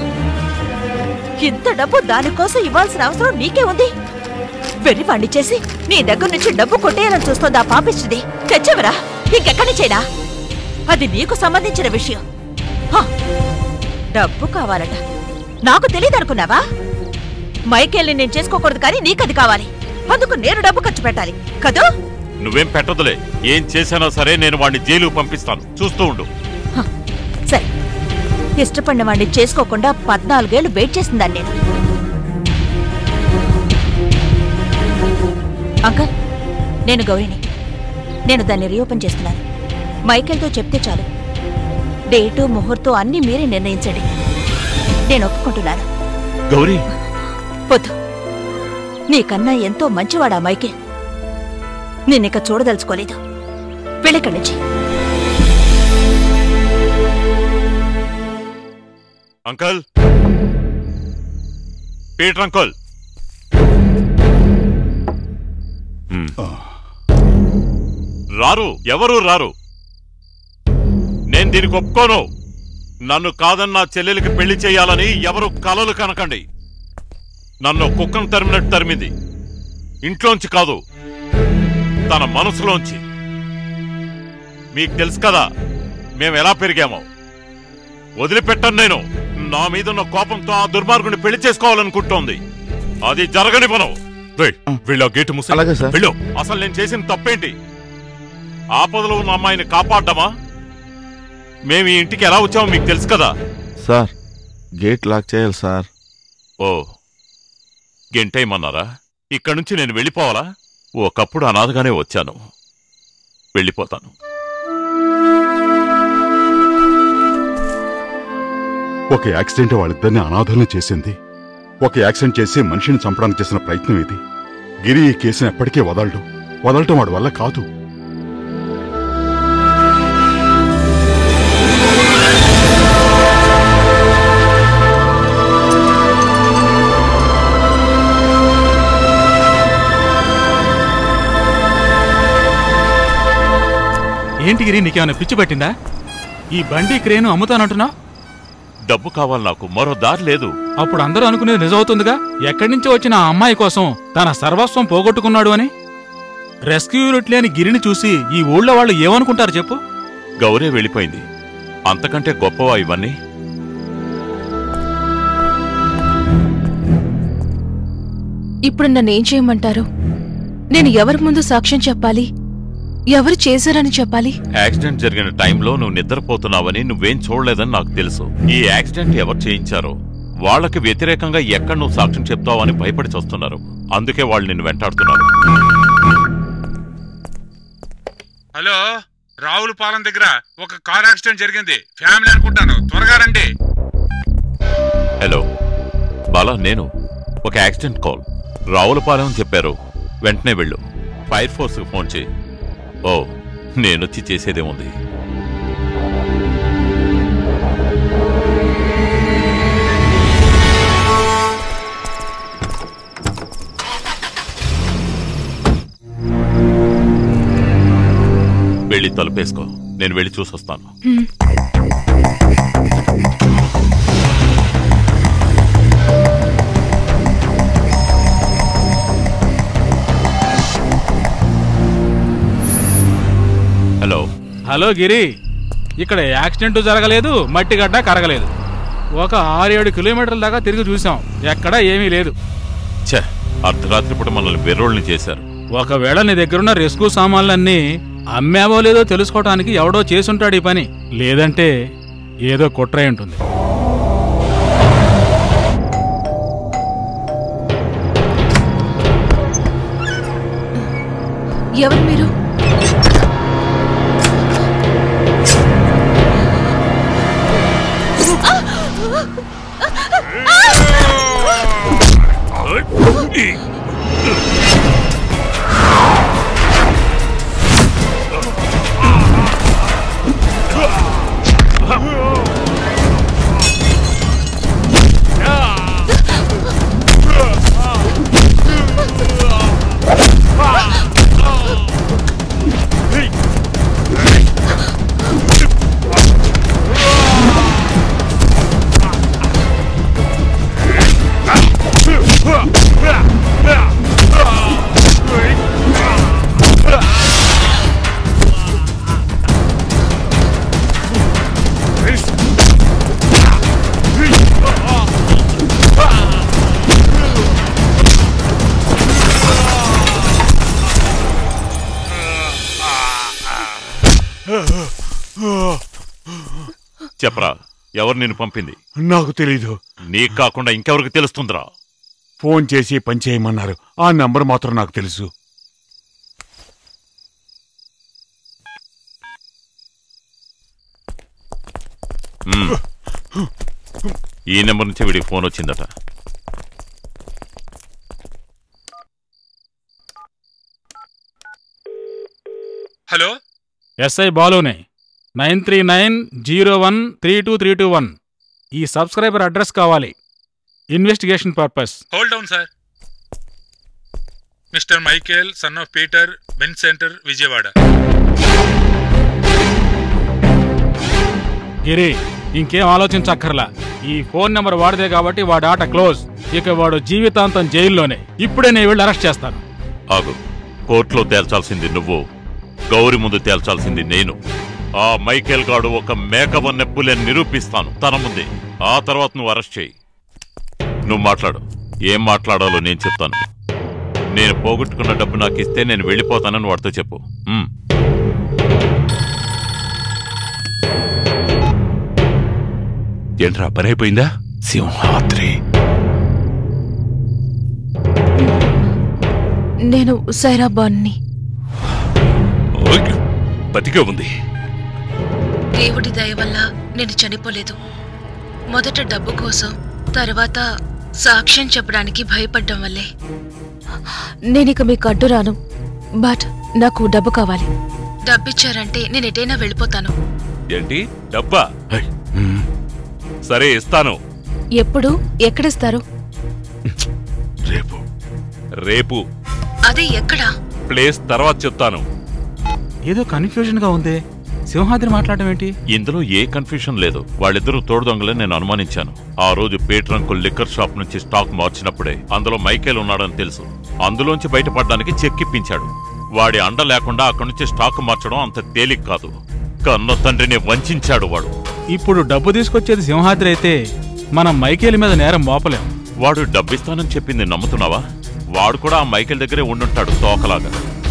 S8: ఇంత డబ్బు దానికోసం ఇవ్వాల్సిన అవసరం నీకే ఉంది వెర్రి పండి చేసి నీ దగ్గర నుంచి డబ్బు కొట్టేయాలని చూస్తోంది ఆ పాపిస్తుంది తెచ్చవరా ఇంకెక్కడి నుంచైనా అది నీకు సంబంధించిన విషయం హ, డబ్బు కావాలట నాకు తెలియదనుకున్నావా మైకేల్ని నేను చేసుకోకూడదు కానీ నీకది కావాలి అందుకు నేను డబ్బు ఖర్చు పెట్టాలి కదూ
S15: నువ్వేం పెట్టదులే ఏం చేసినా సరే నేను వాడిని జైలు పంపిస్తాను చూస్తూ ఉండు
S8: సరే ఇష్టపడిన వాడిని చేసుకోకుండా పద్నాలుగేళ్లు వెయిట్ చేసిందాన్ని నేను అంకల్ నేను గౌరిని నేను దాన్ని రీఓపెన్ చేస్తున్నాను మైకేల్తో చెప్తే చాలు డేటు ముహూర్తం అన్నీ మీరే నిర్ణయించండి నేను ఒప్పుకుంటున్నాను
S15: గౌరీ
S8: వద్దు నీకన్నా ఎంతో మంచివాడా మైకేల్ నిన్నిక చూడదలుచుకోలేదు వెళ్ళిక్కడి నుంచి
S15: అంకల్ పీటర్ అంకుల్ హ్మ్. రారు ఎవరు రారు నేను దీనికి ఒప్పుకోను నన్ను కాదని నా చెల్లెలికి పెళ్లి చేయాలని ఎవరు కలలు కనకండి నన్ను కుక్కను తరిమినట్టు తరిమింది ఇంట్లోంచి కాదు తన మనసులోంచి మీకు తెలుసు కదా మేము ఎలా పెరిగామో వదిలిపెట్టను నేను నా మీద ఉన్న కోపంతో ఆ దుర్మార్గుని పెళ్లి చేసుకోవాలనుకుంటోంది అది జరగని మనం వీళ్ళ గేటు ముసి
S20: అలాగే సార్.
S15: వెళ్ళు అసలు నేను చేసిన తప్పేంటి ఆపదలో ఉన్న అమ్మాయిని కాపాడ్డామా మేము ఈ ఇంటికి ఎలా వచ్చామో మీకు తెలుసు కదా
S20: సార్ గేట్ లాక్ చేయాలి సార్
S15: ఓ గెంటేయమన్నారా ఇక్కడి నుంచి నేను వెళ్ళిపోవాలా ఒకప్పుడు అనాథగానే వచ్చాను వెళ్ళిపోతాను
S10: ఒక యాక్సిడెంట్ వాళ్ళిద్దరిని అనాథల్ని చేసింది ఒక యాక్సిడెంట్ చేసి మనిషిని చంపడానికి చేసిన ప్రయత్నం ఇది గిరి ఈ కేసుని ఎప్పటికీ వదలడు వదలటం వాడి వల్ల కాదు
S13: ఏంటి గిరి నీకేమైనా పిచ్చి పట్టిందా ఈ బండి క్రేను అమ్ముతానంటున్నావు
S15: డబ్బు కావాలి నాకు మరో దారి లేదు
S13: అప్పుడు అందరూ అనుకునేది నిజమవుతుందిగా ఎక్కడి నుంచి వచ్చిన ఆ అమ్మాయి కోసం తన సర్వస్వం పోగొట్టుకున్నాడు అని రెస్క్యూ యూనిట్ లేని గిరిని చూసి ఈ ఊళ్ళో వాళ్ళు ఏమనుకుంటారు చెప్పు
S15: గౌరే వెళ్ళిపోయింది అంతకంటే గొప్పవా ఇవన్నీ
S18: ఇప్పుడు నన్ను ఏం చేయమంటారు నేను ఎవరి ముందు సాక్ష్యం చెప్పాలి ఎవరు చేశారని చెప్పాలి
S15: యాక్సిడెంట్ జరిగిన టైంలో నువ్వు నిద్రపోతున్నావని నువ్వేం చూడలేదని నాకు తెలుసు ఈ యాక్సిడెంట్ ఎవరు చేయించారో వాళ్ళకి వ్యతిరేకంగా ఎక్కడ నువ్వు సాక్ష్యం చెప్తావని భయపడి చూస్తున్నారు అందుకే వాళ్ళు నిన్ను వెంటాడుతున్నారు
S12: హలో రావులపాలెం దగ్గర ఒక కార్ యాక్సిడెంట్ జరిగింది ఫ్యామిలీ అనుకుంటాను త్వరగా రండి
S15: హలో బాలా నేను ఒక యాక్సిడెంట్ కాల్ రావులపాలెం అని చెప్పారు వెంటనే వెళ్ళు ఫైర్ ఫోర్స్కి ఫోన్ చేయి ఓ నేనొచ్చి చేసేదేముంది వెళ్ళి తలుపేసుకో నేను వెళ్ళి చూసొస్తాను హలో
S13: హలో గిరి ఇక్కడ యాక్సిడెంట్ జరగలేదు మట్టి గడ్డ కరగలేదు ఒక ఆరు ఏడు కిలోమీటర్ల దాకా తిరిగి చూసాం ఎక్కడా ఏమీ లేదు
S15: ఛే అర్ధరాత్రి పూట మనల్ని వెర్రోళ్ళని చేశారు
S13: ఒకవేళ నీ దగ్గరున్న రెస్క్యూ సామాన్లన్నీ అమ్మావో లేదో తెలుసుకోవడానికి ఎవడో చేసుంటాడు ఈ పని లేదంటే ఏదో కుట్రై ఉంటుంది
S18: ఎవరు మీరు
S15: చెప్పరా ఎవరు నిన్ను పంపింది
S19: నాకు తెలీదు
S15: నీకు కాకుండా ఇంకెవరికి తెలుస్తుందిరా
S19: ఫోన్ చేసి పని చేయమన్నారు ఆ నంబర్ మాత్రం నాకు తెలుసు
S15: మ్మ్. ఈ నెంబర్ నుంచి వీడికి ఫోన్ వచ్చిందట
S12: హలో
S13: ఎస్ఐ బాలునే nine three nine zero one three two three two one ఈ సబ్స్క్రైబర్ అడ్రస్ కావాలి investigation purpose
S12: hold down sir Mister Michael son of Peter Ben centre Vijayawada
S13: Giri ఇంకేం ఆలోచించక్కర్లా ఈ ఫోన్ నెంబర్ వాడిదే కాబట్టి వాడి ఆట క్లోజ్ ఇక వాడు జీవితాంతం జైల్లోనే ఇప్పుడే నేను వెళ్ళి అరెస్ట్ చేస్తాను
S15: ఆగు కోర్టులో తేల్చాల్సింది నువ్వు గౌరి ముందు తేల్చాల్సింది నేను ఆ మైకేల్ గాడు ఒక మేకవన్నె పులిని నిరూపిస్తాను తన ముందే ఆ తర్వాత నువ్వు అరెస్ట్ చేయి నువ్వు మాట్లాడు ఏం మాట్లాడాలో నేను చెప్తాను నేను పోగొట్టుకున్న డబ్బు నాకు ఇస్తే నేను వెళ్ళిపోతానని వాడితో చెప్పు ఉమ్.
S1: ఏంట్రా పని అయిపోయిందా సింహాద్రి
S18: నేను సైరాబాన్ని
S1: బతికే ఉంది
S18: దేవుడి దయ వల్ల నేను చనిపోలేదు
S5: మొదట డబ్బు కోసం తర్వాత సాక్ష్యం చెప్పడానికి భయపడ్డం వల్లే
S18: నేనిక మీకు అడ్డు రాను బట్ నాకు డబ్బు కావాలి
S5: డబ్బిచ్చారంటే నేను ఎటైనా వెళ్ళిపోతాను
S1: ఏంటి డబ్బా సరే ఇస్తాను
S18: ఎప్పుడు ఎక్కడిస్తారు
S1: రేపు రేపు
S5: అది ఎక్కడా
S1: ప్లేస్ తర్వాత చెప్తాను
S13: ఏదో కన్ఫ్యూజన్ గా ఉంది సింహాద్రి మాట్లాడడం ఏంటి
S15: ఇందులో ఏ కన్ఫ్యూషన్ లేదు వాళ్ళిద్దరూ తోడు దొంగలని నేను అనుమానించాను ఆ రోజు పేటర్ అంకుల్ లిక్కర్ షాప్ నుంచి స్టాక్ మార్చినప్పుడే అందులో మైకేల్ ఉన్నాడని తెలుసు అందులోంచి బయటపడడానికి చెక్ ఇప్పించాడు వాడి అండ లేకుండా అక్కడి నుంచి స్టాక్ మార్చడం అంత తేలిక కాదు కన్న తండ్రిని వంచాడు వాడు
S13: ఇప్పుడు డబ్బు తీసుకొచ్చేది సింహాద్రి అయితే మనం మైకేల్ మీద నేరం మోపలేం
S15: వాడు డబ్బిస్తానని చెప్పింది నమ్ముతున్నావా వాడు కూడా ఆ మైకేల్ దగ్గరే ఉండుంటాడు తోకలాగా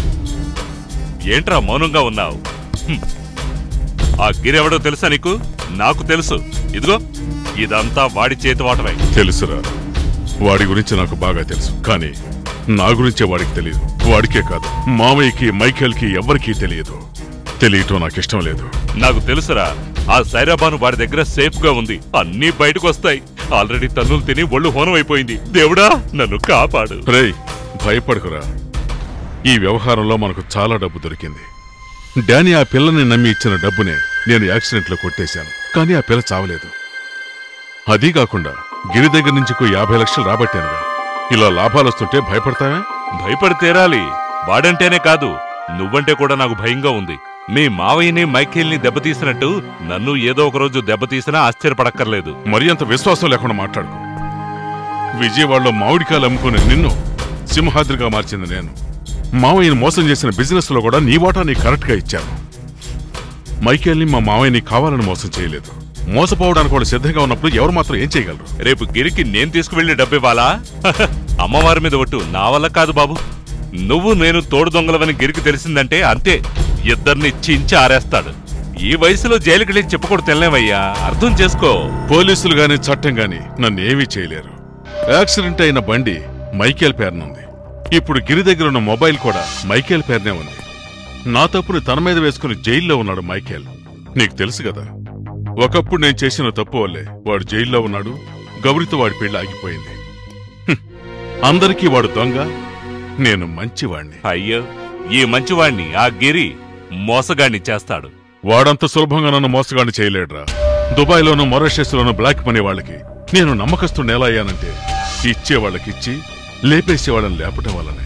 S1: ఏంట్రా మౌనంగా ఉన్నావు హ్మ్. ఆ గిరెవడో తెలుసా నీకు నాకు తెలుసు ఇదిగో ఇదంతా వాడి చేతి వాటమే
S14: తెలుసురా వాడి గురించి నాకు బాగా తెలుసు కానీ నా గురించే వాడికి తెలియదు వాడికే కాదు మామయ్యకి మైకేల్కి ఎవ్వరికీ తెలియదు తెలియటం నాకు ఇష్టం లేదు
S1: నాకు తెలుసురా ఆ సైరాబాను వాడి దగ్గర సేఫ్ గా ఉంది అన్నీ బయటకు వస్తాయి ఆల్రెడీ తన్నులు తిని ఒళ్ళు హోనం అయిపోయింది దేవుడా నన్ను కాపాడు
S14: రేయ్ భయపడకురా ఈ వ్యవహారంలో మనకు చాలా డబ్బు దొరికింది డానీ ఆ పిల్లని నమ్మి ఇచ్చిన డబ్బునే నేను యాక్సిడెంట్లో కొట్టేశాను కానీ ఆ పిల్ల చావలేదు అదీ కాకుండా గిరి దగ్గర నుంచి ఇంకో యాభై లక్షలు రాబట్టానుగా ఇలా లాభాలు వస్తుంటే భయపడతావా
S1: భయపడి తీరాలి వాడంటేనే కాదు నువ్వంటే కూడా నాకు భయంగా ఉంది మీ మావయ్యని మైఖేల్ని దెబ్బతీసినట్టు నన్ను ఏదో ఒక రోజు దెబ్బతీసినా ఆశ్చర్యపడక్కర్లేదు
S14: మరి అంత విశ్వాసం లేకుండా మాట్లాడుకో విజయవాడలో మామిడికాయలు అమ్ముకునే నిన్ను సింహాద్రిగా మార్చింది నేను మావయ్యని మోసం చేసిన బిజినెస్ లో కూడా నీ వాటా నీకు కరెక్ట్ గా ఇచ్చాను మైకేల్ని మా మావయ్యని కావాలని మోసం చేయలేదు మోసపోవడానికి కూడా సిద్ధంగా ఉన్నప్పుడు ఎవరు మాత్రం ఏం చేయగలరు
S1: రేపు గిరికి నేను తీసుకువెళ్లి డబ్బివ్వాలా అమ్మవారి మీద ఒట్టు నా వల్ల కాదు బాబు నువ్వు నేను తోడు దొంగలవని గిరికి తెలిసిందంటే అంతే ఇద్దరిని చించి ఆరేస్తాడు ఈ వయసులో జైలుకి వెళ్ళి చెప్పకూడదు తెల్లేవయ్యా అర్థం చేసుకో
S14: పోలీసులు గాని చట్టం గాని నన్ను ఏమీ చేయలేరు యాక్సిడెంట్ అయిన బండి మైకేల్ పేరునుంది ఇప్పుడు గిరి దగ్గర ఉన్న మొబైల్ కూడా మైకేల్ పేరునే ఉంది నా తప్పుని తన మీద వేసుకుని జైల్లో ఉన్నాడు మైకేల్ నీకు తెలుసు కదా ఒకప్పుడు నేను చేసిన తప్పు వల్లే వాడు జైల్లో ఉన్నాడు గౌరితో వాడి పెళ్లి ఆగిపోయింది హ్మ్. అందరికీ వాడు దొంగ నేను మంచివాణ్ణి
S1: అయ్యో ఈ మంచివాణ్ణి ఆ గిరి మోసగాణ్ణి చేస్తాడు
S14: వాడంత సులభంగా నన్ను మోసగాన్ని చేయలేడురా దుబాయ్లోను మొరషియస్లోను బ్లాక్ మనీ వాళ్ళకి నేను నమ్మకస్తుని ఎలా అయ్యానంటే ఇచ్చే వాళ్ళకి ఇచ్చి లేపేసే వాళ్ళని లేపటం వల్లనే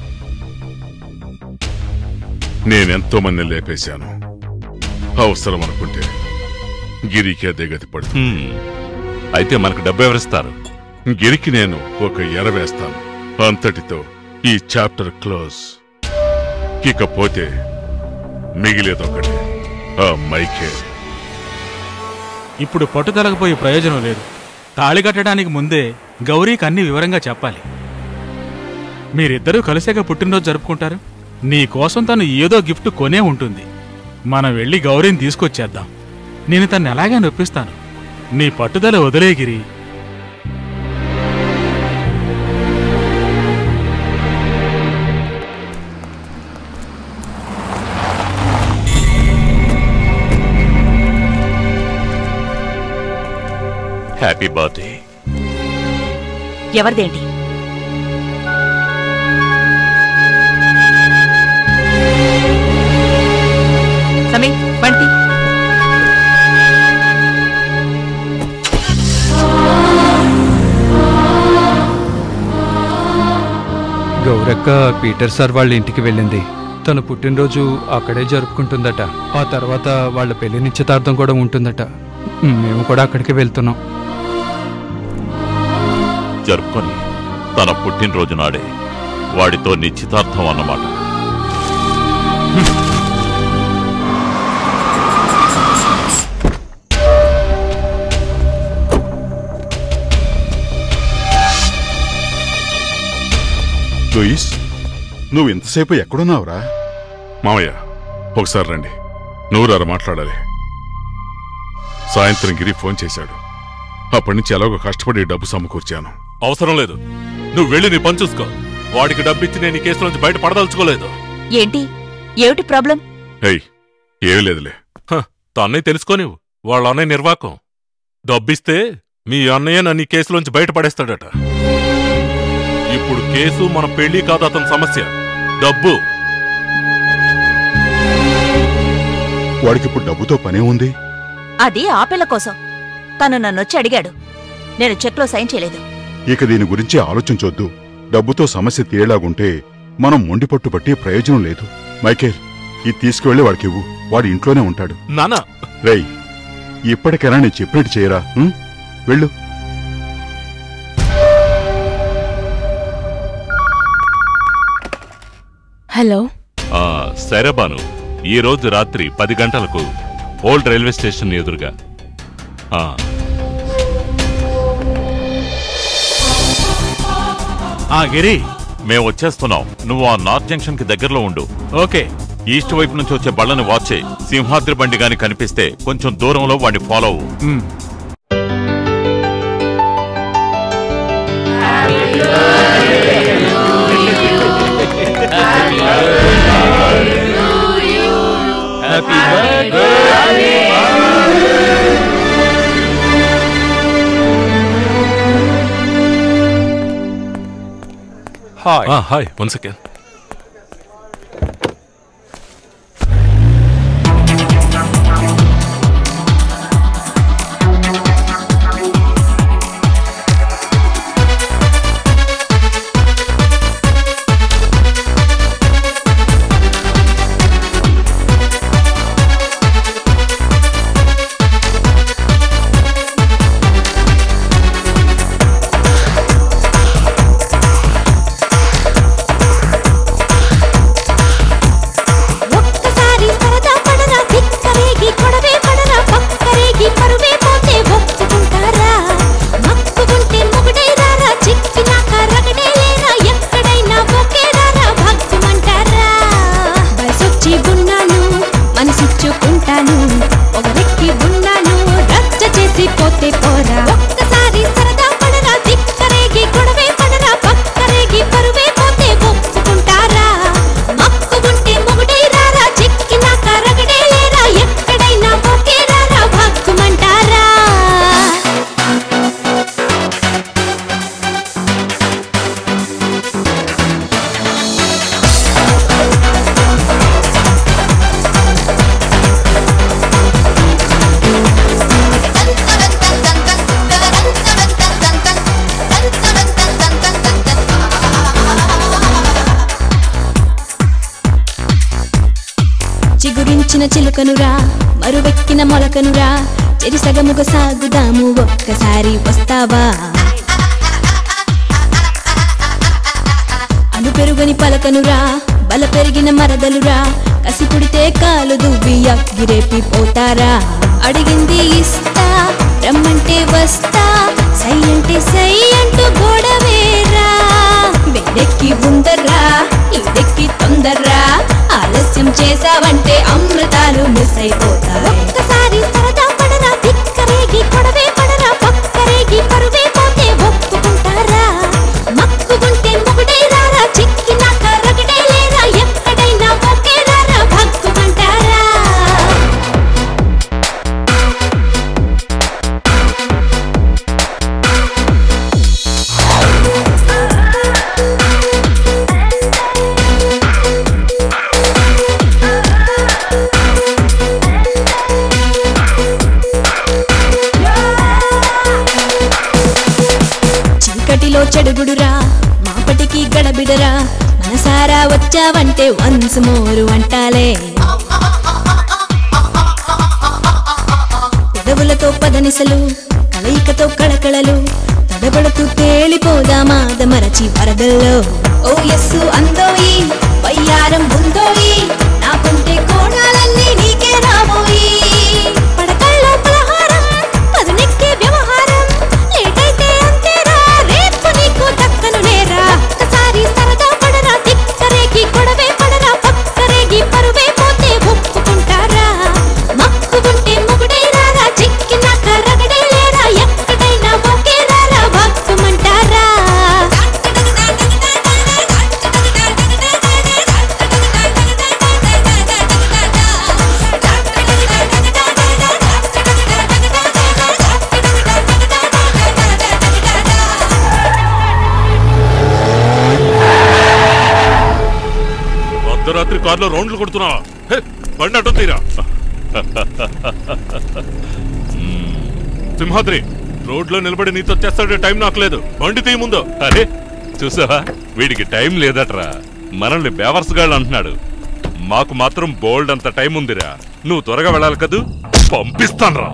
S14: నేనెంతో మందిని లేపేశాను అవసరం అనుకుంటే గిరికి అదే గతి పడుతుంది
S1: అయితే మనకు డబ్బు ఎవరిస్తారు
S14: గిరికి నేను ఒక ఎరవేస్తాను అంతటితో ఈ చాప్టర్ క్లోజ్ ఇకపోతే మిగిలేదొకటి ఆ మైకే
S13: ఇప్పుడు పట్టుదలకు పోయి ప్రయోజనం లేదు తాళి కట్టడానికి ముందే గౌరీకి అన్ని వివరంగా చెప్పాలి మీరిద్దరూ కలిసేగా పుట్టినరోజు జరుపుకుంటారు నీ కోసం తను ఏదో గిఫ్ట్ కొనే ఉంటుంది మనం వెళ్ళి గౌరీని తీసుకొచ్చేద్దాం నేను తన్ని ఎలాగే నొప్పిస్తాను నీ పట్టుదల వదిలేగిరి
S15: హ్యాపీ బర్త్డే
S8: ఎవరిదేంటి సమీ బంటి
S3: గౌరక్క పీటర్ సార్ వాళ్ళ ఇంటికి వెళ్ళింది తన పుట్టినరోజు అక్కడే జరుపుకుంటుందట ఆ తర్వాత వాళ్ళ పెళ్లి నిశ్చితార్థం కూడా ఉంటుందట మేము కూడా అక్కడికి వెళ్తున్నాం
S15: జరుపుకొని తన పుట్టినరోజు నాడే వాడితో నిశ్చితార్థం అన్నమాట
S10: లూయిస్ నువ్వు ఇంతసేపు ఎక్కడున్నావురా
S14: మామయ్య ఒకసారి రండి నువ్వు రారా మాట్లాడాలి సాయంత్రం గిరి ఫోన్ చేశాడు అప్పటి నుంచి ఎలాగో కష్టపడి డబ్బు సమకూర్చాను
S1: అవసరం లేదు నువ్వు వెళ్ళి నీ పని చూసుకో వాడికి డబ్బిచ్చి నేను ఈ కేసు నుంచి బయట పడదలుచుకోలేదు
S8: ఏంటి ఏమిటి ప్రాబ్లం
S14: ఏయ్ ఏమీ లేదులే
S1: తన్నే తెలుసుకోనివ్వు వాళ్ళ అన్నయ్య నిర్వాకం
S6: డబ్బిస్తే మీ అన్నయ్య నన్ను ఈ కేసులోంచి బయటపడేస్తాడట ఇప్పుడు కేసు మన పెళ్లి కాదు అతని సమస్య డబ్బు
S10: వాడికిప్పుడు డబ్బుతో పనే ఉంది
S8: అది ఆ పిల్ల కోసం తను నన్నొచ్చి అడిగాడు నేను చెక్లో సైన్ చేయలేదు
S10: ఇక దీని గురించి ఆలోచించొద్దు డబ్బుతో సమస్య తీరేలాగుంటే మనం మొండిపట్టు పట్టి ప్రయోజనం లేదు మైకేల్ ఇది తీసుకువెళ్ళి వాడికివ్వు వాడి ఇంట్లోనే ఉంటాడు
S6: నానా
S10: రేయ్ ఇప్పటికైనా నేను చెప్పినట్టు చేయరా ఉం? వెళ్ళు
S18: హలో
S1: ఆ, సరే బాను ఈ రోజు రాత్రి పది గంటలకు ఓల్డ్ రైల్వే స్టేషన్ ఎదురుగా ఆ,
S7: ఆ గిరి మేము వచ్చేస్తున్నాం నువ్వు ఆ నార్త్ జంక్షన్ కి దగ్గరలో ఉండు
S13: ఓకే
S7: ఈస్ట్ వైపు నుంచి వచ్చే బళ్ళని వాచ్ చేయి సింహాద్రి బండి గాని కనిపిస్తే కొంచెం దూరంలో వాడిని ఫాలో అవ్వు
S6: హాయ్ హాయ్ వన్ సెకండ్
S9: ఒక్కసారి సరదా పడరా తిక్కరేగి కొడవే పడరా పక్కరేగి పరువే పోతే ఒప్పుకుంటారా మక్కుకుంటే మొగుడే రారా చిక్కినాక రగడే లేరా ఎక్కడైనా ఒకే రారా భక్తుమంటారా వయసొచ్చి ఉన్నాను మనసిచ్చుకుంటాను ఒకరెక్కి ఉన్నాను రచ్చ చేసి పోతే పోరా ఒక్కసారి సరదా పడరా తిక్కరేగి కొడవే పడరా పక్కరేగి పరువే పోతే ఒప్పుకుంటారా మక్కుకుంటే మొగుడే రారా చిక్కినాక రగడే లేరా ఎక్కడైనా ఒకే రారా భక్తుమంటారా చిగురించిన చిలుకనురా మరువెక్కిన మొలకనురా చెరిసగముగ సాగుదాము ఒక్కసారి వస్తావా అను పెరుగని పలకనురా బల పెరిగిన మరదలురా కసి పుడితే కాలు దువ్వి అగ్గిరేపి పోతారా అడిగింది ఇస్తా రమ్మంటే వస్తా సై అంటే సై అంటూ గొడవేరా వేడెక్కి ఉందర్రా ఇదెక్కి తొందర్రా ఆలస్యం చేసావంటే అమృతాలు మిస్ అయిపోతాయి ఒక్కసారి సరదా పడరా తిక్కరేగి కొడవే పడరా పక్కరేగి పరువే పోతే ఒప్పుకుంటారా మక్కుకుంటే మొగుడే రారా చిక్కినాక రగడే లేరా ఎక్కడైనా ఒకే రారా భక్తుమంటారా చీకటిలో చెడుగుడురా మాపటికి గడబిడరా మనసారా వచ్చావంటే వన్స్ మోరు అంటాలే పెదవులతో పదనిసలు కలయికతో కళకళలు తడబడుతూ తేలిపోదామా మరచి వరదల్లో ఓ ఎస్సు అందోయి వయ్యారం ఉందోయి నాకుంటే కోణాలన్నీ నీకే రాబోయి పడకల్లో పలహారం పదునెక్కే వ్యవహారం లేటైతే అంతేరా రేపు నీకు దక్కను లేరా ఒక్కసారి సరదా పడరా తిక్కరేగి గొడవే పడరా పక్కరేగి పరువే పోతే ఒప్పుకుంటారా మక్కుకుంటే మొగుడే రారా చిక్కినాక రగడే లేరా ఎక్కడైనా ఒకే రారా భక్తుమంటారా
S6: సింహాద్రి కారులో రౌండ్లు కొడుతున్నావా హే, బండి అటు తీరా మ్మ్. సింహాద్రి రోడ్లో నిలబడి నీతో చేస్తాడే టైం నాకు లేదు బండి తీ ముందు
S1: అరే చూసావా వీడికి టైం లేదట్రా మనల్ని బేవర్స్ గాళ్ళు అంటున్నాడు మాకు మాత్రం బోల్డ్ అంత టైం ఉందిరా నువ్వు త్వరగా వెళ్ళాలి కదూ పంపిస్తాన్రా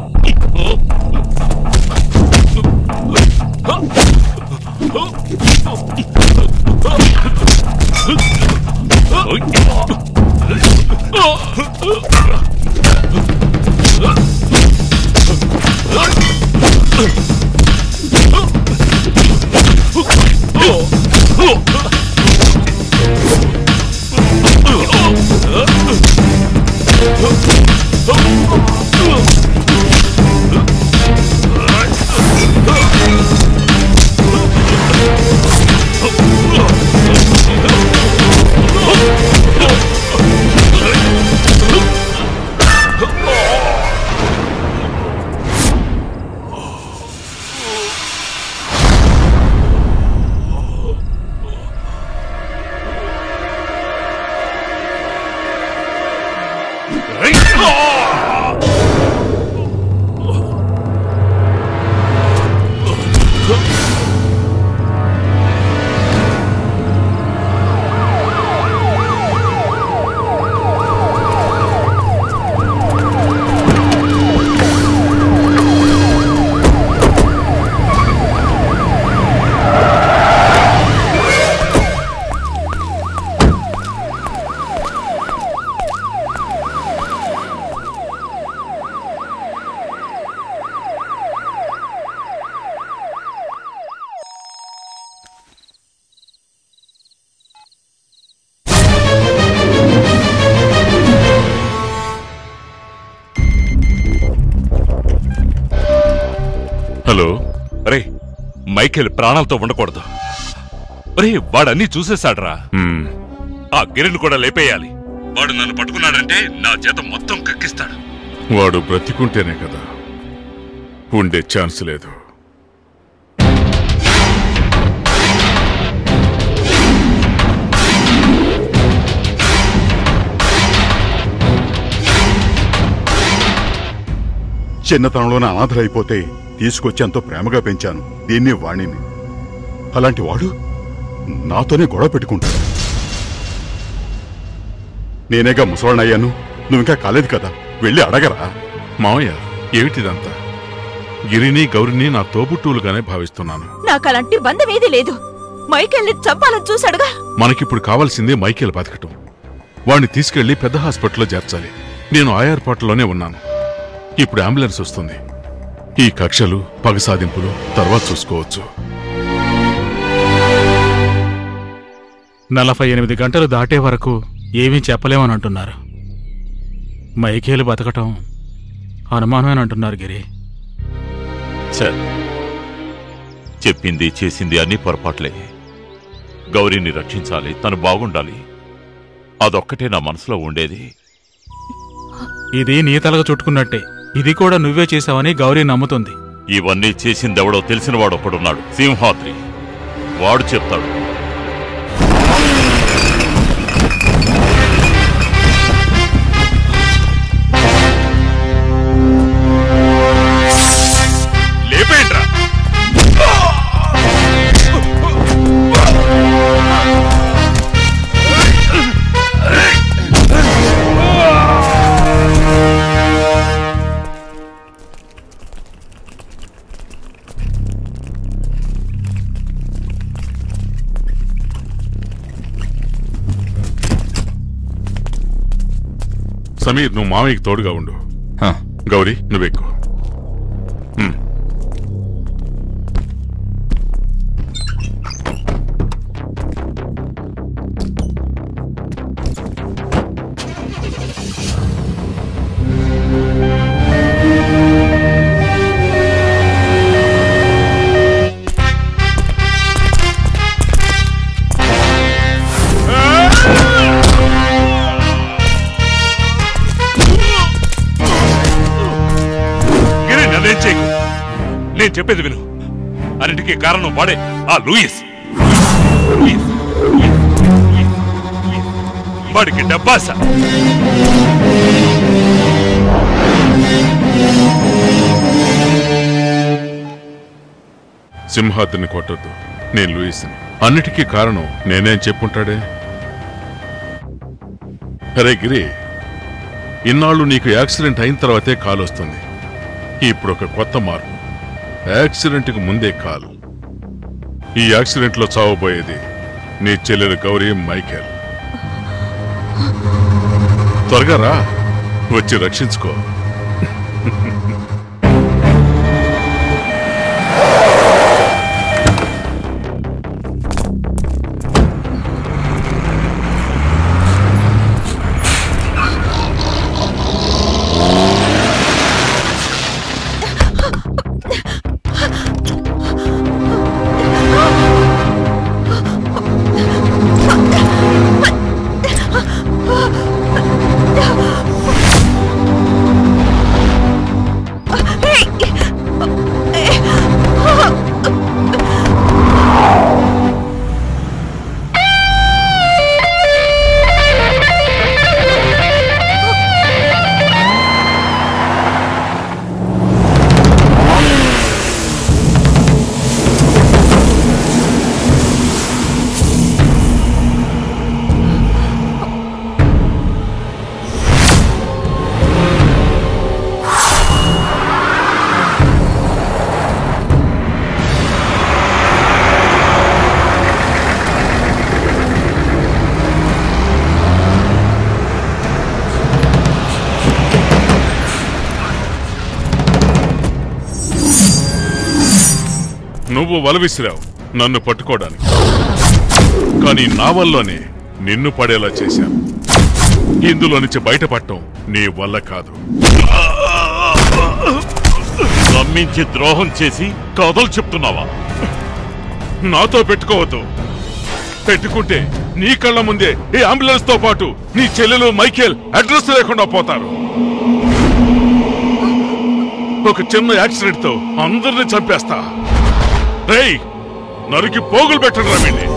S6: హలో
S1: అరే మైకేల్ ప్రాణాలతో ఉండకూడదు అరే వాడన్నీ చూసేశాడ్రా ఆ గిరిని కూడా లేపేయాలి వాడు నన్ను పట్టుకున్నాడంటే నా చేత మొత్తం కక్కిస్తాడు
S14: వాడు బ్రతికుంటేనే కదా ఉండే ఛాన్స్ లేదు
S10: చిన్నతనంలోనే అనాథలైపోతే తీసుకొచ్చి ఎంతో ప్రేమగా పెంచాను దీన్ని వాణిని అలాంటి వాడు నాతోనే గొడవ పెట్టుకుంటాడు నేనేగా ముసలాడనయ్యాను నువ్వు ఇంకా కాలేదు కదా వెళ్ళి అడగరా
S14: మావయ్య ఏమిటిదంతా గిరిని గౌరిని నా తోబుట్టువులుగానే భావిస్తున్నాను
S8: నాకు అలాంటి బంధం ఏదీ లేదు మైకెళ్ళి చంపాలని చూశాడుగా
S14: మనకిప్పుడు కావాల్సింది మైకేల్ బతకటం వాణ్ణి తీసుకెళ్లి పెద్ద హాస్పిటల్లో చేర్చాలి నేను ఆ ఏర్పాట్లోనే ఉన్నాను ఇప్పుడు అంబులెన్స్ వస్తుంది ఈ కక్షలు పగ సాధింపులు తర్వాత చూసుకోవచ్చు
S13: నలభై ఎనిమిది గంటలు దాటే వరకు ఏమీ చెప్పలేమని అంటున్నారు మైకేలు బతకటం అనుమానమని అంటున్నారు గిరి
S15: సార్ చెప్పింది చేసింది అన్ని పొరపాట్లే గౌరీని రక్షించాలి తను బాగుండాలి అదొక్కటే నా మనసులో ఉండేది
S13: ఇది నీ తలగా చుట్టుకున్నట్టే ఇది కూడా నువ్వే చేశావని గౌరీ నమ్ముతుంది
S15: ఇవన్నీ చేసిందెవడో తెలిసినవాడు ఒకడున్నాడు సింహాద్రి వాడు చెప్తాడు
S1: లేపేయండ్రా
S14: సమీర్ నువ్వు మామయ్యకి తోడుగా ఉండు గౌరీ నువ్వెక్కు ఉమ్.
S1: గిరి నన్నేం చేయకు నేను చెప్పేది విను అన్నిటికీ కారణం వాడే ఆ లూయిస్ లూయిస్. వాడికి డబ్బాస
S14: సింహాద్రిని కొట్టొద్దు నేను లూయిస్ని అన్నిటికీ కారణం నేనేం చెప్పుంటాడే అరే గిరి ఇన్నాళ్ళు నీకు యాక్సిడెంట్ అయిన తర్వాతే కాల్ వస్తుంది ఇప్పుడు ఒక కొత్త మార్పు యాక్సిడెంట్కి ముందే కాల్ ఈ యాక్సిడెంట్లో చావబోయేది నీ చెల్లెలు గౌరీ మైకేల్ త్వరగా రా వచ్చి రక్షించుకో నువ్వు వల విసిరావు నన్ను పట్టుకోవడానికి కానీ నా వల్లనే నిన్ను పడేలా చేశాను ఇందులో నుంచి బయటపడటం నీ వల్ల కాదు
S15: నమ్మించి ద్రోహం చేసి కథలు చెప్తున్నావా
S14: నాతో పెట్టుకోవద్దు పెట్టుకుంటే నీ కళ్ళ ముందే ఈ అంబులెన్స్ తో పాటు నీ చెల్లెలు మైకేల్ అడ్రస్ లేకుండా పోతారు ఒక చిన్న యాక్సిడెంట్ తో అందరిని చంపేస్తా రేయ్ నరికి పోగులు పెట్టండి రమీని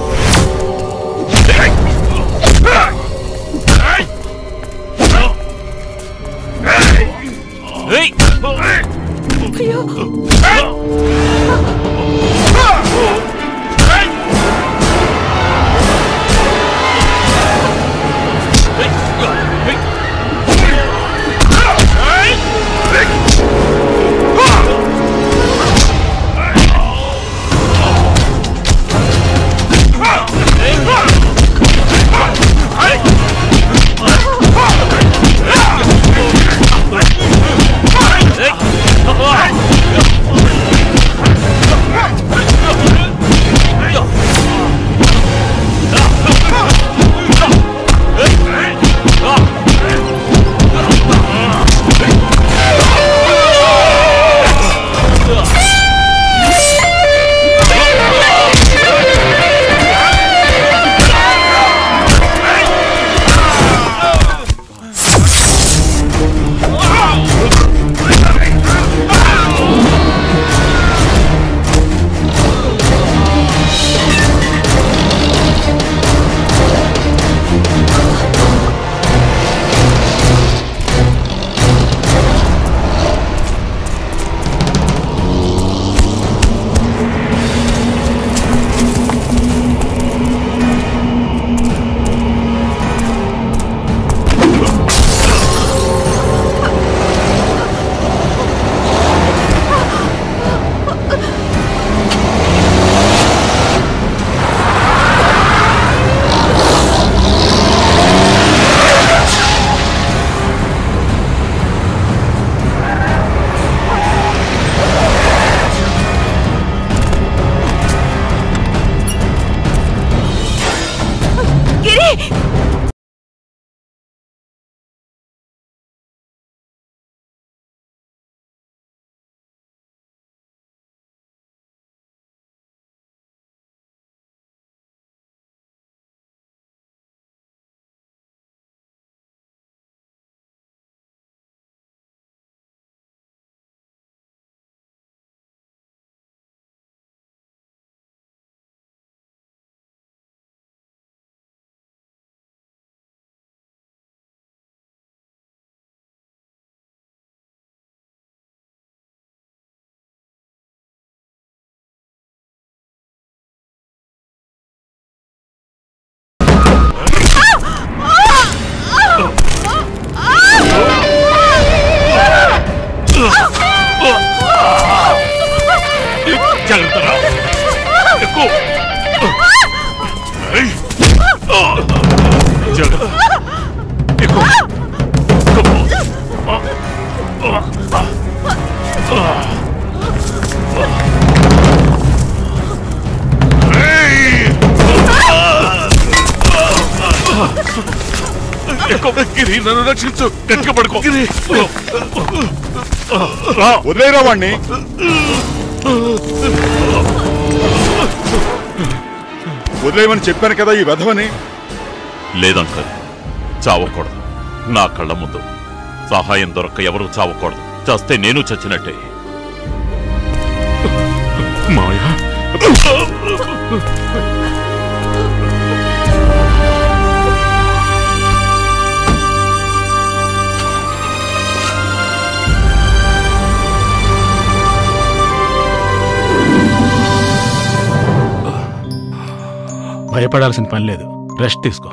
S15: Hey!
S1: జాగ్రత్త రా. ఎక్కు. ఏయ్. జాగ్రత్త. ఎక్కు. ఎక్కు. గిరి నన్ను రక్షించు గట్టిగా పడుకో గిరి
S10: వదిలేరా వాణ్ణి వదిలేయమని చెప్పాను కదా ఈ వెధవని
S15: లేదంకల్ చావకూడదు నా కళ్ళ ముందు సహాయం దొరక్క ఎవరూ చావకూడదు చస్తే నేను చచ్చినట్టే
S14: మాయా
S13: భయపడాల్సిన పని లేదు రెస్ట్ తీసుకో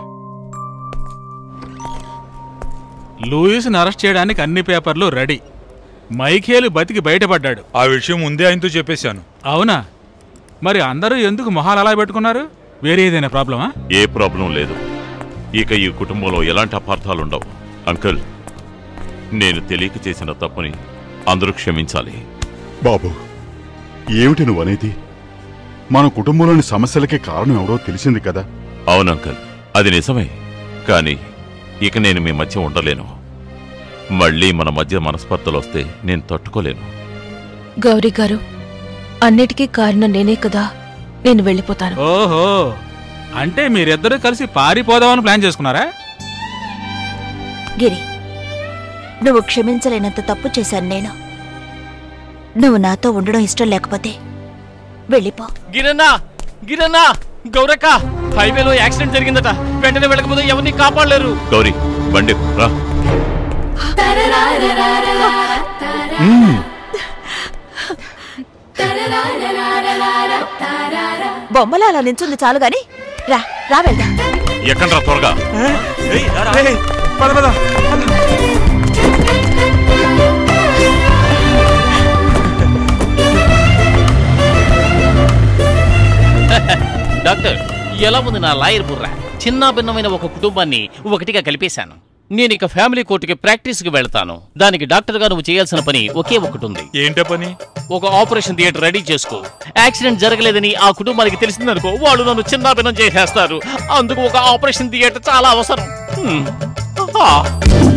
S13: లూయిస్ని అరెస్ట్ చేయడానికి అన్ని పేపర్లు రెడీ మైఖేలు బతికి బయటపడ్డాడు
S12: ఆ విషయం ముందే ఆయనతో చెప్పేశాను
S13: అవునా మరి అందరూ ఎందుకు మొహాలు అలా పెట్టుకున్నారు వేరే ఏదైనా ప్రాబ్లమా
S15: ఏ ప్రాబ్లం లేదు ఇక ఈ కుటుంబంలో ఎలాంటి అపార్థాలుండవు అంకుల్ నేను తెలియక చేసిన తప్పుని అందరూ క్షమించాలి
S10: బాబు ఏమిటి నువ్వు అనేది మన కుటుంబంలోని సమస్యలకి కారణం ఎవడో తెలిసింది కదా
S15: అవును అంకుల్ అది నిజమే కానీ ఇక నేను మీ మధ్య ఉండలేను మళ్ళీ మన మధ్య మనస్పర్ధలు వస్తే నేను తట్టుకోలేను
S18: గౌరీ గారు అన్నిటికీ కారణం నేనే కదా నేను వెళ్ళిపోతాను
S13: ఓహో అంటే మీరిద్దరూ కలిసి పారిపోదామని ప్లాన్ చేసుకున్నారా
S8: గిరి నువ్వు క్షమించలేనంత తప్పు చేశాను నేను నువ్వు నాతో ఉండడం ఇష్టం లేకపోతే వెళ్ళిపో
S11: గిరన్నా గిరన్నా గౌరక్క హైవేలో యాక్సిడెంట్ జరిగిందట వెంటనే వెళ్ళకపోతే ఎవరిని కాపాడలేరు
S15: గౌరీ బండి రా
S8: బొమ్మలు అలా నించుంది చాలు గాని రా రా వెళ్దాం
S15: ఎక్కండ్రా త్వరగా
S12: పద పద
S11: డాక్టర్ ఎలా ఉంది నా లాయర్ బుర్ర చిన్న భిన్నమైన ఒక కుటుంబాన్ని ఒకటిగా కలిపేశాను నేను ఇక ఫ్యామిలీ కోర్టుకి ప్రాక్టీస్ కి వెళ్తాను దానికి డాక్టర్ గా నువ్వు చేయాల్సిన పని ఒకే ఒకటి ఉంది
S12: ఏంటో పని
S11: ఒక ఆపరేషన్ థియేటర్ రెడీ చేసుకో యాక్సిడెంట్ జరగలేదని ఆ కుటుంబానికి తెలిసిందనుకో వాళ్ళు నన్ను చిన్న భిన్నం చేసేస్తారు అందుకు ఒక ఆపరేషన్ థియేటర్ చాలా అవసరం హ్మ్. ఆ.